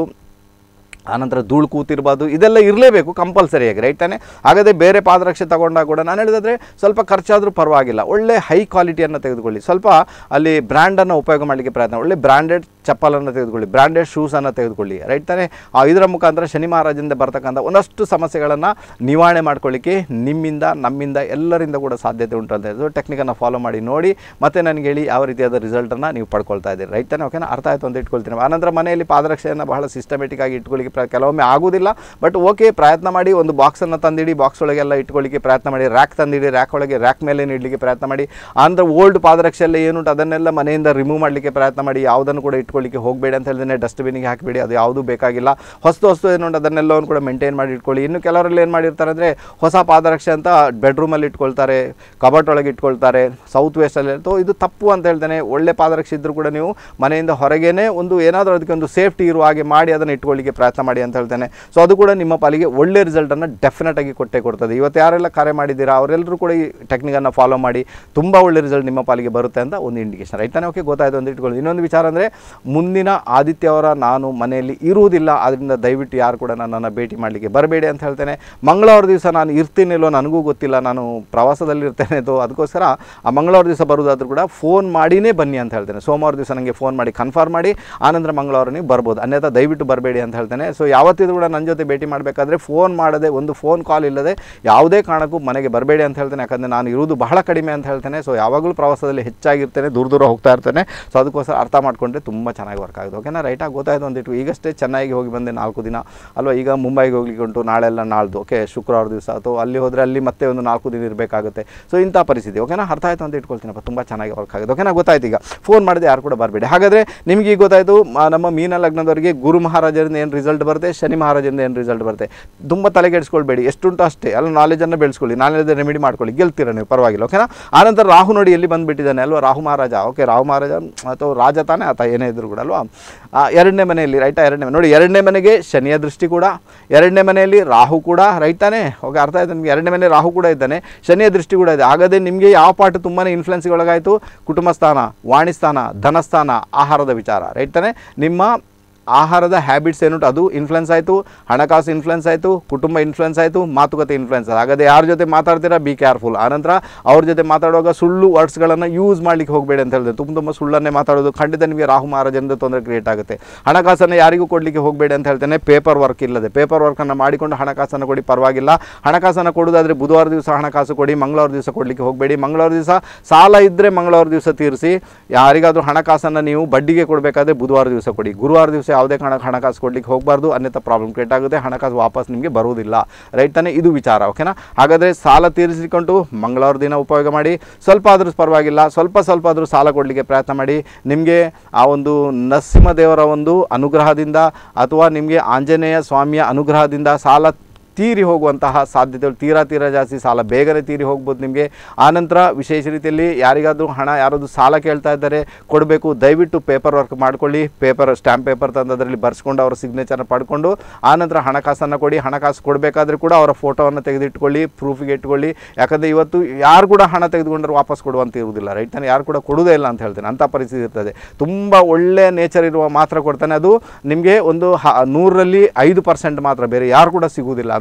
ಆನಂತರ ಧೂಳು ಕೂತಿರ್ಬಾರ್ದು ಇದೆಲ್ಲ ಇರಲೇಬೇಕು ಕಂಪಲ್ಸರಿಯಾಗಿ ರೈಟ್ ತಾನೆ ಹಾಗಾದರೆ ಬೇರೆ ಪಾದರಕ್ಷೆ ತಗೊಂಡಾಗ ಕೂಡ ನಾನು ಹೇಳಿದ್ರೆ ಸ್ವಲ್ಪ ಖರ್ಚಾದರೂ ಪರವಾಗಿಲ್ಲ ಒಳ್ಳೆ ಹೈ ಕ್ವಾಲಿಟಿಯನ್ನು ತೆಗೆದುಕೊಳ್ಳಿ ಸ್ವಲ್ಪ ಅಲ್ಲಿ ಬ್ರ್ಯಾಂಡನ್ನು ಉಪಯೋಗ ಮಾಡಲಿಕ್ಕೆ ಪ್ರಯತ್ನ ಒಳ್ಳೆ ಬ್ರ್ಯಾಂಡೆಡ್ ಚಪ್ಪಲನ್ನು ತೆಗೆದುಕೊಳ್ಳಿ ಬ್ರ್ಯಾಂಡೆಡ್ ಶೂಸನ್ನು ತೆಗೆದುಕೊಳ್ಳಿ ರೈಟ್ ತಾನೆ ಆ ಇದರ ಮುಖಾಂತರ ಶನಿ ಮಹಾರಾಜದಿಂದ ಬರ್ತಕ್ಕಂಥ ಒಂದಷ್ಟು ಸಮಸ್ಯೆಗಳನ್ನು ನಿವಾರಣೆ ಮಾಡ್ಕೊಳ್ಳಿಕ್ಕೆ ನಿಮ್ಮಿಂದ ನಮ್ಮಿಂದ ಎಲ್ಲರಿಂದ ಕೂಡ ಸಾಧ್ಯತೆ ಉಂಟು ಅಂತ ಹೇಳಿದ್ರು ಟೆಕ್ನಿಕನ್ನು ಫಾಲೋ ಮಾಡಿ ನೋಡಿ ಮತ್ತೆ ನನಗೆ ಹೇಳಿ ಯಾವ ರೀತಿಯಾದ ರಿಸಲ್ಟನ್ನು ನೀವು ಪಡ್ಕೊಳ್ತಾ ಇದ್ದೀರಿ ರೈಟ್ ತಾನೆ ಓಕೆನಾ ಅರ್ಥ ಆಯಿತು ಅಂತ ಇಟ್ಕೊಳ್ತೀನಿ ಆನಂತರ ಮನೆಯಲ್ಲಿ ಪಾದರಕ್ಷೆಯನ್ನು ಬಹಳ ಸಿಸ್ಟಮೆಟಿಕ್ ಆಗಿ ಇಟ್ಕೊಳ್ಳಿಕ್ಕೆ ಪ್ರ ಕೆಲವೊಮ್ಮೆ ಆಗೋದಿಲ್ಲ ಬಟ್ ಓಕೆ ಪ್ರಯತ್ನ ಮಾಡಿ ಒಂದು ಬಾಕ್ಸನ್ನು ತಂದಿಡಿ ಬಾಕ್ಸ್ ಒಳಗೆಲ್ಲ ಇಟ್ಕೊಳ್ಳಿಕ್ಕೆ ಪ್ರಯತ್ನ ಮಾಡಿ ರ್ಯಾಕ್ ತಂದಿಡಿ ರ್ಯಾಕ್ ಒಳಗೆ ರ್ಯಾಕ್ ಮೇಲೆ ಇಡಲಿಕ್ಕೆ ಪ್ರಯತ್ನ ಮಾಡಿ ಆನಂತರ ಓಲ್ಡ್ ಪಾದರಕ್ಷೆ ಎಲ್ಲ ಏನುಂಟು ಅದನ್ನೆಲ್ಲ ಮನೆಯಿಂದ ರಿಮೂವ್ ಮಾಡಲಿಕ್ಕೆ ಪ್ರಯತ್ನ ಮಾಡಿ ಯಾವುದನ್ನು ಕೂಡ ಇಟ್ಕೊಳ್ಳಿಕ್ಕೆ ಹೋಗಬೇಡಿ ಅಂತ ಹೇಳಿದ್ರೆ ಡಸ್ಟ್ಬಿನ್ಗೆ ಹಾಕಿಬಿಡಿ ಅದು ಯಾವುದೂ ಬೇಕಾಗಿಲ್ಲ ಹೊಸ್ತು ಹೊಸ್ತು ಏನುಂಟು ಅದನ್ನೆಲ್ಲವನ್ನು ಕೂಡ ಮೇಂಟೈನ್ ಮಾಡಿ ಇಟ್ಕೊಳ್ಳಿ ಇನ್ನು ಕೆಲವರಲ್ಲಿ ಏನು ಮಾಡಿರ್ತಾರೆ ಅಂದರೆ ಹೊಸ ಪಾದರಕ್ಷೆ ಅಂತ ಬೆಡ್ರೂಮಲ್ಲಿ ಇಟ್ಕೊಳ್ತಾರೆ ಕಬಟ್ ಒಳಗೆ ಇಟ್ಕೊಳ್ತಾರೆ ಸೌತ್ ವೆಸ್ಟಲ್ಲಿ ತೋ ಇದು ತಪ್ಪು ಅಂತ ಹೇಳ್ತೇನೆ ಒಳ್ಳೆ ಪಾದರಕ್ಷೆ ಇದ್ದರೂ ಕೂಡ ನೀವು ಮನೆಯಿಂದ ಹೊರಗೇನೆ ಒಂದು ಏನಾದರೂ ಅದಕ್ಕೆ ಒಂದು ಸೇಫ್ಟಿ ಇರುವ ಹಾಗೆ ಮಾಡಿ ಅದನ್ನು ಇಟ್ಕೊಳ್ಳಿಕ್ಕೆ ಪ್ರಯತ್ನ ಮಾಡಿ ಅಂತ ಹೇಳ್ತೇನೆ ಸೊ ಅದು ಕೂಡ ನಿಮ್ಮ ಪಾಲಿಗೆ ಒಳ್ಳೆ ರಿಸಲ್ಟನ್ನು ಡೆಫಿನೆಟ್ ಆಗಿ ಕೊಟ್ಟೇ ಕೊಡ್ತದೆ ಇವತ್ತು ಯಾರೆಲ್ಲ ಕರೆ ಮಾಡಿದ್ದೀರಾ ಅವರೆಲ್ಲರೂ ಕೂಡ ಈ ಟೆಕ್ನಿಕನ್ನು ಫಾಲೋ ಮಾಡಿ ತುಂಬ ಒಳ್ಳೆ ರಿಸಲ್ಟ್ ನಿಮ್ಮ ಪಾಲಿಗೆ ಬರುತ್ತೆ ಅಂತ ಒಂದು ಇಂಡಿಕೇಶನ್ ರೈಟ್ ತಾನೇ ಓಕೆ ಗೊತ್ತಾಯ್ತು ಅಂತ ಇಟ್ಕೊಳ್ಳಿ ಇನ್ನೊಂದು ವಿಚಾರ ಅಂದರೆ ಮುಂದಿನ ಆದಿತ್ಯ ಅವರ ನಾನು ಮನೆಯಲ್ಲಿ ಇರುವುದಿಲ್ಲ ಆದ್ದರಿಂದ ದಯವಿಟ್ಟು ಯಾರು ಕೂಡ ನನ್ನನ್ನು ಭೇಟಿ ಮಾಡಲಿಕ್ಕೆ ಬರಬೇಡಿ ಅಂತ ಹೇಳ್ತೇನೆ ಮಂಗಳವಾರ ದಿವಸ ನಾನು ಇರ್ತೀನಿಲ್ಲೋ ನನಗೂ ಗೊತ್ತಿಲ್ಲ ನಾನು ಪ್ರವಾಸದಲ್ಲಿ ಇರ್ತೇನೆ ಅದು ಅದಕ್ಕೋಸ್ಕರ ಆ ಮಂಗಳವಾರ ದಿವಸ ಬರೋದಾದ್ರೂ ಕೂಡ ಫೋನ್ ಮಾಡಿನೇ ಬನ್ನಿ ಅಂತ ಹೇಳ್ತೇನೆ ಸೋಮವಾರ ದಿವಸ ನನಗೆ ಫೋನ್ ಮಾಡಿ ಕನ್ಫರ್ಮ್ ಮಾಡಿ ಆನಂತರ ಮಂಗಳವಾರ ನೀವು ಬರ್ಬೋದು ಅನ್ಯथा ದಯವಿಟ್ಟು ಬರಬೇಡಿ ಅಂತ ಹೇಳ್ತೇನೆ ಸೊ ಯಾವತ್ತಿದ್ರು ಕೂಡ ನನ್ನ ಜೊತೆ ಭೇಟಿ ಮಾಡಬೇಕಾದ್ರೆ ಫೋನ್ ಮಾಡದೆ ಒಂದು ಫೋನ್ ಕಾಲ್ ಇಲ್ಲದೆ ಯಾವುದೇ ಕಾರಣಕ್ಕೂ ಮನೆಗೆ ಬರಬೇಡಿ ಅಂತ ಹೇಳ್ತೇನೆ ಯಾಕಂದರೆ ನಾನು ಇರುವುದು ಬಹಳ ಕಡಿಮೆ ಅಂತ ಹೇಳ್ತೇನೆ ಸೊ ಯಾವಾಗಲೂ ಪ್ರವಾಸದಲ್ಲಿ ಹೆಚ್ಚಾಗಿರ್ತೇನೆ ದೂರ ದೂರ ಹೋಗ್ತಾ ಇರ್ತೇನೆ ಸೊ ಅದಕ್ಕೋಸ್ಕರ ಅರ್ಥ ಮಾಡಿಕೊಂಡ್ರೆ ತುಂಬ ಚೆನ್ನಾಗಿ ವರ್ಕ್ ಆಗುತ್ತೆ ಓಕೆನಾ ರೈಟಾಗಿ ಗೊತ್ತಾಯ್ತು ಅಂದಿಟ್ಟು ಈಗಷ್ಟೇ ಚೆನ್ನಾಗಿ ಹೋಗಿ ಬಂದೆ ನಾಲ್ಕು ದಿನ ಅಲ್ವಾ ಈಗ ಮುಂಬೈಗೆ ಹೋಗ್ಲಿಕ್ಕೆ ಉಂಟು ನಾಳೆಲ್ಲ ನಾಳ್ದು ಓಕೆ ಶುಕ್ರವಾರ ದಿವಸ ಅಥವಾ ಅಲ್ಲಿ ಹೋದರೆ ಅಲ್ಲಿ ಮತ್ತೆ ಒಂದು ನಾಲ್ಕು ದಿನ ಇರಬೇಕಾಗುತ್ತೆ ಸೊ ಇಂಥ ಪರಿಸ್ಥಿತಿ ಓಕೆನಾ ಅರ್ಥ ಆಯಿತು ಅಂತ ಇಟ್ಕೊಳ್ತೀನಪ್ಪ ತುಂಬ ಚೆನ್ನಾಗಿ ವರ್ಕ್ ಆಗುತ್ತೆ ಓಕೆನಾ ಗೊತ್ತಾಯ್ತು ಈಗ ಫೋನ್ ಮಾಡಿದೆ ಯಾರು ಕೂಡ ಬರಬೇಡಿ ಹಾಗಾದರೆ ನಿಮಗೆ ಈಗ ಗೊತ್ತಾಯಿತು ಮ- ನಮ್ಮ ಮೀನ ಲಗ್ನದವರಿಗೆ ಗುರು ಮಹಾರಾಜರಿಂದ ಏನು ರಿಸಲ್ಟ್ ಬರುತ್ತೆ ಶನಿ ಮಹಾರಾಜರಿಂದ ಏನು ರಿಸಲ್ಟ್ ಬರುತ್ತೆ ತುಂಬ ತಲೆಗೆಡಿಸ್ಕೊಳ್ಬೇಡಿ ಎಷ್ಟುಂಟು ಅಷ್ಟೇ ಎಲ್ಲ ನಾಲೆಜನ್ನು ಬೆಳೆಸ್ಕೊಳ್ಳಿ ನಾಲೆಜ್ ರೆಮಿಡಿ ಮಾಡ್ಕೊಳ್ಳಿ ಗೆಲ್ತೀರ ನೀವು ಪರವಾಗಿಲ್ಲ ಓಕೆನಾ ಆನಂತರ ರಾಹು ನೋಡಿ ಎಲ್ಲಿ ಬಂದುಬಿಟ್ಟಿದ್ದಾನೆ ಅಲ್ವಾ ರಾಹು ಮಹಾರಾಜ ಓಕೆ ರಾಹು ಮಹಾರಾಜ ಅಥವಾ ರಾಜ ತಾನೇ ಆತ ಏನೇ ಇದ್ರು ಕೂಡ ಅಲ್ವಾ ಆ, ಎರಡನೇ ಮನೆಯಲ್ಲಿ ರೈಟಾ ಎರಡನೇ ಮನೆ ನೋಡಿ ಎರಡನೇ ಮನೆಗೆ ಶನಿಯ ದೃಷ್ಟಿ ಕೂಡ ಎರಡನೇ ಮನೆಯಲ್ಲಿ ರಾಹು ಕೂಡ ರೈಟ್ ತಾನೇ ಓಕೆ ಅರ್ಥ ಆಯ್ತು ನಿಮಗೆ ಎರಡನೇ ಮನೆ ರಾಹು ಕೂಡ ಇದ್ದಾನೆ ಶನಿಯ ದೃಷ್ಟಿ ಕೂಡ ಇದೆ ಹಾಗಾದರೆ ನಿಮಗೆ ಯಾವ ಪಾಠ ತುಂಬಾ ಇನ್ಫ್ಲುಯೆನ್ಸ್ಗೆ ಒಳಗಾಯಿತು ಕುಟುಂಬ ಸ್ಥಾನ ವಾಣಿಸ್ಥಾನ ಧನಸ್ಥಾನ ಆಹಾರದ ವಿಚಾರ ರೈಟ್ ತಾನೇ ನಿಮ್ಮ ಆಹಾರದ ಹ್ಯಾಬಿಟ್ಸ್ ಏನುಂಟು ಅದು ಇನ್ಫ್ಲುಯೆನ್ಸ್ ಆಯಿತು ಹಣಕಾಸು ಇನ್ಫ್ಲುಯೆನ್ಸ್ ಆಯಿತು ಕುಟುಂಬ ಇನ್ಫ್ಲುಯೆನ್ಸ್ ಆಯಿತು ಮಾತುಕತೆ ಇನ್ಫ್ಲುಯೆನ್ಸ್ ಆಯ್ತು ಹಾಗಾದರೆ ಯಾರ ಜೊತೆ ಮಾತಾಡ್ತೀರಾ ಬಿ ಕೇರ್ಫುಲ್ ಆನಂತರ ಅವ್ರ ಜೊತೆ ಮಾತಾಡುವಾಗ ಸುಳ್ಳು ವರ್ಡ್ಸ್ಗಳನ್ನು ಯೂಸ್ ಮಾಡಲಿಕ್ಕೆ ಹೋಗಬೇಡಿ ಅಂತ ಹೇಳಿದೆ ತುಂಬ ತುಂಬ ಸುಳ್ಳನ್ನೇ ಮಾತಾಡೋದು ಖಂಡಿತ ನಿಮಗೆ ರಾಹು ಮಹಾರಾಜನಿಂದ ತೊಂದರೆ ಕ್ರಿಯೇಟ್ ಆಗುತ್ತೆ ಹಣಕಾಸನ್ನು ಯಾರಿಗೂ ಕೊಡಲಿಕ್ಕೆ ಹೋಗಬೇಡಿ ಅಂತ ಹೇಳ್ತೇನೆ ಪೇಪರ್ ವರ್ಕ್ ಇಲ್ಲದೆ ಪೇಪರ್ ವರ್ಕನ್ನು ಮಾಡಿಕೊಂಡು ಹಣಕಾಸನ್ನು ಕೊಡಿ ಪರವಾಗಿಲ್ಲ ಹಣಕಾಸನ್ನು ಕೊಡೋದಾದರೆ ಬುಧವಾರ ದಿವಸ ಹಣಕಾಸು ಕೊಡಿ ಮಂಗಳವಾರ ದಿವಸ ಕೊಡಲಿಕ್ಕೆ ಹೋಗಬೇಡಿ ಮಂಗಳವಾರ ದಿವಸ ಸಾಲ ಇದ್ದರೆ ಮಂಗಳವಾರ ದಿವಸ ತೀರಿಸಿ ಯಾರಿಗಾದರೂ ಹಣಕಾಸನ್ನು ನೀವು ಬಡ್ಡಿಗೆ ಕೊಡಬೇಕಾದ್ರೆ ಬುಧವಾರ ದಿವಸ ಕೊಡಿ ಗುರುವಾರ ದಿವಸ ಯಾವುದೇ ಕಾರಣಕ್ಕೆ ಹಣಕಾಸು ಕೊಡಲಿಕ್ಕೆ ಹೋಗಬಾರ್ದು ಅನ್ಯಥ ಪ್ರಾಬ್ಲಮ್ ಕ್ರಿಯೇಟ್ ಆಗುತ್ತೆ ಹಣಕಾಸು ವಾಪಸ್ ನಿಮಗೆ ಬರುವುದಿಲ್ಲ ರೈಟ್ ತಾನೇ ಇದು ವಿಚಾರ ಓಕೆನಾ ಹಾಗಾದರೆ ಸಾಲ ತೀರಿಸಿಕೊಂಡು ಮಂಗಳವಾರ ದಿನ ಉಪಯೋಗ ಮಾಡಿ ಸ್ವಲ್ಪ ಆದರೂ ಪರವಾಗಿಲ್ಲ ಸ್ವಲ್ಪ ಸ್ವಲ್ಪ ಆದರೂ ಸಾಲ ಕೊಡಲಿಕ್ಕೆ ಪ್ರಯತ್ನ ಮಾಡಿ ನಿಮಗೆ ಆ ಒಂದು ನರಸಿಂಹದೇವರ ಒಂದು ಅನುಗ್ರಹದಿಂದ ಅಥವಾ ನಿಮಗೆ ಆಂಜನೇಯ ಸ್ವಾಮಿಯ ಅನುಗ್ರಹದಿಂದ ಸಾಲ ತೀರಿ ಹೋಗುವಂತಹ ಸಾಧ್ಯತೆಗಳು ತೀರಾ ತೀರಾ ಜಾಸ್ತಿ ಸಾಲ ಬೇಗನೆ ತೀರಿ ಹೋಗ್ಬೋದು ನಿಮಗೆ ಆನಂತರ ವಿಶೇಷ ರೀತಿಯಲ್ಲಿ ಯಾರಿಗಾದರೂ ಹಣ ಯಾರಾದರೂ ಸಾಲ ಕೇಳ್ತಾ ಇದ್ದಾರೆ ಕೊಡಬೇಕು ದಯವಿಟ್ಟು ಪೇಪರ್ ವರ್ಕ್ ಮಾಡ್ಕೊಳ್ಳಿ ಪೇಪರ್ ಸ್ಟ್ಯಾಂಪ್ ಪೇಪರ್ ತಂದು ಅದರಲ್ಲಿ ಬರ್ಸ್ಕೊಂಡು ಅವರ ಸಿಗ್ನೇಚರ್ನ ಪಡ್ಕೊಂಡು ಆನಂತರ ಹಣಕಾಸನ್ನು ಕೊಡಿ ಹಣಕಾಸು ಕೊಡಬೇಕಾದ್ರೆ ಕೂಡ ಅವರ ಫೋಟೋವನ್ನು ತೆಗೆದಿಟ್ಕೊಳ್ಳಿ ಪ್ರೂಫಿಗೆ ಇಟ್ಕೊಳ್ಳಿ ಯಾಕಂದರೆ ಇವತ್ತು ಯಾರು ಕೂಡ ಹಣ ತೆಗೆದುಕೊಂಡ್ರೆ ವಾಪಸ್ ಕೊಡುವಂತ ಇರುವುದಿಲ್ಲ ರೈಟ್ ನಾನು ಯಾರು ಕೂಡ ಕೊಡುವುದೇ ಇಲ್ಲ ಅಂತ ಹೇಳ್ತೇನೆ ಅಂಥ ಪರಿಸ್ಥಿತಿ ಇರ್ತದೆ ತುಂಬ ಒಳ್ಳೆಯ ನೇಚರ್ ಇರುವ ಮಾತ್ರ ಕೊಡ್ತಾನೆ ಅದು ನಿಮಗೆ ಒಂದು ಹ ನೂರರಲ್ಲಿ ಐದು ಪರ್ಸೆಂಟ್ ಮಾತ್ರ ಬೇರೆ ಯಾರು ಕೂಡ ಸಿಗುವುದಿಲ್ಲ ಅಂಥ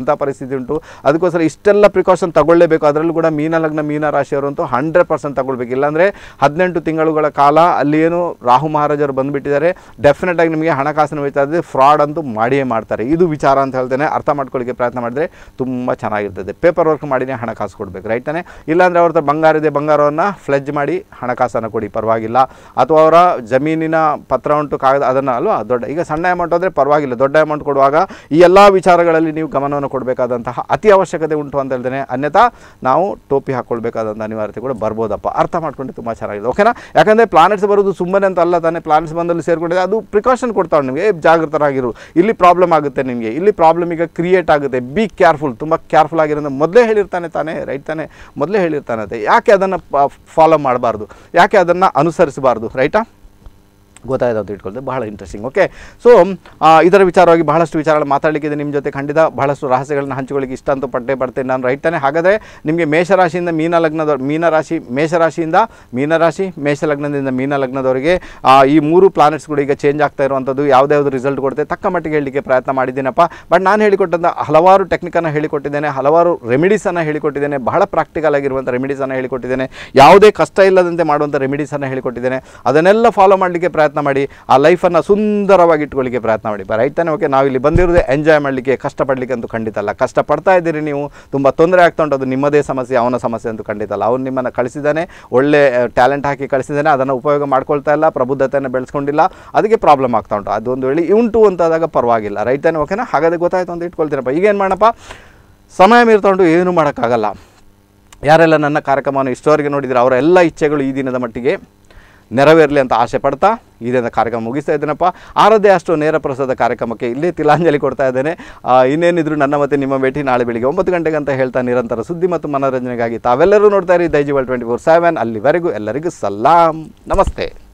ಹೋಗುವಂಥ ಪರಿಸ್ಥಿತಿ ಉಂಟು ಅದಕ್ಕೋಸ್ಕರ ಇಷ್ಟೆಲ್ಲ ಪ್ರಿಕಾಷನ್ ತಗೊಳ್ಳೇಬೇಕು ಅದರಲ್ಲೂ ಕೂಡ ಮೀನ ಲಗ್ನ ಮೀನ ರಾಶಿಯವರಂತೂ ಹಂಡ್ರೆಡ್ ಪರ್ಸೆಂಟ್ ತಗೊಳ್ಬೇಕು ಇಲ್ಲಾಂದರೆ ಹದಿನೆಂಟು ತಿಂಗಳುಗಳ ಕಾಲ ಅಲ್ಲಿ ಏನು ರಾಹು ಮಹಾರಾಜರು ಬಂದುಬಿಟ್ಟಿದ್ದಾರೆ ಡೆಫಿನೆಟ್ ಆಗಿ ನಿಮಗೆ ಹಣಕಾಸಿನ ವಿಚಾರದಲ್ಲಿ ಫ್ರಾಡ್ ಅಂತೂ ಮಾಡಿಯೇ ಮಾಡ್ತಾರೆ ಇದು ವಿಚಾರ ಅಂತ ಹೇಳ್ತೇನೆ ಅರ್ಥ ಮಾಡ್ಕೊಳ್ಳಿಕ್ಕೆ ಪ್ರಯತ್ನ ಮಾಡಿದ್ರೆ ತುಂಬ ಚೆನ್ನಾಗಿರ್ತದೆ ಪೇಪರ್ ವರ್ಕ್ ಮಾಡಿನೇ ಹಣಕಾಸು ಕೊಡಬೇಕು ರೈಟ್ ತಾನೆ ಇಲ್ಲಾಂದರೆ ಅವ್ರ ಹತ್ರ ಬಂಗಾರ ಇದೆ ಬಂಗಾರವನ್ನು ಫ್ಲೆಜ್ ಮಾಡಿ ಹಣಕಾಸನ್ನು ಕೊಡಿ ಪರವಾಗಿಲ್ಲ ಅಥವಾ ಅವರ ಜಮೀನಿನ ಪತ್ರ ಉಂಟು ಕಾಗದ ಅದನ್ನು ಅಲ್ವಾ ದೊಡ್ಡ ಈಗ ಸಣ್ಣ ಅಮೌಂಟ್ ಆದರೆ ಪರವಾಗಿಲ್ಲ ದೊಡ್ಡ ಅಮೌಂಟ್ ಕೊಡುವಾಗ ಈ ಎಲ್ಲ ವಿಚಾರಗಳಲ್ಲಿ ನೀವು ಗಮನವನ್ನು ಕೊಡಬೇಕಾದಂತಹ ಅತಿ ಅವಶ್ಯಕತೆ ಉಂಟು ಅಂತ ಹೇಳ್ತೇನೆ ಅನ್ಯಥಾ ನಾವು ಟೋಪಿ ಹಾಕ್ಕೊಳ್ಬೇಕಾದಂಥ ಅನಿವಾರ್ಯತೆ ಕೂಡ ಬರ್ಬೋದಪ್ಪ ಅರ್ಥ ಮಾಡ್ಕೊಂಡು ತುಂಬ ಚೆನ್ನಾಗಿದೆ ಓಕೆನಾ ಯಾಕಂದರೆ ಪ್ಲಾನೆಟ್ಸ್ ಬರೋದು ಸುಮ್ಮನೆ ಅಂತ ಅಲ್ಲ ತಾನೇ ಪ್ಲಾನೆಟ್ಸ್ ಬಂದಲ್ಲಿ ಸೇರ್ಕೊಂಡಿದೆ ಅದು ಪ್ರಿಕಾಷನ್ ಕೊಡ್ತಾವೆ ನಿಮಗೆ ಏ, ಜಾಗೃತರಾಗಿರು ಇಲ್ಲಿ ಪ್ರಾಬ್ಲಮ್ ಆಗುತ್ತೆ ನಿಮಗೆ ಇಲ್ಲಿ ಪ್ರಾಬ್ಲಮ್ ಈಗ ಕ್ರಿಯೇಟ್ ಆಗುತ್ತೆ ಬಿ ಕೇರ್ಫುಲ್ ತುಂಬ ಕೇರ್ಫುಲ್ ಆಗಿರೋದು ಮೊದಲೇ ಹೇಳಿರ್ತಾನೆ ತಾನೇ ರೈಟ್ ತಾನೇ ಮೊದಲೇ ಹೇಳಿರ್ತಾನೆ ಅದೇ ಯಾಕೆ ಅದನ್ನು ಫಾಲೋ ಮಾಡಬಾರ್ದು ಯಾಕೆ ಅದನ್ನು ಅನುಸರಿಸಬಾರ್ದು ರೈಟಾ ಗೊತ್ತಾಯ್ತು ಅಂತ ಇಟ್ಕೊಳ್ತೆ ಬಹಳ ಇಂಟ್ರೆಸ್ಟಿಂಗ್ ಓಕೆ ಸೊ ಇದರ ವಿಚಾರವಾಗಿ ಬಹಳಷ್ಟು ವಿಚಾರಗಳು ಮಾತಾಡಲಿಕ್ಕಿದೆ ನಿಮ್ಮ ಜೊತೆ ಖಂಡಿತ ಬಹಳಷ್ಟು ರಹಸ್ಯಗಳನ್ನ ಹಂಚಿಕೊಳ್ಳಿಕ್ಕೆ ಇಷ್ಟ ಅಂತೂ ಪಟ್ಟೆ ಪಡ್ತೇನೆ ನಾನು ರೈಟ್ ತಾನೆ ಹಾಗಾದರೆ ನಿಮಗೆ ಮೇಷರಾಶಿಯಿಂದ ಮೀನ ಲಗ್ನದ ಮೀನರಾಶಿ ಮೇಷರಾಶಿಯಿಂದ ಮೀನರಾಶಿ ಮೇಷ ಲಗ್ನದಿಂದ ಮೀನ ಲಗ್ನದವರಿಗೆ ಆ, ಈ ಮೂರು ಪ್ಲಾನೆಟ್ಸ್ಗಳು ಈಗ ಚೇಂಜ್ ಆಗ್ತಾ ಇರುವಂಥದ್ದು ಯಾವುದೇ ಯಾವುದು ರಿಸಲ್ಟ್ ಕೊಡುತ್ತೆ ತಕ್ಕ ಮಟ್ಟಿಗೆ ಹೇಳಲಿಕ್ಕೆ ಪ್ರಯತ್ನ ಮಾಡಿದ್ದೀನಪ್ಪ ಬಟ್ ನಾನು ಹೇಳಿಕೊಟ್ಟಂಥ ಹಲವಾರು ಟೆಕ್ನಿಕನ್ನು ಹೇಳಿಕೊಟ್ಟಿದ್ದೇನೆ ಹಲವಾರು ರೆಮಿಡೀಸನ್ನು ಹೇಳಿಕೊಟ್ಟಿದ್ದೇನೆ ಬಹಳ ಪ್ರಾಕ್ಟಿಕಲ್ ಆಗಿರುವಂಥ ರೆಮಿಡೀಸನ್ನು ಹೇಳಿಕೊಟ್ಟಿದ್ದೇನೆ ಯಾವುದೇ ಕಷ್ಟ ಇಲ್ಲದಂತೆ ಮಾಡುವಂಥ ರೆಮಿಡೀಸನ್ನು ಹೇಳಿಕೊಟ್ಟಿದ್ದೇನೆ ಅದನ್ನೆಲ್ಲ ಫಾಲೋ ಮಾಡಲಿಕ್ಕೆ ಪ್ರಯತ್ನ ಮಾಡಿ ಆ ಲೈಫನ್ನು ಸುಂದರವಾಗಿ ಇಟ್ಕೊಳ್ಳಿಕ್ಕೆ ಪ್ರಯತ್ನ ಮಾಡಿ ರೈಟ್ ತಾನೆ ಓಕೆ ನಾವು ಇಲ್ಲಿ ಬಂದಿರೋದೇ ಎಂಜಾಯ್ ಮಾಡಲಿಕ್ಕೆ ಕಷ್ಟಪಡಲಿಕ್ಕೆ ಅಂತೂ ಖಂಡಿತ ಅಲ್ಲ ಕಷ್ಟಪಡ್ತಾ ಇದ್ದೀರಿ ನೀವು ತುಂಬ ತೊಂದರೆ ಆಗ್ತಾ ಉಂಟು ಅದು ನಿಮ್ಮದೇ ಸಮಸ್ಯೆ ಅವನ ಸಮಸ್ಯೆ ಅಂತೂ ಖಂಡಿತ ಅಲ್ಲ ಅವನು ನಿಮ್ಮನ್ನು ಕಳಿಸಿದ್ದಾನೆ ಒಳ್ಳೆ ಟ್ಯಾಲೆಂಟ್ ಹಾಕಿ ಕಳಿಸಿದ್ದಾನೆ ಅದನ್ನು ಉಪಯೋಗ ಮಾಡ್ಕೊಳ್ತಾ ಇಲ್ಲ ಪ್ರಬುದ್ಧತೆಯನ್ನು ಬೆಳೆಸ್ಕೊಂಡಿಲ್ಲ ಅದಕ್ಕೆ ಪ್ರಾಬ್ಲಮ್ ಆಗ್ತಾ ಉಂಟು ಅದೊಂದು ವೇಳೆ ಉಂಟು ಅಂತಾದಾಗ ಪರವಾಗಿಲ್ಲ ರೈಟ್ ತಾನೆ ಓಕೆನಾ ಹಾಗಾದ್ರೆ ಗೊತ್ತಾಯ್ತು ಅಂತ ಇಟ್ಕೊಳ್ತೀನಪ್ಪ ಈಗೇನು ಮಾಡಪ್ಪ ಸಮಯ ಮೀರ್ತಾ ಉಂಟು ಏನೂ ಮಾಡೋಕ್ಕಾಗಲ್ಲ ಯಾರೆಲ್ಲ ನನ್ನ ಕಾರ್ಯಕ್ರಮವನ್ನು ಇಷ್ಟವರೆಗೆ ನೋಡಿದರೆ ಅವರ ಎಲ್ಲ ಇಚ್ಛೆಗಳು ಈ ದಿನದ ಮಟ್ಟಿಗೆ ನೆರವೇರಲಿ ಅಂತ ಆಸೆ ಪಡ್ತಾ ಈ ದಿನದ ಕಾರ್ಯಕ್ರಮ ಮುಗಿಸ್ತಾ ಇದ್ದೇನಪ್ಪ ಆರದೇ ಅಷ್ಟು ನೇರ ಪ್ರಸಾದ ಕಾರ್ಯಕ್ರಮಕ್ಕೆ ಇಲ್ಲೇ ತಿಲಾಂಜಲಿ ಕೊಡ್ತಾ ಇದ್ದೇನೆ ಆ, ಇನ್ನೇನಿದ್ರು ನನ್ನ ಮತ್ತೆ ನಿಮ್ಮ ಭೇಟಿ ನಾಳೆ ಬೆಳಿಗ್ಗೆ ಒಂಬತ್ತು ಗಂಟೆಗೆ ಅಂತ ಹೇಳ್ತಾ ನಿರಂತರ ಸುದ್ದಿ ಮತ್ತು ಮನೋರಂಜನೆಗಾಗಿ ತಾವೆಲ್ಲರೂ ನೋಡ್ತಾ ಇರಿ ದೈಜಿವಲ್ ಟ್ವೆಂಟಿ ಫೋರ್ ಸೆವೆನ್ ಅಲ್ಲಿವರೆಗೂ ಎಲ್ಲರಿಗೂ ಸಲಾಂ ನಮಸ್ತೆ